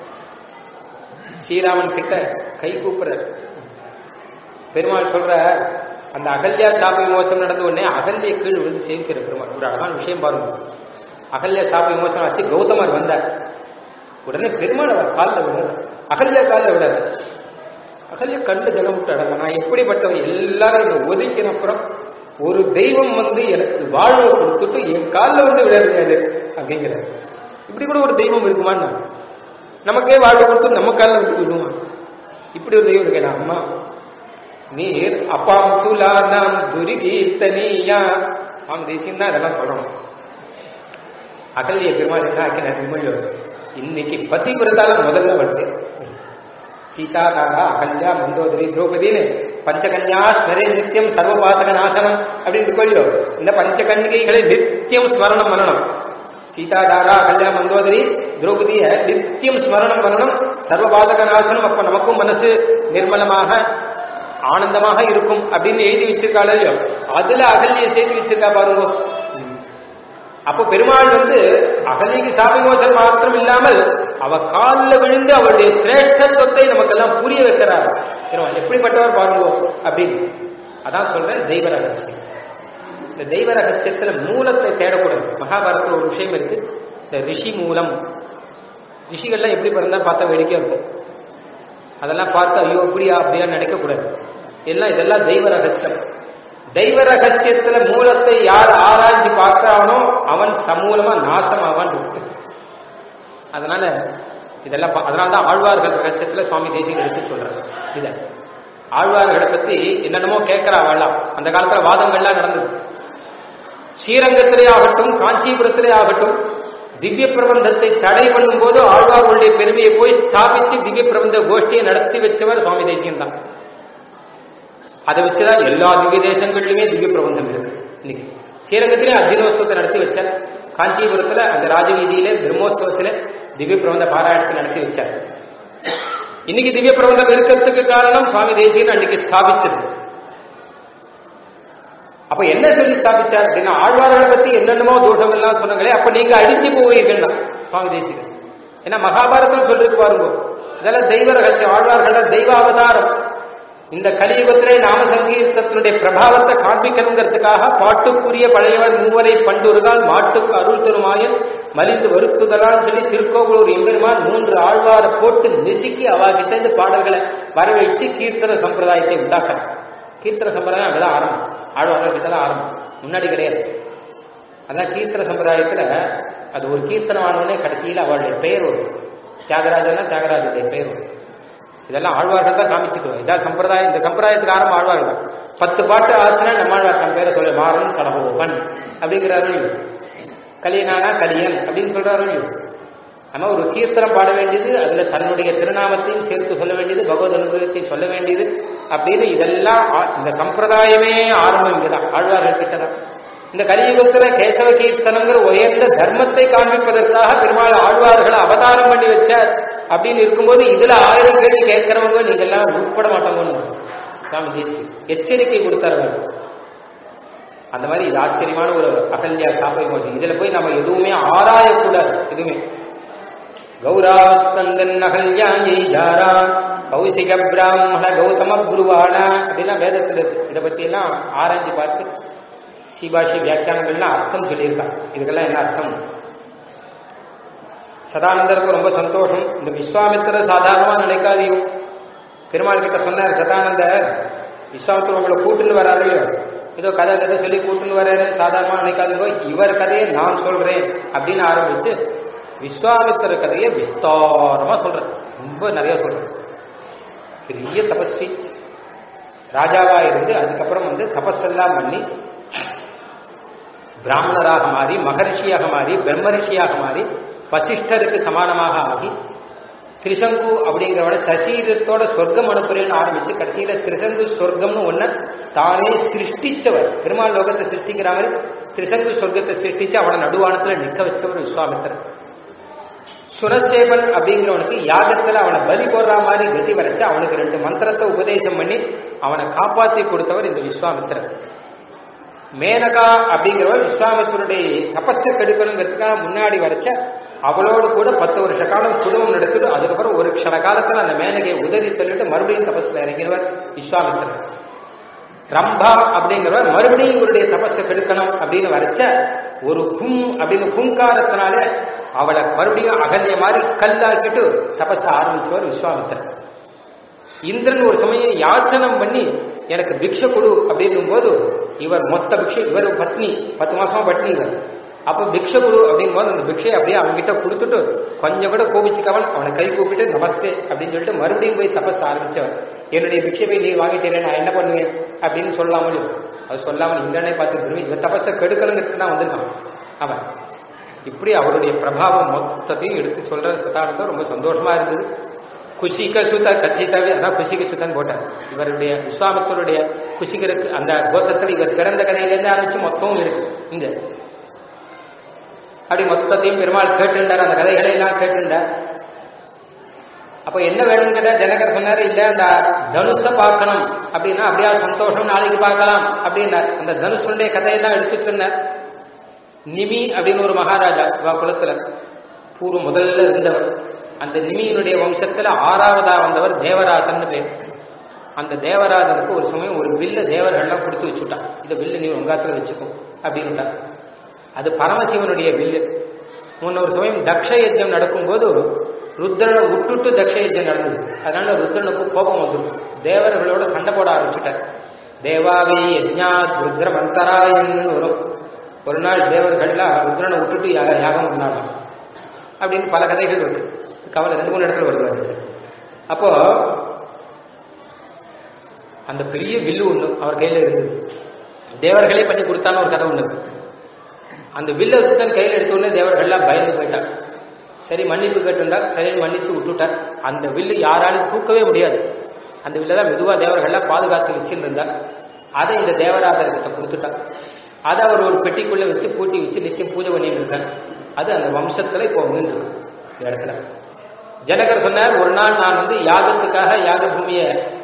ஸ்ரீராமன் கிட்ட கை கூப்புறார் பெருமாள் சொல்ற அந்த அகல்யா சாப விமோசனம் நடந்த உடனே அகல்ய கீழ் விழுந்து சேவிக்கிற பெருமாள் ஒரு அழகான விஷயம் பாருங்க அகல்யா சாப விமோசனம் ஆச்சு கௌதமர் வந்தார் உடனே பெருமாள் அவர் காலில் விடுறார் அகல்யா காலில் விடாது அகல்யா கண்டு ஜலம் விட்டு அடங்க நான் எப்படிப்பட்டவன் எல்லாரும் என்னை ஒதுக்கின அப்புறம் ஒரு தெய்வம் வந்து எனக்கு வாழ்வை கொடுத்துட்டு என் காலில் வந்து விளையாடுறாரு அப்படிங்கிறார் இப்படி கூட ஒரு தெய்வம் இருக்குமான்னு நமக்கே வாழ்வை கொடுத்து நம்ம காலில் வந்து விடுவான் இப்படி ஒரு தெய்வம் இருக்கேன் அம்மா நீர் அப்பாம் சுலானாம் துரிகீர்த்தனியா சுவாமி தேசியம் தான் இதெல்லாம் சொல்லணும் அகல்ய பெருமாள் என்ன ஆக்கின திருமொழியோர் இன்னைக்கு பத்தி விரதால முதல்ல வருது சீதா தாரா அகல்யா மந்தோதரி திரௌபதினு பஞ்சகன்யா ஸ்மரே நித்தியம் சர்வபாதக நாசனம் அப்படின்னு கொள்ளியோ இந்த பஞ்சகன்னிகைகளை நித்தியம் ஸ்மரணம் பண்ணணும் சீதா தாரா அகல்யா மந்தோதரி திரௌபதிய நித்தியம் ஸ்மரணம் பண்ணணும் சர்வபாதக நாசனம் அப்ப நமக்கும் மனசு நிர்மலமாக ஆனந்தமாக இருக்கும் அப்படின்னு எழுதி வச்சிருக்காள் இல்லையோ அதுல அகல்யை சேர்த்து வச்சிருக்கா பாருங்க அப்ப பெருமாள் வந்து அகல்யக்கு சாபிமோசன் மாத்திரம் இல்லாமல் அவ காலில் விழுந்து அவளுடைய சிரேஷ்டத்துவத்தை நமக்கெல்லாம் புரிய வைக்கிறார் பெருமாள் எப்படிப்பட்டவர் பாருங்க அப்படின்னு அதான் சொல்றேன் தெய்வ ரகசியம் இந்த தெய்வ ரகசியத்துல மூலத்தை தேடக்கூடாது மகாபாரதத்துல ஒரு விஷயம் இருக்கு இந்த ரிஷி மூலம் ரிஷிகள்லாம் எப்படி பிறந்தா பார்த்தா வேடிக்கையா இருக்கும் அதெல்லாம் பார்த்து ஐயோ அப்படியா அப்படியா நினைக்கக்கூடாது எல்லாம் இதெல்லாம் தெய்வ ரகசியம் தெய்வ ரகசியத்துல மூலத்தை யார் ஆராய்ச்சி பார்க்கிறானோ அவன் சமூலமா நாசமாவான் இருக்கு அதனால இதெல்லாம் பா- அதனாலதான் ஆழ்வார்கள் ரகசியத்துல சுவாமி தேசிகன் எடுத்து சொல்றாரு இத ஆழ்வார்களை பத்தி என்னென்னமோ கேட்கிறா வாழலாம் அந்த காலத்துல வாதங்கள்லாம் நடந்தது ஸ்ரீரங்கத்திலே ஆகட்டும் காஞ்சிபுரத்திலே ஆகட்டும் திவ்ய பிரபந்தத்தை தடை பண்ணும்போது ஆழ்வார்களுடைய பெருமையை போய் ஸ்தாபித்து திவ்ய பிரபந்த கோஷ்டியை நடத்தி வச்சவர் சுவாமி தேசியன் தான் அதை வச்சுதான் எல்லா திவ்ய தேசங்களிலுமே திவ்ய பிரபந்தம் இருக்கு இன்னைக்கு ஸ்ரீரங்கத்திலே அத்தியனோத்சவத்தை நடத்தி வச்சார் காஞ்சிபுரத்துல அந்த ராஜவீதியிலே பிரம்மோத்சவத்திலே திவ்ய பிரபந்த பாராயணத்தை நடத்தி வச்சார் இன்னைக்கு திவ்ய பிரபந்தம் இருக்கிறதுக்கு காரணம் சுவாமி தேசியன் அன்னைக்கு ஸ்தாபிச்சது அப்ப என்ன சொல்லி ஸ்தாபிச்சார் அப்படின்னா ஆழ்வார்களை பத்தி என்னென்னமோ தோஷம் எல்லாம் சொன்னாங்களே அப்ப நீங்க அழிஞ்சு போவீர்கள் சுவாமி தேசிகன் ஏன்னா மகாபாரதம் சொல்லிருக்கு பாருங்க இதெல்லாம் தெய்வ ரகசியம் ஆழ்வார்கள தெய்வ அவதாரம் இந்த கலியுகத்திலே நாம சங்கீர்த்தத்தினுடைய பிரபாவத்தை காண்பிக்கணுங்கிறதுக்காக பாட்டுக்குரிய பழையவர் மூவரை பண்டுருதால் மாட்டுக்கு அருள் தருமாயன் மலிந்து வருத்துதலால் சொல்லி திருக்கோவலூர் எம்பெருமான் மூன்று ஆழ்வாரை போட்டு நெசுக்கி அவாகிட்ட இந்த பாடல்களை வரவழைச்சு கீர்த்தன சம்பிரதாயத்தை உண்டாக்குறார் கீர்த்தன சம்பிரதாயம் அங்கதான் ஆரம்பம் ஆழ்வார்கள் கிட்ட தான் ஆரம்பம் முன்னாடி கிடையாது அதான் கீர்த்தன சம்பிரதாயத்துல அது ஒரு கீர்த்தனம் ஆனவுடனே கடைசியில் அவளுடைய பெயர் வரும் தியாகராஜன்னா தியாகராஜனுடைய பெயர் வரும் இதெல்லாம் ஆழ்வார்கள் தான் காமிச்சுக்குவோம் இதான் சம்பிரதாயம் இந்த சம்பிரதாயத்துக்கு ஆரம்பம் ஆழ்வார்கள் தான் பத்து பாட்டு ஆச்சுன்னா நம்ம ஆழ்வார் தன் பேரை சொல்ல மாறன் சடகோபன் அப்படிங்கிறாரு கலியனானா கலியன் அப்படின்னு சொல்றாரு நம்ம ஒரு கீர்த்தனம் பாட வேண்டியது அதுல தன்னுடைய திருநாமத்தையும் சேர்த்து சொல்ல வேண்டியது பகவத் அனுபவத்தை சொல்ல வேண்டியது அப்படின்னு இதெல்லாம் ஆ- இந்த சம்பிரதாயமே ஆரம்பம் இங்கதான் ஆழ்வார்கள் கிட்டதான் இந்த கலியுகத்துல கேசவ கீர்த்தனங்கிற உயர்ந்த தர்மத்தை காண்பிப்பதற்காக பெருமாள் ஆழ்வார்களை அவதாரம் பண்ணி வச்சார் அப்படின்னு இருக்கும்போது இதுல ஆயிரம் கேள்வி கேட்கிறவங்க நீங்க எல்லாம் உட்பட மாட்டோங்கன்னு சுவாமி தேசி எச்சரிக்கை கொடுத்தாரு அவர். அந்த மாதிரி இது ஆச்சரியமான ஒரு அகல்யா காப்பை மோதி இதுல போய் நம்ம எதுவுமே ஆராயக்கூடாது எதுவுமே கௌராஸ்கந்தன் அகல்யாயை ஜாரா கௌசிக பிராமண கௌதம குருவான அப்படிலாம் வேதத்தில் இருக்கு இதை பத்தி எல்லாம் ஆராய்ச்சி பார்த்து சீபாஷி வியாக்கியானங்கள்லாம் அர்த்தம் சொல்லியிருக்காங்க இதுக்கெல்லாம் என்ன அர்த்தம் சதானந்தருக்கு ரொம்ப சந்தோஷம் இந்த விஸ்வாமித்திரர் சாதாரணமா நினைக்காதீங்க பெருமாள் கிட்ட சொன்னார் சதானந்தர் விஸ்வாமித்திரர் உங்களை கூட்டுன்னு வராரு ஏதோ கதை கதை சொல்லி கூட்டுன்னு வராரு சாதாரணமா நினைக்காதீங்க இவர் கதையை நான் சொல்றேன் அப்படின்னு ஆரம்பிச்சு விஸ்வாமித்திர கதையை விஸ்தாரமா சொல்றேன் ரொம்ப நிறைய சொல்றேன் பெரிய தபஸ்வி ராஜாவா இருந்து அதுக்கப்புறம் வந்து தபஸெல்லாம் பண்ணி பிராமணராக மாறி மகரிஷியாக மாறி பிரம்மரிஷியாக மாறி வசிஷ்டருக்கு சமானமாக ஆகி திரிசங்கு அப்படிங்கிறவட சசீரத்தோட சொர்க்கம் அனுப்புறேன்னு ஆரம்பிச்சு கடைசியில திரிசங்கு சொர்க்கம்னு ஒண்ண தானே சிருஷ்டிச்சவர் பெருமாள் லோகத்தை சிருஷ்டிக்கிற மாதிரி திரிசங்கு சொர்க்கத்தை சிருஷ்டிச்சு அவனை நடுவானத்துல நிற்க வச்சவர் விஸ்வாமித்திரர் சுரசேவன் அப்படிங்கிறவனுக்கு யாகத்துல அவனை பலி போடுற மாதிரி கதி வரைச்சு அவனுக்கு ரெண்டு மந்திரத்தை உபதேசம் பண்ணி அவனை காப்பாத்தி கொடுத்தவர் இந்த விஸ்வாமித்திரர் மேனகா அப்படிங்கிறவர் விஸ்வாமித்தருடைய தபஸை கெடுக்கணுங்கிறதுக்காக முன்னாடி வரைச்ச அவளோடு கூட பத்து வருஷ காலம் குடும்பம் நடக்குது அதுக்கப்புறம் ஒரு க்ஷண காலத்துல அந்த மேனகையை உதறி தள்ளிட்டு மறுபடியும் தபஸ்ல இறங்கினவர் விஸ்வாமித்திரர் ரம்பா அப்படிங்கிறவர் மறுபடியும் இவருடைய தபஸை கெடுக்கணும் அப்படின்னு வரைச்ச ஒரு கும் அப்படின்னு குங்காரத்தினால அவளை மறுபடியும் அகல்ய மாதிரி கல்லாக்கிட்டு தபஸ ஆரம்பிச்சவர் விஸ்வாமித்திரர் இந்திரன் ஒரு சமயம் யாச்சனம் பண்ணி எனக்கு பிக்ஷை கொடு அப்படின்னும் போது இவர் மொத்த பிக்ஷை இவர் பத்னி பத்து மாசமா பட்னி இவர் அப்ப பிக்ஷை கொடு அப்படிங்கும் போது அந்த பிக்ஷை அப்படியே அவன்கிட்ட கொடுத்துட்டு கொஞ்சம் கூட கோபிச்சுக்கவன் அவனை கை கூப்பிட்டு நமஸ்தே அப்படின்னு சொல்லிட்டு மறுபடியும் போய் தபஸ் ஆரம்பிச்சவன் என்னுடைய பிக்ஷை போய் நீ வாங்கிட்டேன் நான் என்ன பண்ணுவேன் அப்படின்னு சொல்லாமல் அது சொல்லாமல் இந்திரனை பார்த்து திரும்பி இவன் தபஸை கெடுக்கணுங்கிறதுக்கு தான் வந்திருக்கான் அவன் இப்படி அவருடைய பிரபாவம் மொத்தத்தையும் எடுத்து சொல்ற சதானந்தம் ரொம்ப சந்தோஷமா இருந்தது குஷிக சுத கச்சிதவே அதான் குஷிக சுத்தன் போட்டார் இவருடைய விஸ்வாமித்தருடைய குஷிகருக்கு அந்த கோத்தத்தில் இவர் பிறந்த கதையிலேருந்து ஆரம்பிச்சு மொத்தமும் இருக்கு இங்க அப்படி மொத்தத்தையும் பெருமாள் கேட்டுண்டார் அந்த கதைகளை எல்லாம் கேட்டுண்டார் அப்ப என்ன வேணும்னு கேட்டா ஜனகர் சொன்னாரு இல்ல அந்த தனுஷ பார்க்கணும் அப்படின்னா அப்படியா சந்தோஷம் நாளைக்கு பார்க்கலாம் அப்படின்னார் அந்த தனுஷனுடைய கதையெல்லாம் எடுத்து சொன்னார் நிமி அப்படின்னு ஒரு மகாராஜா இவா குலத்துல பூர்வ முதல்ல இருந்தவர் அந்த நிமியினுடைய வம்சத்துல ஆறாவதா வந்தவர் தேவராஜன் பேர் அந்த தேவராஜனுக்கு ஒரு சமயம் ஒரு வில்ல தேவர்கள்லாம் கொடுத்து வச்சுட்டான் இந்த வில்ல நீ உங்காத்துல வச்சுக்கோ அப்படின்னுட்டா அது பரமசிவனுடைய வில்லு முன்ன ஒரு சமயம் தக்ஷ யஜ்யம் நடக்கும்போது ருத்ரனை விட்டுட்டு தக்ஷ யஜ்யம் நடந்தது அதனால ருத்ரனுக்கு கோபம் வந்துடும் தேவர்களோட சண்டை போட ஆரம்பிச்சுட்டார் தேவாவே யஜ்ஞாத் ருத்ர மந்தராயன்னு வரும் ஒரு நாள் தேவர்கள்லாம் ருத்ரனை விட்டுட்டு யாக- யாகம் பண்ணாங்க அப்படின்னு பல கதைகள் இருக்கு கவலை ரெண்டு மூணு இடத்துல வருவாரு அப்போ அந்த பெரிய வில்லு ஒண்ணு அவர் கையில இருந்தது தேவர்களே பண்ணி கொடுத்தான்னு ஒரு கதை ஒண்ணு இருக்கு. அந்த வில்ல தன் கையில எடுத்த உடனே தேவர்கள்லாம் பயந்து போயிட்டார் சரி மன்னிப்பு கேட்டுண்டா சரி மன்னிச்சு விட்டுட்டார் அந்த வில்லு யாராலும் தூக்கவே முடியாது அந்த வில்ல தான் மெதுவா தேவர்கள்லாம் பாதுகாத்து வச்சிருந்தார் அதை இந்த தேவராஜர்கிட்ட கொடுத்துட்டார் அதை அவர் ஒரு பெட்டிக்குள்ள வச்சு பூட்டி வச்சு நிச்சயம் பூஜை பண்ணிட்டு இருக்கார் அது அந்த வம்சத்துல இப்போ வந்து இந்த இடத்துல ஜனகர் சொன்னார் ஒரு நாள் நான் வந்து யாகத்துக்காக யாக பூமியை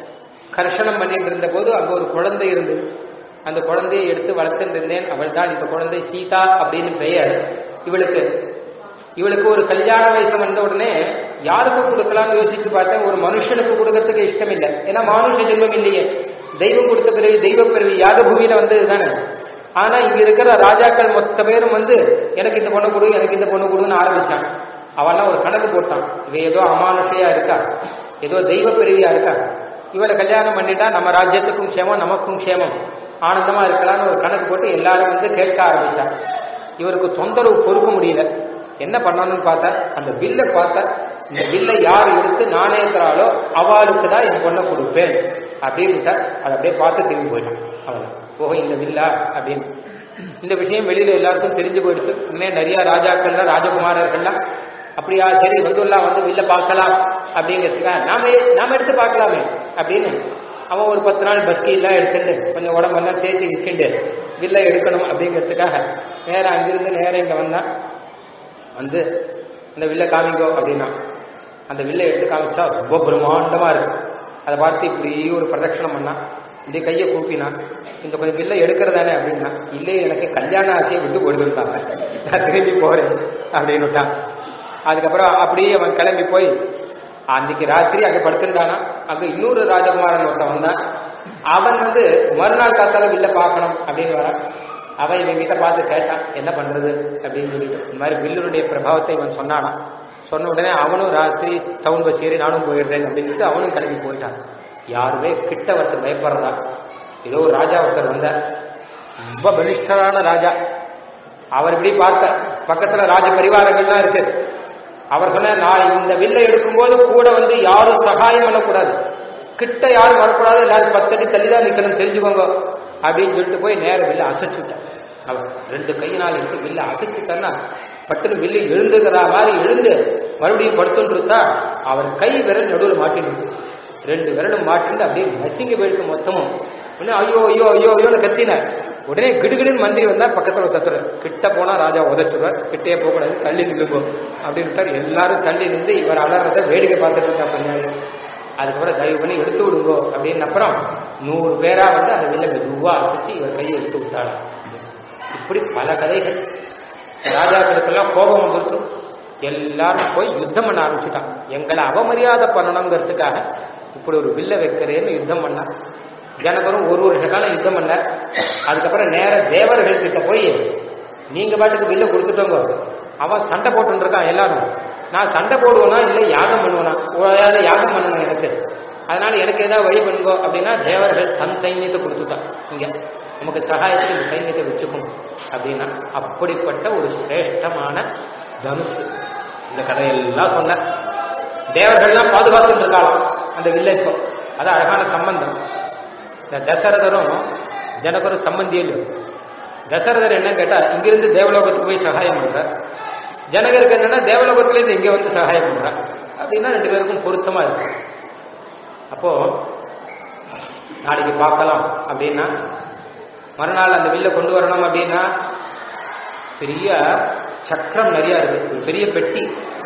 கர்ஷணம் பண்ணிட்டு இருந்த போது அங்க ஒரு குழந்தை இருந்தது அந்த குழந்தையை எடுத்து வளர்த்துட்டு இருந்தேன் அவள் தான் இந்த குழந்தை சீதா அப்படின்னு பெயர் இவளுக்கு இவளுக்கு ஒரு கல்யாண வயசு வந்த உடனே யாருக்கு கொடுக்கலாம்னு யோசிச்சு பார்த்தேன் ஒரு மனுஷனுக்கு கொடுக்கறதுக்கு இஷ்டம் இல்லை ஏன்னா மானுஷ ஜென்மம் இல்லையே தெய்வம் கொடுத்த பிறவி தெய்வ பிறவி யாக பூமியில வந்தது தானே ஆனா இங்க இருக்கிற ராஜாக்கள் மொத்த பேரும் வந்து எனக்கு இந்த பொண்ணு கொடு எனக்கு இந்த பொண்ணு கொடுன்னு ஆரம்பிச்சான் அவன்லாம் ஒரு கணக்கு போட்டான் இவ ஏதோ அமானுஷையா இருக்கா ஏதோ தெய்வ பிறவியா இருக்கா இவளை கல்யாணம் பண்ணிட்டா நம்ம ராஜ்யத்துக்கும் க்ஷேமம் நமக்கும் க்ஷேமம் ஆனந்தமா இருக்கலாம்னு ஒரு கணக்கு போட்டு எல்லாரும் வந்து கேட்க ஆரம்பிச்சான் இவருக்கு தொந்தரவு பொறுக்க முடியல என்ன பண்ணணும்னு பார்த்தா அந்த பில்லை பார்த்தா இந்த பில்லை யார் எடுத்து நாணயத்துறாளோ அவளுக்கு தான் என் பொண்ணை கொடுப்பேன் அப்படின்னுட்டா அதை அப்படியே பார்த்து திரும்பி போயிட்டான் அவன் ஓஹோ இந்த வில்லா அப்படின்னு இந்த விஷயம் வெளியில எல்லாருக்கும் தெரிஞ்சு போயிடுச்சு உடனே நிறைய ராஜாக்கள்லாம் ராஜகுமாரர்கள்லாம் அப்படியா சரி வந்துள்ளா வந்து வில்ல பார்க்கலாம் அப்படிங்கிறதுக்காக நாம நாம எடுத்து பார்க்கலாமே அப்படின்னு அவன் ஒரு பத்து நாள் பஸ்கி எல்லாம் எடுத்துட்டு கொஞ்சம் உடம்பெல்லாம் தேய்ச்சி வச்சுட்டு வில்ல எடுக்கணும் அப்படிங்கிறதுக்காக நேரம் அங்கிருந்து நேரம் இங்க வந்தான் வந்து அந்த வில்ல காமிக்கோ அப்படின்னா அந்த வில்லை எடுத்து காமிச்சா ரொம்ப பிரம்மாண்டமா இருக்கு அதை பார்த்து இப்படி ஒரு பிரதட்சணம் பண்ணா இப்படி கையை கூப்பினான் இந்த கொஞ்சம் வில்லை எடுக்கிறதானே அப்படின்னா இல்லையே எனக்கு கல்யாண ஆசையை விட்டு கொடுத்துருக்காங்க நான் திரும்பி போறேன் அப்படின்னு விட்டான் அதுக்கப்புறம் அப்படியே அவன் கிளம்பி போய் அன்னைக்கு ராத்திரி அங்க படுத்துட்டானா அங்க இன்னொரு ராஜகுமாரன் ஒருத்தன் வந்தான் அவன் வந்து மறுநாள் காத்தால வில்ல பார்க்கணும் அப்படின்னு வரான் அவன் இவன் கிட்ட பார்த்து கேட்டான் என்ன பண்றது அப்படின்னு சொல்லிட்டு இந்த மாதிரி வில்லுடைய பிரபாவத்தை இவன் சொன்னானா சொன்ன உடனே அவனும் ராத்திரி டவுன் பஸ் ஏறி நானும் போயிடுறேன் அப்படின்னு அவனும் கிளம்பி போயிட்டான் யாருமே கிட்ட வந்து பயப்படுறதா ஏதோ ஒரு ராஜா ஒருத்தர் வந்தார் ரொம்ப பலிஷ்டரான ராஜா அவர் இப்படி பார்த்த பக்கத்துல ராஜ பரிவாரங்கள்லாம் இருக்கு அவர் சொன்ன நான் இந்த வில்லை எடுக்கும்போது கூட வந்து யாரும் சகாயம் பண்ணக்கூடாது கிட்ட யாரும் வரக்கூடாது எல்லாரும் பத்தடி தள்ளி தான் நிக்கணும் தெரிஞ்சுக்கோங்க அப்படின்னு சொல்லிட்டு போய் நேர வில்ல அசைச்சுட்டார் அவர் ரெண்டு கையினால் எடுத்து வில்ல அசைச்சுட்டான்னா பட்டுன்னு வில்லு எழுந்துக்கிற மாதிரி எழுந்து மறுபடியும் படுத்துட்டு இருந்தா அவர் கை விரல் நடுவில் மாட்டிட்டு ரெண்டு விரலும் மாட்டிட்டு அப்படியே நசுங்கி போயிருக்கு மொத்தமும் உடனே ஐயோ ஐயோ ஐயோ ஐயோன்னு கத்தினார் உடனே கிடுகிடுன்னு மந்திரி வந்தா பக்கத்துல கத்துற கிட்ட போனா ராஜா உதச்சுடுவார் கிட்டே போகக்கூடாது தள்ளி நில்லுங்கோ அப்படின்னு எல்லாரும் தள்ளி நின்று இவர் அலறத வேடிக்கை பார்த்துட்டு இருக்கா பண்ணாரு அதுக்கப்புறம் தயவு பண்ணி எடுத்து விடுங்கோ அப்படின்னு அப்புறம் நூறு பேரா வந்து அந்த வில்ல மெதுவா அசைச்சு இவர் கையை எடுத்து விட்டாளாம் இப்படி பல கதைகள் ராஜாக்களுக்கெல்லாம் கோபம் வந்துருக்கு எல்லாரும் போய் யுத்தம் பண்ண ஆரம்பிச்சுட்டான் எங்களை அவமரியாதை பண்ணணுங்கிறதுக்காக இப்படி ஒரு வில்ல வைக்கிறேன்னு யுத்தம் பண்ணா ஜனகரும் ஒரு வருஷ காலம் யுத்தம் பண்ண அதுக்கப்புறம் நேர தேவர்கள் கிட்ட போய் நீங்க பாட்டுக்கு வில்ல கொடுத்துட்டோங்க அவன் சண்டை போட்டு இருக்கான் எல்லாரும் நான் சண்டை போடுவேனா இல்லை யாகம் பண்ணுவேனா ஒரு யாகம் பண்ணணும் எனக்கு அதனால எனக்கு ஏதாவது வழி பண்ணுங்க அப்படின்னா தேவர்கள் தன் சைன்யத்தை கொடுத்துட்டான் இங்க நமக்கு சகாயத்துக்கு இந்த சைன்யத்தை வச்சுக்கணும் அப்படின்னா அப்படிப்பட்ட ஒரு சிரேஷ்டமான தனுசு இந்த கதையெல்லாம் சொன்ன தேவர்கள்லாம் பாதுகாத்துட்டு இருக்காளாம் அந்த வில்லைப்போ அது அழகான சம்பந்தம் இந்த தசரதரும் ஜனகரும் சம்பந்தி இல்லை தசரதர் என்ன கேட்டா இங்கிருந்து தேவலோகத்துக்கு போய் சகாயம் பண்றார் ஜனகருக்கு என்னன்னா தேவலோகத்திலேருந்து இங்க வந்து சகாயம் பண்றார் அப்படின்னா ரெண்டு பேருக்கும் பொருத்தமா இருக்கு அப்போ நாளைக்கு பார்க்கலாம் அப்படின்னா மறுநாள் அந்த வில்ல கொண்டு வரணும் அப்படின்னா பெரிய சக்கரம் நிறைய இருக்கு ஒரு பெரிய பெட்டி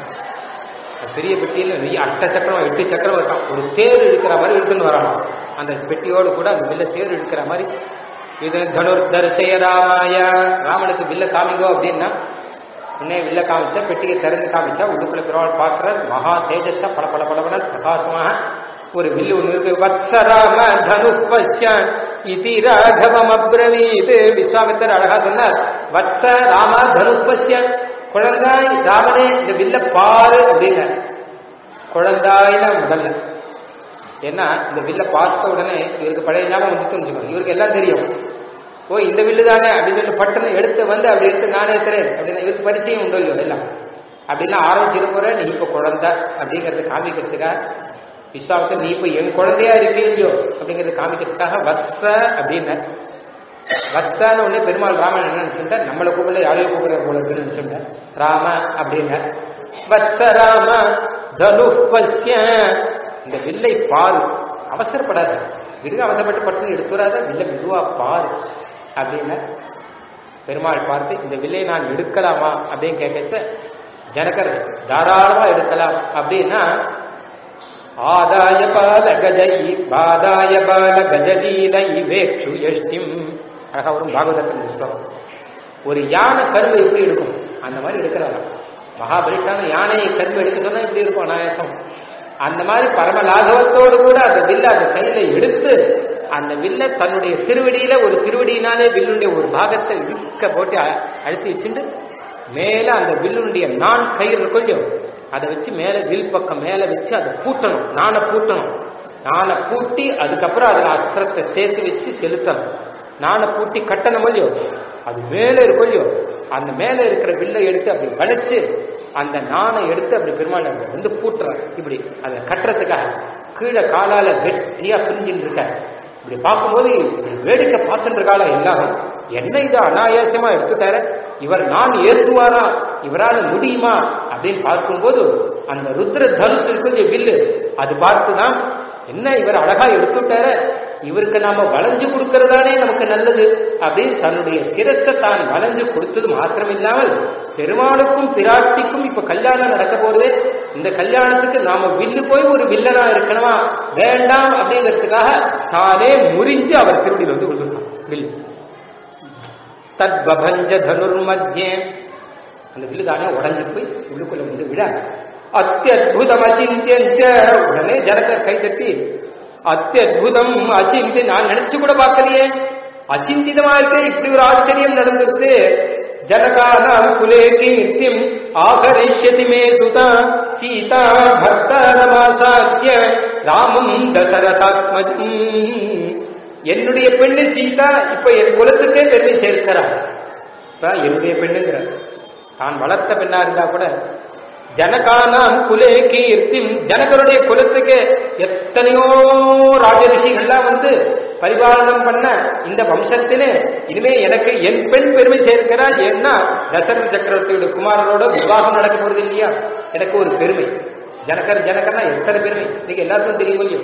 பெரிய பெட்டியில் நிறைய அட்ட சக்கரம் எட்டு சக்கரம் இருக்கான் ஒரு தேர் இருக்கிற மாதிரி இருக்குன்னு வரலாம் அந்த பெட்டியோடு கூட அந்த வில்ல தேர் இருக்கிற மாதிரி இது தனுர் தரிசய ராமாய ராமனுக்கு வில்ல காமிங்கோ அப்படின்னா உடனே வில்ல காமிச்சா பெட்டியை திறந்து காமிச்சா உள்ளுக்குள்ள பெருமாள் பார்க்கிற மகா தேஜஸா பல பல பலவன பிரகாசமாக ஒரு வில்லு ஒன்று இருக்கு வத்சராம தனு பஷ்யன் இதி ராகவம் அப்ரவீத் விஸ்வாமித்தர் அழகா சொன்னார் வத்ச ராம தனு பஷ்யன் குழந்தாய் ராமனே இந்த வில்ல பாரு அப்படின்னு குழந்தாய்னா முதல்ல ஏன்னா இந்த வில்ல பார்த்த உடனே இவருக்கு பழைய ஞாபகம் வந்துட்டு வச்சுக்கணும் இவருக்கு எல்லாம் தெரியும் ஓ இந்த வில்லு தானே அப்படின்னு சொல்லி பட்டனை எடுத்து வந்து அப்படி எடுத்து நானே இருக்கிறேன் அப்படின்னா இவருக்கு பரிச்சயம் உண்டு இல்லையோ எல்லாம் அப்படின்னா ஆரம்பிச்சிருக்கிற நீ இப்ப குழந்தை அப்படிங்கறது காமிக்கிறதுக்காக விஸ்வாசம் நீ இப்ப என் குழந்தையா இருக்கீங்களோ அப்படிங்கறது காமிக்கிறதுக்காக வத்ச அப்படின்னு வத்சான உடனே பெருமாள் ராமன் என்ன நினைச்சுட்டா நம்மளை கூப்பிடல யாரையோ கூப்பிடுற போல இருக்குன்னு நினைச்சுட்டேன் ராம அப்படின்னு வத்ச ராம தனு பசிய இந்த வில்லை பாரு அவசரப்படாத விடுக அவசரப்பட்டு பட்டு எடுத்துறாத வில்லை மெதுவா பாரு அப்படின்னு பெருமாள் பார்த்து இந்த வில்லை நான் எடுக்கலாமா அப்படின்னு கேட்கச்ச ஜனகர் தாராளமா எடுக்கலாம் அப்படின்னா ஆதாய பால கஜை பாதாய பால கஜதீல இவேக்ஷு எஷ்டிம் அழகா வரும் பாகவதத்தின் ஸ்லோகம் ஒரு யானை கருவை எப்படி எடுக்கும் அந்த மாதிரி எடுக்கிறாங்க மகாபலிஷ்டான யானையை கருவு எடுக்க சொன்னா இப்படி இருக்கும் அனாயாசம் அந்த மாதிரி பரம லாகவத்தோடு கூட அந்த வில்ல அந்த கையில எடுத்து அந்த வில்ல தன்னுடைய திருவடியில ஒரு திருவடியினாலே வில்லுடைய ஒரு பாகத்தை இழுக்க போட்டு அ- அழுத்தி வச்சுட்டு மேல அந்த வில்லுடைய நான் கயிறு கொஞ்சம் அதை வச்சு மேல வில் பக்கம் மேல வச்சு அதை பூட்டணும் நானை பூட்டணும் நானை பூட்டி அதுக்கப்புறம் அதுல அஸ்திரத்தை சேர்த்து வச்சு செலுத்தணும் நானை பூட்டி கட்டணும் இல்லையோ அது மேல இருக்கும் இல்லையோ அந்த மேல இருக்கிற வில்லை எடுத்து அப்படி வளைச்சு அந்த நானை எடுத்து அப்படி பெருமாள் அங்க வந்து பூட்டுறார் இப்படி அதை கட்டுறதுக்காக கீழே காலால வெட்டியா பிரிஞ்சுட்டு இருக்க இப்படி பார்க்கும்போது இப்படி வேடிக்கை பார்த்துட்டு இருக்காளா எல்லாரும் என்ன இது அனாயாசமா எடுத்துட்டார இவர் நான் ஏற்றுவாரா இவரால முடியுமா அப்படின்னு பார்க்கும்போது அந்த ருத்ர தனுஷ் இருக்குது வில்லு அது பார்த்துதான் என்ன இவர் அழகா எடுத்துட்டார இவருக்கு நாம வளைஞ்சு கொடுக்கறதானே நமக்கு நல்லது அப்படின்னு தன்னுடைய சிரத்தை தான் வளைஞ்சு கொடுத்தது மாத்திரம் இல்லாமல் பெருமாளுக்கும் பிராட்டிக்கும் இப்ப கல்யாணம் நடக்க போறது இந்த கல்யாணத்துக்கு நாம வில்லு போய் ஒரு வில்லனா இருக்கணுமா வேண்டாம் அப்படிங்கிறதுக்காக தானே முறிஞ்சு அவர் திருவடியில் வந்து விழுந்துட்டான் வில்லு தத்பஞ்ச தனுர் மத்தியே அந்த வில்லு தானே உடஞ்சு போய் உள்ளுக்குள்ள வந்து விட அத்தியுதம் அச்சிந்தியஞ்ச உடனே ஜனகர் கை தட்டி அத்தியுதம் அச்சிந்தி நான் நினைச்சு கூட பார்க்கலையே அச்சிந்திதமா இருக்கு இப்படி ஒரு ஆச்சரியம் நடந்திருக்கு ஜனகானாம் குலே கீர்த்திம் ஆகரிஷ்யதி மே சுதா சீதா பக்தரமாசாத்திய ராமம் தசரதாத்மஜம் என்னுடைய பெண்ணு சீதா இப்ப என் குலத்துக்கே பெருமை சேர்க்கிறார் இப்ப என்னுடைய பெண்ணுங்கிற தான் வளர்த்த பெண்ணா இருந்தா கூட ஜனகானாம் குலே கீர்த்திம் ஜனகருடைய குலத்துக்கு எத்தனையோ ராஜரிஷிகள்லாம் வந்து பரிபாலனம் பண்ண இந்த வம்சத்திலே இனிமே எனக்கு என் பெண் பெருமை சேர்க்கிறாள் ஏன்னா தசரத சக்கரவர்த்தியோட குமாரரோட விவாகம் நடக்க போறது இல்லையா எனக்கு ஒரு பெருமை ஜனகர் ஜனகர்னா எத்தனை பெருமை இன்னைக்கு எல்லாருக்கும் தெரியும் இல்லையோ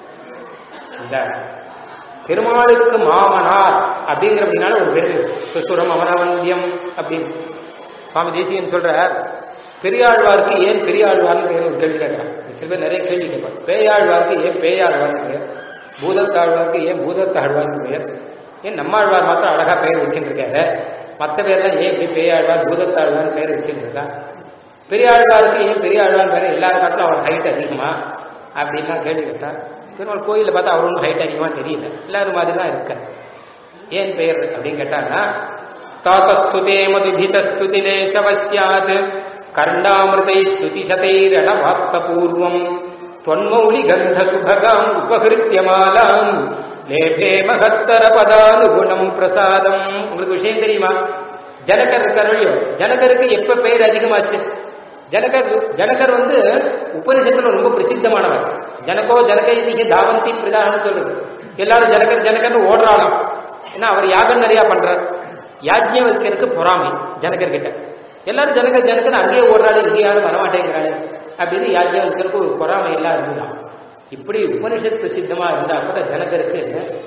இந்த பெருமாளுக்கு மாமனார் அப்படிங்கிற அப்படின்னால ஒரு பெருமை சுசுரம் அமரவந்தியம் அப்படின்னு சுவாமி தேசியன் சொல்றார் பெரியாழ்வாருக்கு ஏன் பெரியாழ்வார்னு பேர் ஒரு கேள்வி கேட்கிறான் சில பேர் நிறைய கேள்வி கேட்பாங்க பேயாழ்வாருக்கு ஏன் பேயாழ்வார்னு பெயர் பூதத்தாழ்வாருக்கு ஏன் பூதத்தாழ்வார்னு பெயர் ஏன் நம்மாழ்வார் மாத்திரம் அழகா பெயர் வச்சுருக்காரு மற்ற பேர்லாம் ஏன் இப்படி பேயாழ்வார் பூதத்தாழ்வார்னு பெயர் வச்சுருக்கா பெரியாழ்வாருக்கு ஏன் பெரியாழ்வார் பேர் எல்லாரும் காட்டிலும் அவர் ஹைட் அதிகமா அப்படின்லாம் கேள்வி கேட்டா பெருமாள் கோயிலில் பார்த்தா அவர் ஒன்றும் ஹைட் அதிகமாக தெரியல எல்லாரும் மாதிரி தான் இருக்க ஏன் பெயர் அப்படின்னு கேட்டாங்கன்னா தாத்தஸ்துதே மதுபிதஸ்துதிலேசவசியாத் கர்ணாமிருதை ஸ்துதிசதைரணவாத்தபூர்வம் தொன்மௌலி கந்த சுபகாம் உபகிருத்தியமாலாம் லேபே மகத்தர பதானுகுணம் பிரசாதம் உங்களுக்கு விஷயம் தெரியுமா ஜனகர் கருளியோ ஜனகருக்கு எப்ப பெயர் அதிகமாச்சு ஜனகர் ஜனகர் வந்து உபனிஷத்துல ரொம்ப பிரசித்தமானவர் ஜனகோ ஜனகை நீங்க தாவந்தி பிரதானம் சொல்றது எல்லாரும் ஜனகர் ஜனகர்னு ஓடுறாளாம் ஏன்னா அவர் யாகம் நிறைய பண்றார் யாஜ்யவல்கருக்கு பொறாமை ஜனகர் கிட்ட எல்லாரும் ஜனகர் ஜனகர் அங்கேயே ஓடுறாரு இங்கே யாரும் வரமாட்டேங்கிறாரு அப்படின்னு யாஜ்யவல்கருக்கு ஒரு பொறாமை எல்லாம் இருந்துதான் இப்படி உபனிஷத் பிரசித்தமா இருந்தா கூட ஜனகருக்கு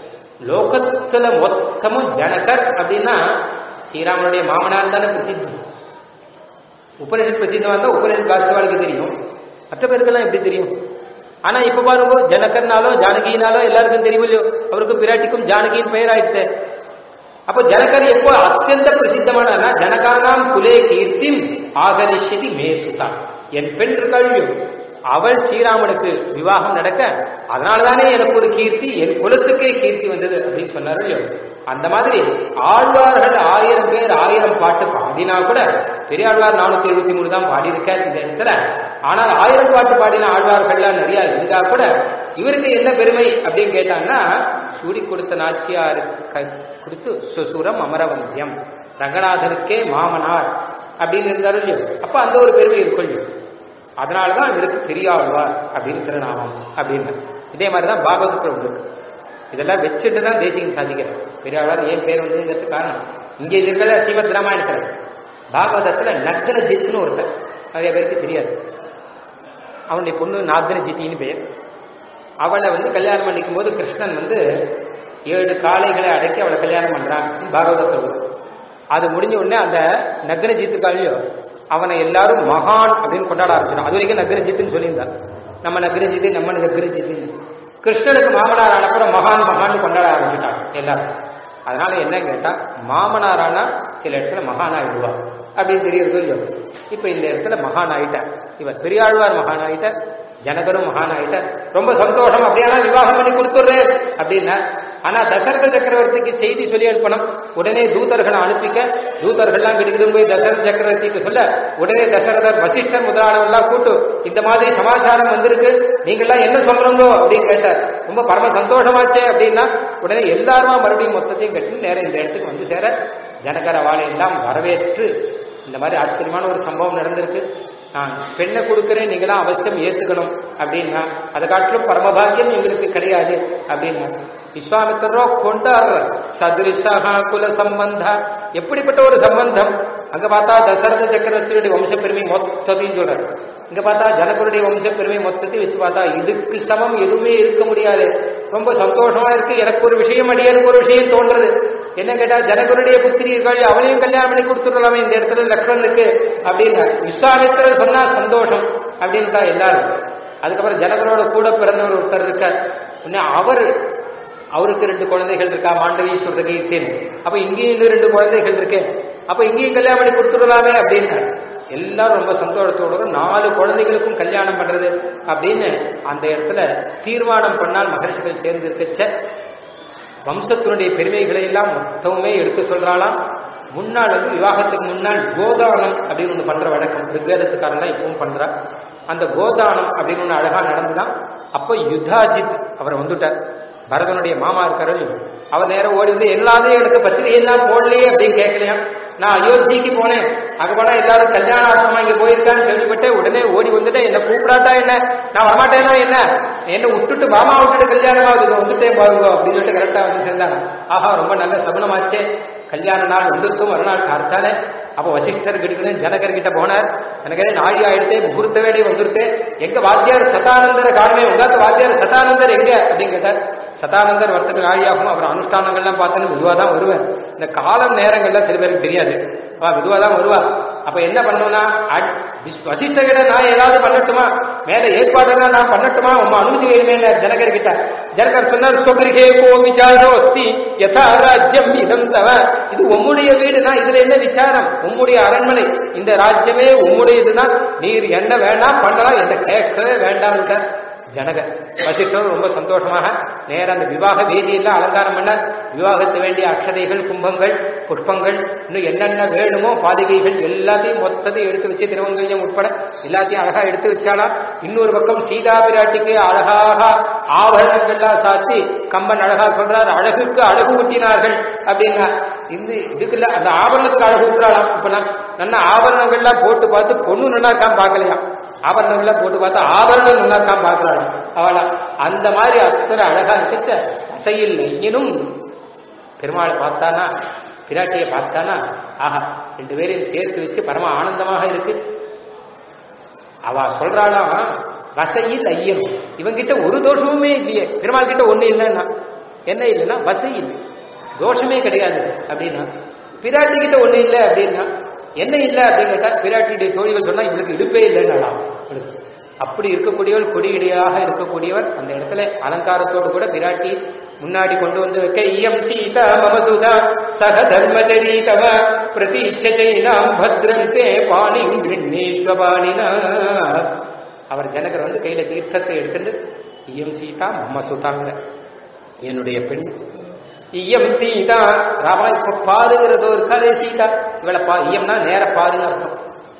லோகத்துல மொத்தமும் ஜனகர் அப்படின்னா ஸ்ரீராமனுடைய மாமனார் தானே பிரசித்தம் உபனிஷத் பிரசித்தமா இருந்தா உபனிஷத் பாஷவாளுக்கு தெரியும் மற்ற பேருக்கெல்லாம் எப்படி தெரியும் ஆனா இப்ப பாருங்க ஜனகர்னாலோ ஜானகினாலோ எல்லாருக்கும் தெரியும் இல்லையோ அவருக்கு பிராட்டிக்கும் ஜானகியின் பெயர் ஆயிடுச்சு அப்போ ஜனகர் எப்போ அத்தியந்த பிரசித்தமான ஜனகானாம் குலே கீர்த்திம் ஆகரிஷதி மேசுதா என் பெண் இருக்காள் அவள் ஸ்ரீராமனுக்கு விவாகம் நடக்க அதனாலதானே எனக்கு ஒரு கீர்த்தி என் குலத்துக்கே கீர்த்தி வந்தது அப்படின்னு சொன்னார் இல்லையோ அந்த மாதிரி ஆழ்வார்கள் ஆயிரம் பேர் ஆயிரம் பாட்டு பாடினா கூட பெரியாழ்வார் நானூத்தி எழுபத்தி மூணு தான் பாடியிருக்கார் இந்த இடத்துல ஆனால் ஆயிரம் பாட்டு பாடின ஆழ்வார்கள்லாம் நிறைய இருந்தா கூட இவருக்கு என்ன பெருமை அப்படின்னு கேட்டாங்கன்னா சூடி கொடுத்த நாச்சியார் கொடுத்து சுசுரம் அமரவந்தியம் ரங்கநாதனுக்கே மாமனார் அப்படின்னு இருந்தாரு இல்லையோ அப்ப அந்த ஒரு பெருமை இருக்கும் அதனாலதான் இவருக்கு பெரியாழ்வார் அப்படின்னு திருநாமம் அப்படின்னு இதே மாதிரிதான் பாகவதத்தில் உங்களுக்கு இதெல்லாம் வச்சுட்டு தான் தேசியம் சாதிக்கிறார் பெரியாழ்வார் ஏன் பேர் வந்ததுங்கிறது காரணம் இங்க இருக்கிற ஸ்ரீமத் ராமாயணத்தில் பாகவதத்துல நக்கர ஜித்னு ஒருத்தர் நிறைய பேருக்கு தெரியாது அவனுடைய பொண்ணு நாத்திர ஜித்தின்னு பேர் அவளை வந்து கல்யாணம் பண்ணிக்கும் போது கிருஷ்ணன் வந்து ஏழு காளைகளை அடக்கி அவளை கல்யாணம் பண்றான் பாகவதத்தில் அது முடிஞ்ச உடனே அந்த நக்னஜித்து காளியோ அவனை எல்லாரும் மகான் அப்படின்னு கொண்டாட ஆரம்பிச்சிடும் அது வரைக்கும் நக்னஜித்துன்னு சொல்லியிருந்தான் நம்ம நக்னஜித்து நம்ம நக்னஜித்து கிருஷ்ணனுக்கு மாமனார் ஆனப்புறம் மகான் மகான் கொண்டாட ஆரம்பிச்சுட்டான் எல்லாரும் அதனால என்ன கேட்டா மாமனாரானா சில இடத்துல மகான் ஆயிடுவா அப்படின்னு தெரியுது இல்லையோ இப்ப இந்த இடத்துல மகான் ஆயிட்டார் இவர் பெரியாழ்வார் மகான் ஆயிட்டார் ஜனகரும் மகான் ஆயிட்டார் ரொம்ப சந்தோஷம் அப்படியானா விவாகம் பண்ணி கொடுத்துடுறேன் அப்படின்னா ஆனா தசரத சக்கரவர்த்திக்கு செய்தி சொல்லி அனுப்பணும் உடனே தூதர்களை அனுப்பிக்க தூதர்கள்லாம் கிடுக்கிடும் போய் தசரத சக்கரவர்த்திக்கு சொல்ல உடனே தசரதர் வசிஷ்டர் முதலானவெல்லாம் கூட்டு இந்த மாதிரி சமாச்சாரம் வந்திருக்கு நீங்கெல்லாம் என்ன சொல்றீங்கோ அப்படின்னு கேட்டார் ரொம்ப பரம சந்தோஷமாச்சே அப்படின்னா உடனே எல்லாருமா மறுபடியும் மொத்தத்தையும் கட்டி நேரம் இந்த இடத்துக்கு வந்து சேர ஜனகர வாழை எல்லாம் வரவேற்று இந்த மாதிரி ஆச்சரியமான ஒரு சம்பவம் நடந்திருக்கு நான் பெண்ணை கொடுக்கிறேன் நீங்களாம் அவசியம் ஏத்துக்கணும் அப்படின்னா அதை காட்டிலும் பரமபாகியம் எங்களுக்கு கிடையாது அப்படின்னா விஸ்வாமித்திரோ கொண்டாடுற சதுரிசகா குல சம்பந்தா எப்படிப்பட்ட ஒரு சம்பந்தம் அங்க பார்த்தா தசரத சக்கரவர்த்தியுடைய வம்ச பெருமை மொத்தத்தையும் சொல்றாரு இங்க பார்த்தா ஜனகருடைய வம்ச பெருமை மொத்தத்தையும் வச்சு பார்த்தா இதுக்கு சமம் எதுவுமே இருக்க முடியாது ரொம்ப சந்தோஷமா இருக்கு எனக்கு ஒரு விஷயம் அடியாருக்கு ஒரு விஷயம் தோன்றது என்ன கேட்டா ஜனகருடைய புத்திரி இருக்காள் அவளையும் கல்யாணம் பண்ணி கொடுத்துடலாமே இந்த இடத்துல லக்ஷ்மணனுக்கு அப்படின்னு விஸ்வாமித்திரர் சொன்னா சந்தோஷம் அப்படின்ட்டா எல்லாரும் அதுக்கப்புறம் ஜனகரோட கூட பிறந்தவர் ஒருத்தர் இருக்கார் உடனே அவர் அவருக்கு ரெண்டு குழந்தைகள் இருக்கா மாண்டவீஸ்வரர் கீர்த்தின்னு அப்ப இங்கேயும் இன்னும் ரெண்டு குழந்தைகள் இருக்கு அப்ப இங்கேயும் கல்யாணம் பண்ணி கொடுத்துடலாமே அப்படின்னு எல்லாரும் ரொம்ப சந்தோஷத்தோட நாலு குழந்தைகளுக்கும் கல்யாணம் பண்றது அப்படின்னு அந்த இடத்துல தீர்மானம் பண்ணால் மகர்ஷிகள் சேர்ந்து இருக்கச்ச வம்சத்தினுடைய பெருமைகளை எல்லாம் மொத்தமுமே எடுத்து சொல்றாளாம் முன்னாள் வந்து விவாகத்துக்கு முன்னால் கோதானம் அப்படின்னு ஒன்று பண்ற வழக்கம் ரிக்வேதத்துக்காரெல்லாம் இப்பவும் பண்றா அந்த கோதானம் அப்படின்னு ஒன்று அழகா நடந்துதான் அப்போ யுத்தாஜித் அவர் வந்துட்டார் பரதனுடைய மாமா இருக்காரு அவர் நேரம் ஓடி வந்து எல்லாத்தையும் எனக்கு பத்திரிகை எல்லாம் போடலையே அப்படின்னு கேட்கலையா நான் அயோத்திக்கு போனேன் அங்க போனா எல்லாரும் கல்யாண ஆசிரமா இங்க போயிருக்கான்னு கேள்விப்பட்டு உடனே ஓடி வந்துட்டு என்ன கூப்பிடாட்டா என்ன நான் வரமாட்டேனா என்ன என்ன விட்டுட்டு மாமா விட்டுட்டு கல்யாணம் ஆகுது வந்துட்டேன் பாருங்க அப்படின்னு சொல்லிட்டு கரெக்டா வந்து சேர்ந்தாங்க ஆஹா ரொம்ப நல்ல சகுனமாச்சே கல்யாண நாள் வந்துருக்கும் மறுநாள் காத்தாலே அப்ப வசிஷ்டர் கிட்ட ஜனகர் கிட்ட போனார் எனக்கு நாழி ஆயிடுத்து முகூர்த்த வேலை வந்துருத்து எங்க வாத்தியார் சதானந்தரை காணுமே உங்காத்த வாத்தியார் சதானந்தர் எங்க அப்படின்னு கேட்டார் சதானந்தர் வரத்துக்கு நாழியாகும் அவர் அனுஷ்டானங்கள்லாம் பார்த்தோன்னு மெதுவா தான் வருவேன் இந்த காலம் நேரங்கள்ல சில பேருக்கு தெரியாது அவ மெதுவா தான் வருவா அப்ப என்ன பண்ணணும்னா வசிஷ்டகிட்ட நான் ஏதாவது பண்ணட்டுமா மேல ஏற்பாடுனா நான் பண்ணட்டுமா உங்க அனுமதி வேணுமே ஜனகர் கிட்ட ஜனகர் சொன்னார் சொகிருகே கோ விசாரோ அஸ்தி யதா ராஜ்யம் இதம் தவ இது உம்முடைய வீடுனா இதுல என்ன விசாரம் உம்முடைய அரண்மனை இந்த ராஜ்யமே உம்முடையதுதான் நீர் என்ன வேண்டாம் பண்ணலாம் என்ன கேட்கவே வேண்டாம் ஜனகர் வசிஷ்டர் ரொம்ப சந்தோஷமாக நேர அந்த விவாக வேதியெல்லாம் அலங்காரம் பண்ண விவாகத்து வேண்டிய அக்ஷதைகள் கும்பங்கள் புஷ்பங்கள் இன்னும் என்னென்ன வேணுமோ பாதுகைகள் எல்லாத்தையும் மொத்தத்தையும் எடுத்து வச்சு திருவங்கல்யம் உட்பட எல்லாத்தையும் அழகா எடுத்து வச்சாலா இன்னொரு பக்கம் சீதா பிராட்டிக்கு அழகாக ஆபரணங்கள்லாம் சாத்தி கம்பன் அழகா சொல்றார் அழகுக்கு அழகு ஊட்டினார்கள் அப்படின்னா இந்த இதுக்குல்ல அந்த ஆபரணத்துக்கு அழகு ஊட்டுறாளாம் இப்பெல்லாம் நல்ல ஆபரணங்கள்லாம் போட்டு பார்த்து பொண்ணு நல்லா இருக்கான்னு பார்க்கலையா ஆபரணங்கள்லாம் போட்டு பார்த்தா ஆபரணம் நல்லா இருக்கான் பார்க்கறாள் அவளா அந்த மாதிரி அத்தனை அழகா இருக்கச்ச அசையில் நெய்யினும் பெருமாளை பார்த்தானா பிராட்டியை பார்த்தானா ஆஹா ரெண்டு பேரையும் சேர்த்து வச்சு பரம ஆனந்தமாக இருக்கு அவ சொல்றாளாம் வசையில் ஐயம் இவங்கிட்ட ஒரு தோஷமுமே இல்லையே பெருமாள் கிட்ட ஒண்ணு இல்லைன்னா என்ன இல்லைன்னா வசை இல்லை தோஷமே கிடையாது அப்படின்னா பிராட்டி கிட்ட ஒண்ணு இல்லை அப்படின்னா என்ன இல்லை அப்படின்னு கேட்டா பிராட்டியுடைய தோழிகள் சொன்னா இவளுக்கு இடுப்பே இல்லைன்னா அப்படி இருக்கக்கூடியவள் கொடியடியாக இருக்கக்கூடியவர் அந்த இடத்துல அலங்காரத்தோடு கூட பிராட்டி முன்னாடி கொண்டு வந்து வைக்க இயம் சீதா மமசுதா சக தர்மச்சரி தவ பிரதீட்சைனாம் பத்ரந்தே பாணி கிருண்ணீஸ்வபாணினா அவர் ஜனகர் வந்து கையில தீர்த்தத்தை எடுத்துட்டு இயம் சீதா மமசுதாங்க என்னுடைய பெண் இயம் சீதா ராமா இப்ப பாருங்கிறதோ இருக்காதே சீதா இவளை பா இயம்னா நேர பாருங்க அர்த்தம்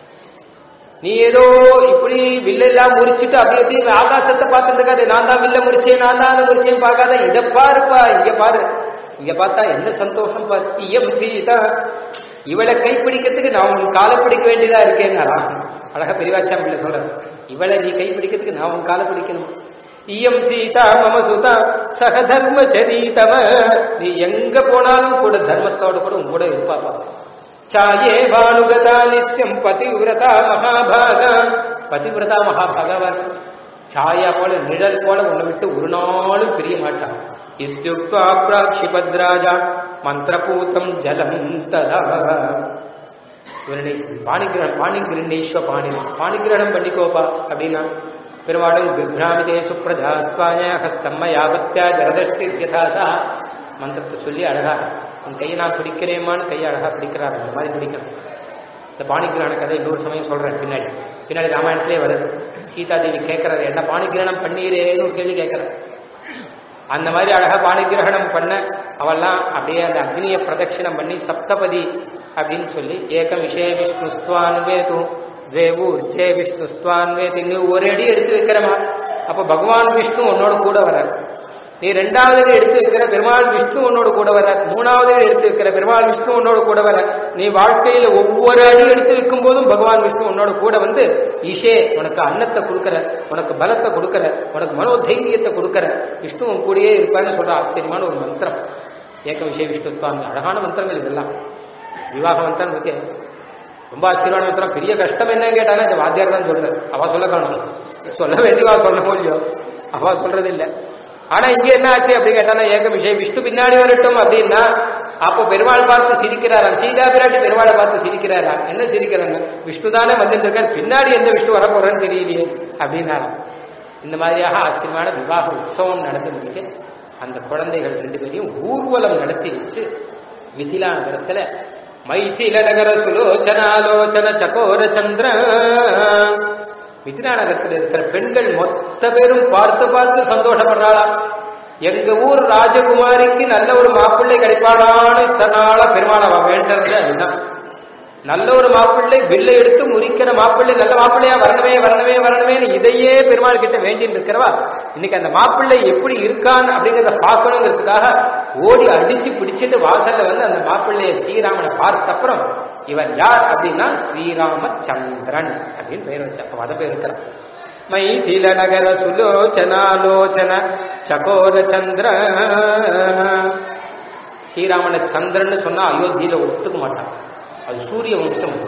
நீ ஏதோ இப்படி வில்லெல்லாம் முறிச்சுட்டு அப்படி எப்படி ஆகாசத்தை பார்த்துட்டு இருக்காது நான் தான் வில்ல முறிச்சேன் நான் தான் முறிச்சேன் பார்க்காத இதை பாருப்பா இங்க பாரு இங்க பார்த்தா என்ன சந்தோஷம் பாரு இயம் சீதா இவளை கைப்பிடிக்கிறதுக்கு நான் உங்களுக்கு காலை பிடிக்க வேண்டியதா இருக்கேன்னாரா அழகா பெரியவாச்சாம் பிள்ளை சொல்றேன் இவளை நீ கைப்பிடிக்கிறதுக்கு நான் உன் காலை பிடிக்கணும் இயம் சீதா மம சுதா சக தர்ம சரிதம நீ எங்க போனாலும் கூட தர்மத்தோட கூட உன் கூட இருப்பாப்பா சாயே பானுகதா நித்தியம் பதிவிரதா மகாபாகா பதிவிரதா மகாபகவன் சாயா போல நிழல் போல உன்னை விட்டு ஒரு நாளும் பிரிய மாட்டான் இத்தியுக்தா பிராட்சிபத்ராஜா மந்திரபூதம் ஜலம் ததா இவனை பாணிகிரகணம் பாணிகிரணேஸ்வ பாணி பாணிகிரகணம் பண்ணிக்கோப்பா அப்படின்னா பெருமாளும் பிப்ராமிதே சுப்ரஜாஸ்வாய ஹஸ்தம்மயாபத்யா ஜரதஷ்டி யதாசா மந்திரத்தை சொல்லி அழகா உன் கையை நான் பிடிக்கிறேமான்னு கையை அழகா பிடிக்கிறார் அந்த மாதிரி பிடிக்கணும் இந்த பாணிகிரகண கதை இன்னொரு சமயம் சொல்றேன் பின்னாடி பின்னாடி ராமாயணத்திலே வருது சீதா தேவி கேட்கறாரு என்ன பாணிகிரகணம் பண்ணீரேன்னு ஒரு கேள்வி கேட்கறாரு அந்த மாதிரி அழகா பாணிகிரகணம் பண்ண அவெல்லாம் அப்படியே அந்த அக்னியை பிரதட்சிணம் பண்ணி சப்தபதி அப்படின்னு சொல்லி ஏகம் விஷய விஷ்ணு ஸ்வான்வேது தேவு ஜே விஷ்ணு ஸ்வான்வேது இன்னும் ஒரு அடி எடுத்து வைக்கிறமா அப்ப பகவான் விஷ்ணு உன்னோட கூட வரார் நீ ரெண்டாவது எடுத்து வைக்கிற பெருமாள் விஷ்ணு உன்னோட கூட வர மூணாவது எடுத்து வைக்கிற பெருமாள் விஷ்ணு உன்னோட கூட வர நீ வாழ்க்கையில ஒவ்வொரு அடி எடுத்து வைக்கும் போதும் பகவான் விஷ்ணு உன்னோட கூட வந்து ஈஷே உனக்கு அன்னத்தை கொடுக்கற உனக்கு பலத்தை கொடுக்கற உனக்கு மனோதைரியத்தை கொடுக்கற விஷ்ணு உன் கூடயே இருப்பாருன்னு சொல்ற ஆச்சரியமான ஒரு மந்திரம் ஏக விஷய விஷ்ணு சுவாமி அழகான மந்திரங்கள் இதெல்லாம் விவாக மந்திரம் இருக்கு ரொம்ப ஆச்சரியமான மந்திரம் பெரிய கஷ்டம் என்னன்னு கேட்டாலும் இந்த வாத்தியார் தான் சொல்ற அவ சொல்ல காணும் சொல்ல வேண்டியவா சொல்ல முடியும் அவ சொல்றது இல்லை ஆனா இங்க என்ன ஆச்சு அப்படின்னு கேட்டானா ஏக விஷயம் விஷ்ணு பின்னாடி வரட்டும் அப்படின்னா அப்போ பெருமாள் பார்த்து சிரிக்கிறாராம் சீதா பிராட்டி பெருமாளை பார்த்து சிரிக்கிறாராம் என்ன சிரிக்கிறாங்க விஷ்ணு தானே வந்துட்டு இருக்காரு பின்னாடி எந்த விஷ்ணு வர போறேன்னு தெரியலையே அப்படின்னாராம் இந்த மாதிரியாக ஆச்சரியமான விவாக உற்சவம் நடந்துருக்கு அந்த குழந்தைகள் ரெண்டு பேரையும் ஊர்வலம் நடத்தி வச்சு மிதிலா நகரத்துல மைதில நகர சுலோச்சனாலோச்சன சகோர சந்திர மிதிலா நகரத்தில் இருக்கிற பெண்கள் மொத்த பேரும் பார்த்து பார்த்து சந்தோஷப்படுறாளா எங்க ஊர் ராஜகுமாரிக்கு நல்ல ஒரு மாப்பிள்ளை கிடைப்பானான்னு இத்தனால பெருமாள் அவ வேண்டது அதுதான் நல்ல ஒரு மாப்பிள்ளை வில்லை எடுத்து முறிக்கிற மாப்பிள்ளை நல்ல மாப்பிள்ளையா வரணுமே வரணுமே வரணுமேன்னு இதையே பெருமாள் கிட்ட வேண்டின்னு இருக்கிறவா இன்னைக்கு அந்த மாப்பிள்ளை எப்படி இருக்கான் அப்படிங்கறத பார்க்கணுங்கிறதுக்காக ஓடி அடிச்சு பிடிச்சிட்டு வாசல்ல வந்து அந்த மாப்பிள்ளைய ஸ்ரீராமனை பார்த்த அப்புறம் இவன் யார் அப்படின்னா ஸ்ரீராமச்சந்திரன் அப்படின்னு பெயர் வச்ச அவன் அதை பேர் இருக்கிறான் மைதில நகர சுலோச்சனாலோச்சன சகோர சந்திர ஸ்ரீராமன சந்திரன் சொன்னா அயோத்தியில ஒத்துக்க மாட்டான் அது சூரிய வம்சம்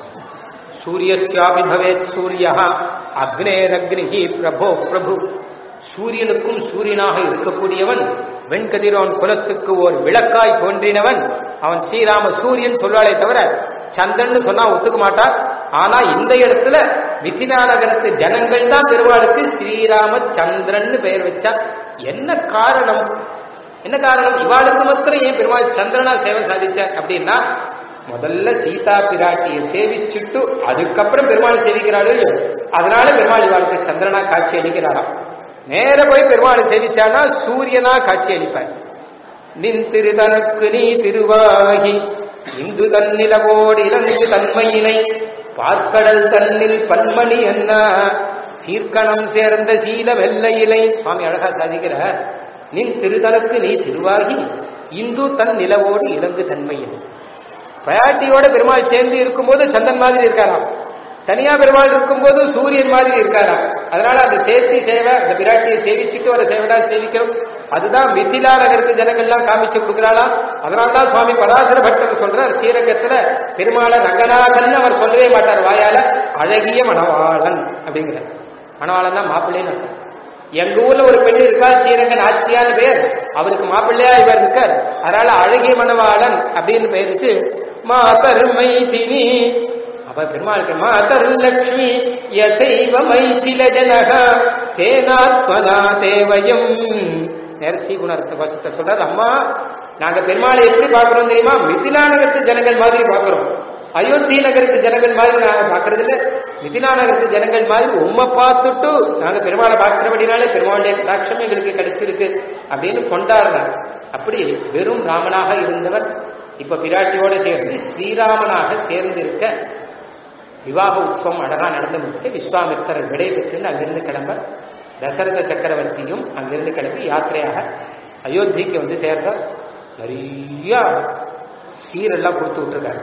சூரியஸ்யாபி பவேத் சூரிய அக்னேரக்னிஹி பிரபோ பிரபு சூரியனுக்கும் சூரியனாக இருக்கக்கூடியவன் வெண்கதிரோன் குலத்துக்கு ஓர் விளக்காய் தோன்றினவன் அவன் ஸ்ரீராம சூரியன் சொல்வாளே தவிர சந்திரன் சொன்னா ஒத்துக்க மாட்டான் ஆனா இந்த இடத்துல மிதிலா நகரத்து ஜனங்கள் தான் பெருமாளுக்கு ஸ்ரீராம சந்திரன் பெயர் வச்சா என்ன காரணம் என்ன காரணம் இவாளுக்கு மாத்திரம் ஏன் பெருமாள் சந்திரனா சேவை சாதிச்ச அப்படின்னா முதல்ல சீதா பிராட்டியை சேவிச்சுட்டு அதுக்கப்புறம் பெருமாள் சேவிக்கிறாள் அதனால பெருமாள் இவாளுக்கு சந்திரனா காட்சி அளிக்கிறாராம் நேர போய் பெருமாளை சேவிச்சானா சூரியனா காட்சி அளிப்பார் நின் திருதனுக்கு நீ திருவாகி இந்து தன்னிலவோடு இலங்கு தன்மையினை பார்க்கடல் தன்னில் பன்மணி என்ன சீர்க்கணம் சேர்ந்த சீல வெள்ளையிலை சுவாமி அழகா சாதிக்கிறார் நின் திருதலுக்கு நீ திருவாகி இந்து தன் நிலவோடு இலங்கு தன்மையினை பிராட்டியோட பெருமாள் சேர்ந்து இருக்கும்போது சந்தன் மாதிரி இருக்காராம் தனியா பெருமாள் இருக்கும்போது சூரியன் மாதிரி இருக்காராம் அதனால அந்த சேர்த்தி சேவை அந்த பிராட்டியை சேவிச்சுட்டு வர சேவைடா சேவிக்கிறோம் அதுதான் மிதிலா நகருக்கு ஜனங்கள்லாம் காமிச்சு கொடுக்குறாளாம் அதனாலதான் சுவாமி பராசர பட்டர் சொல்றார் ஸ்ரீரங்கத்துல பெருமாளை ரங்கநாதன் அவர் சொல்லவே மாட்டார் வாயால அழகிய மணவாளன் அப்படிங்கிற மணவாளன் தான் மாப்பிள்ளைன்னு அர்த்தம் எங்க ஊர்ல ஒரு பெண் இருக்கா ஸ்ரீரங்கன் ஆட்சியான பேர் அவருக்கு மாப்பிள்ளையா இவர் இருக்கார் அதனால அழகிய மணவாளன் அப்படின்னு பெயர் வச்சு மாதர் மைதினி அப்ப பெருமாளுக்கு மாதர் லட்சுமி யசைவ மைதில ஜனக தேனாத்மனா தேவயம் நரசி குணர்த்த வசத்தை சொல்றாரு அம்மா நாங்க பெருமாளை எப்படி பாக்குறோம் தெரியுமா மிதிலா நகரத்து ஜனங்கள் மாதிரி பாக்குறோம் அயோத்தி நகரத்து ஜனங்கள் மாதிரி நாங்க பாக்குறது இல்ல மிதிலா நகரத்து ஜனங்கள் மாதிரி உண்மை பார்த்துட்டு நாங்க பெருமாளை பார்க்கிறபடினாலே பெருமாளுடைய கடாட்சம் எங்களுக்கு கிடைச்சிருக்கு அப்படின்னு கொண்டாடுறாங்க அப்படி வெறும் ராமனாக இருந்தவர் இப்ப பிராட்டியோட சேர்ந்து ஸ்ரீராமனாக சேர்ந்து இருக்க விவாக உற்சவம் அழகா நடந்து முடித்து விஸ்வாமித்தர் விடை பெற்று அங்கிருந்து கிளம்ப தசரத சக்கரவர்த்தியும் அங்கிருந்து கிளம்பி யாத்திரையாக அயோத்திக்கு வந்து சேர்ந்த நிறைய சீரெல்லாம் கொடுத்து விட்டுருக்காரு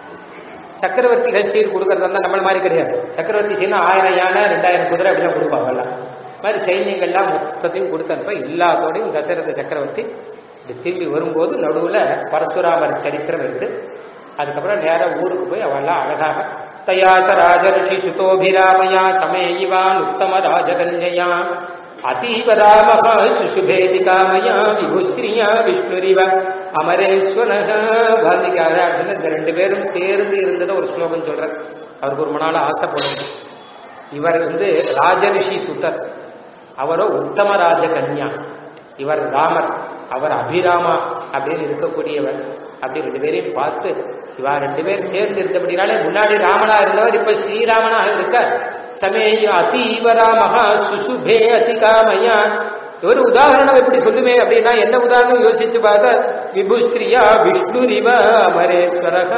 சக்கரவர்த்திகள் சீர் கொடுக்கறதா இருந்தா நம்மள மாதிரி கிடையாது சக்கரவர்த்தி சீர்னா ஆயிரம் யானை ரெண்டாயிரம் குதிரை அப்படிலாம் கொடுப்பாங்கல்ல மாதிரி சைன்யங்கள்லாம் மொத்தத்தையும் கொடுத்தப்ப எல்லாத்தோடையும் தசரத சக்கரவர்த்தி இப்படி திரும்பி வரும்போது நடுவுல பரசுராமர் சரித்திரம் இருக்கு அதுக்கப்புறம் நேர ஊருக்கு போய் அவெல்லாம் அழகாக தயாச ராஜர்ஷி சுதோபிராமயா சமேயிவான் உத்தம ராஜகன்யா அதீவ ராம சுசுபேதிகாமயா விபுஸ்ரீயா விஷ்ணுரிவ அமரேஸ்வரக வால்மீகார அப்படின்னு இந்த ரெண்டு பேரும் சேர்ந்து இருந்ததை ஒரு ஸ்லோகம் சொல்றார் அவருக்கு ஒரு மணால ஆசைப்படும் இவர் வந்து ராஜரிஷி சுத்தர் அவரோ உத்தம ராஜ கன்யா இவர் ராமர் அவர் அபிராமா அப்படின்னு இருக்கக்கூடியவர் அப்படி ரெண்டு பேரையும் பார்த்து இவா ரெண்டு பேரும் சேர்ந்து இருந்தபடினாலே முன்னாடி ராமனா இருந்தவர் இப்ப ஸ்ரீராமனாக இருக்க சமேய அதீவராமஹா சுசுபே அதிகாமயா ஒரு உதாரணம் எப்படி சொல்லுமே அப்படின்னா என்ன உதாரணம் யோசிச்சு பார்த்தா விபுஸ்ரீயா விஷ்ணுரிவ அமரேஸ்வரக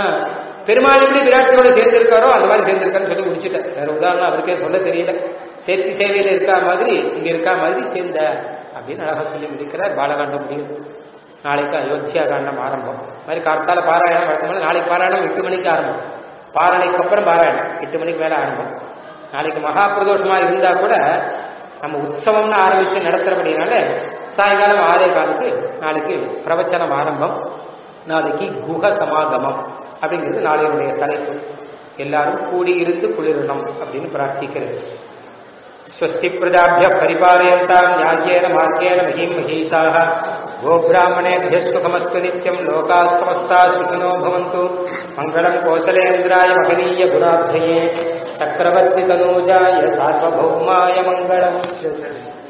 பெருமாள் எப்படி விராட்டியோட சேர்ந்திருக்காரோ அந்த மாதிரி சேர்ந்திருக்கான்னு சொல்லி முடிச்சுட்டேன் வேற உதாரணம் அவருக்கே சொல்ல தெரியல சேர்த்தி சேவையில இருக்கா மாதிரி இங்க இருக்கா மாதிரி சேர்ந்த அப்படின்னு அழகா சொல்லி முடிக்கிறார் பாலகாண்டம் முடியுது நாளைக்கு அயோத்தியா காண்டம் ஆரம்பம் மாதிரி கார்த்தால பாராயணம் வழக்கமான நாளைக்கு பாராயணம் எட்டு மணிக்கு ஆரம்பம் பாரணைக்கு அப்புறம் பாராயணம் எட்டு மணிக்கு மேல ஆரம்பம் நாளைக்கு மகா பிரதோஷமா இருந்தா கூட நம்ம உற்சவம்னு ஆரம்பிச்சு நடத்துறபடினால சாயங்காலம் ஆறே காலத்துக்கு நாளைக்கு பிரவச்சனம் ஆரம்பம் நாளைக்கு குஹ சமாகமம் அப்படிங்கிறது நாளையுடைய தலைப்பு எல்லாரும் கூடி இருந்து குளிரணும் அப்படின்னு பிரார்த்திக்கிறது स्वस्ति प्रजाभ्यः परिपालयन्ताम् न्याय्येन मार्गेण महीम् महीषाः गोब्राह्मणेभ्यः सुखमस्तु नित्यम् लोकाः समस्ताः सुखिनो भवन्तु मङ्गलम् कोसलेन्द्राय महनीय गुणाभ्यये चक्रवर्तितनूजाय सार्वभौमाय मङ्गलम्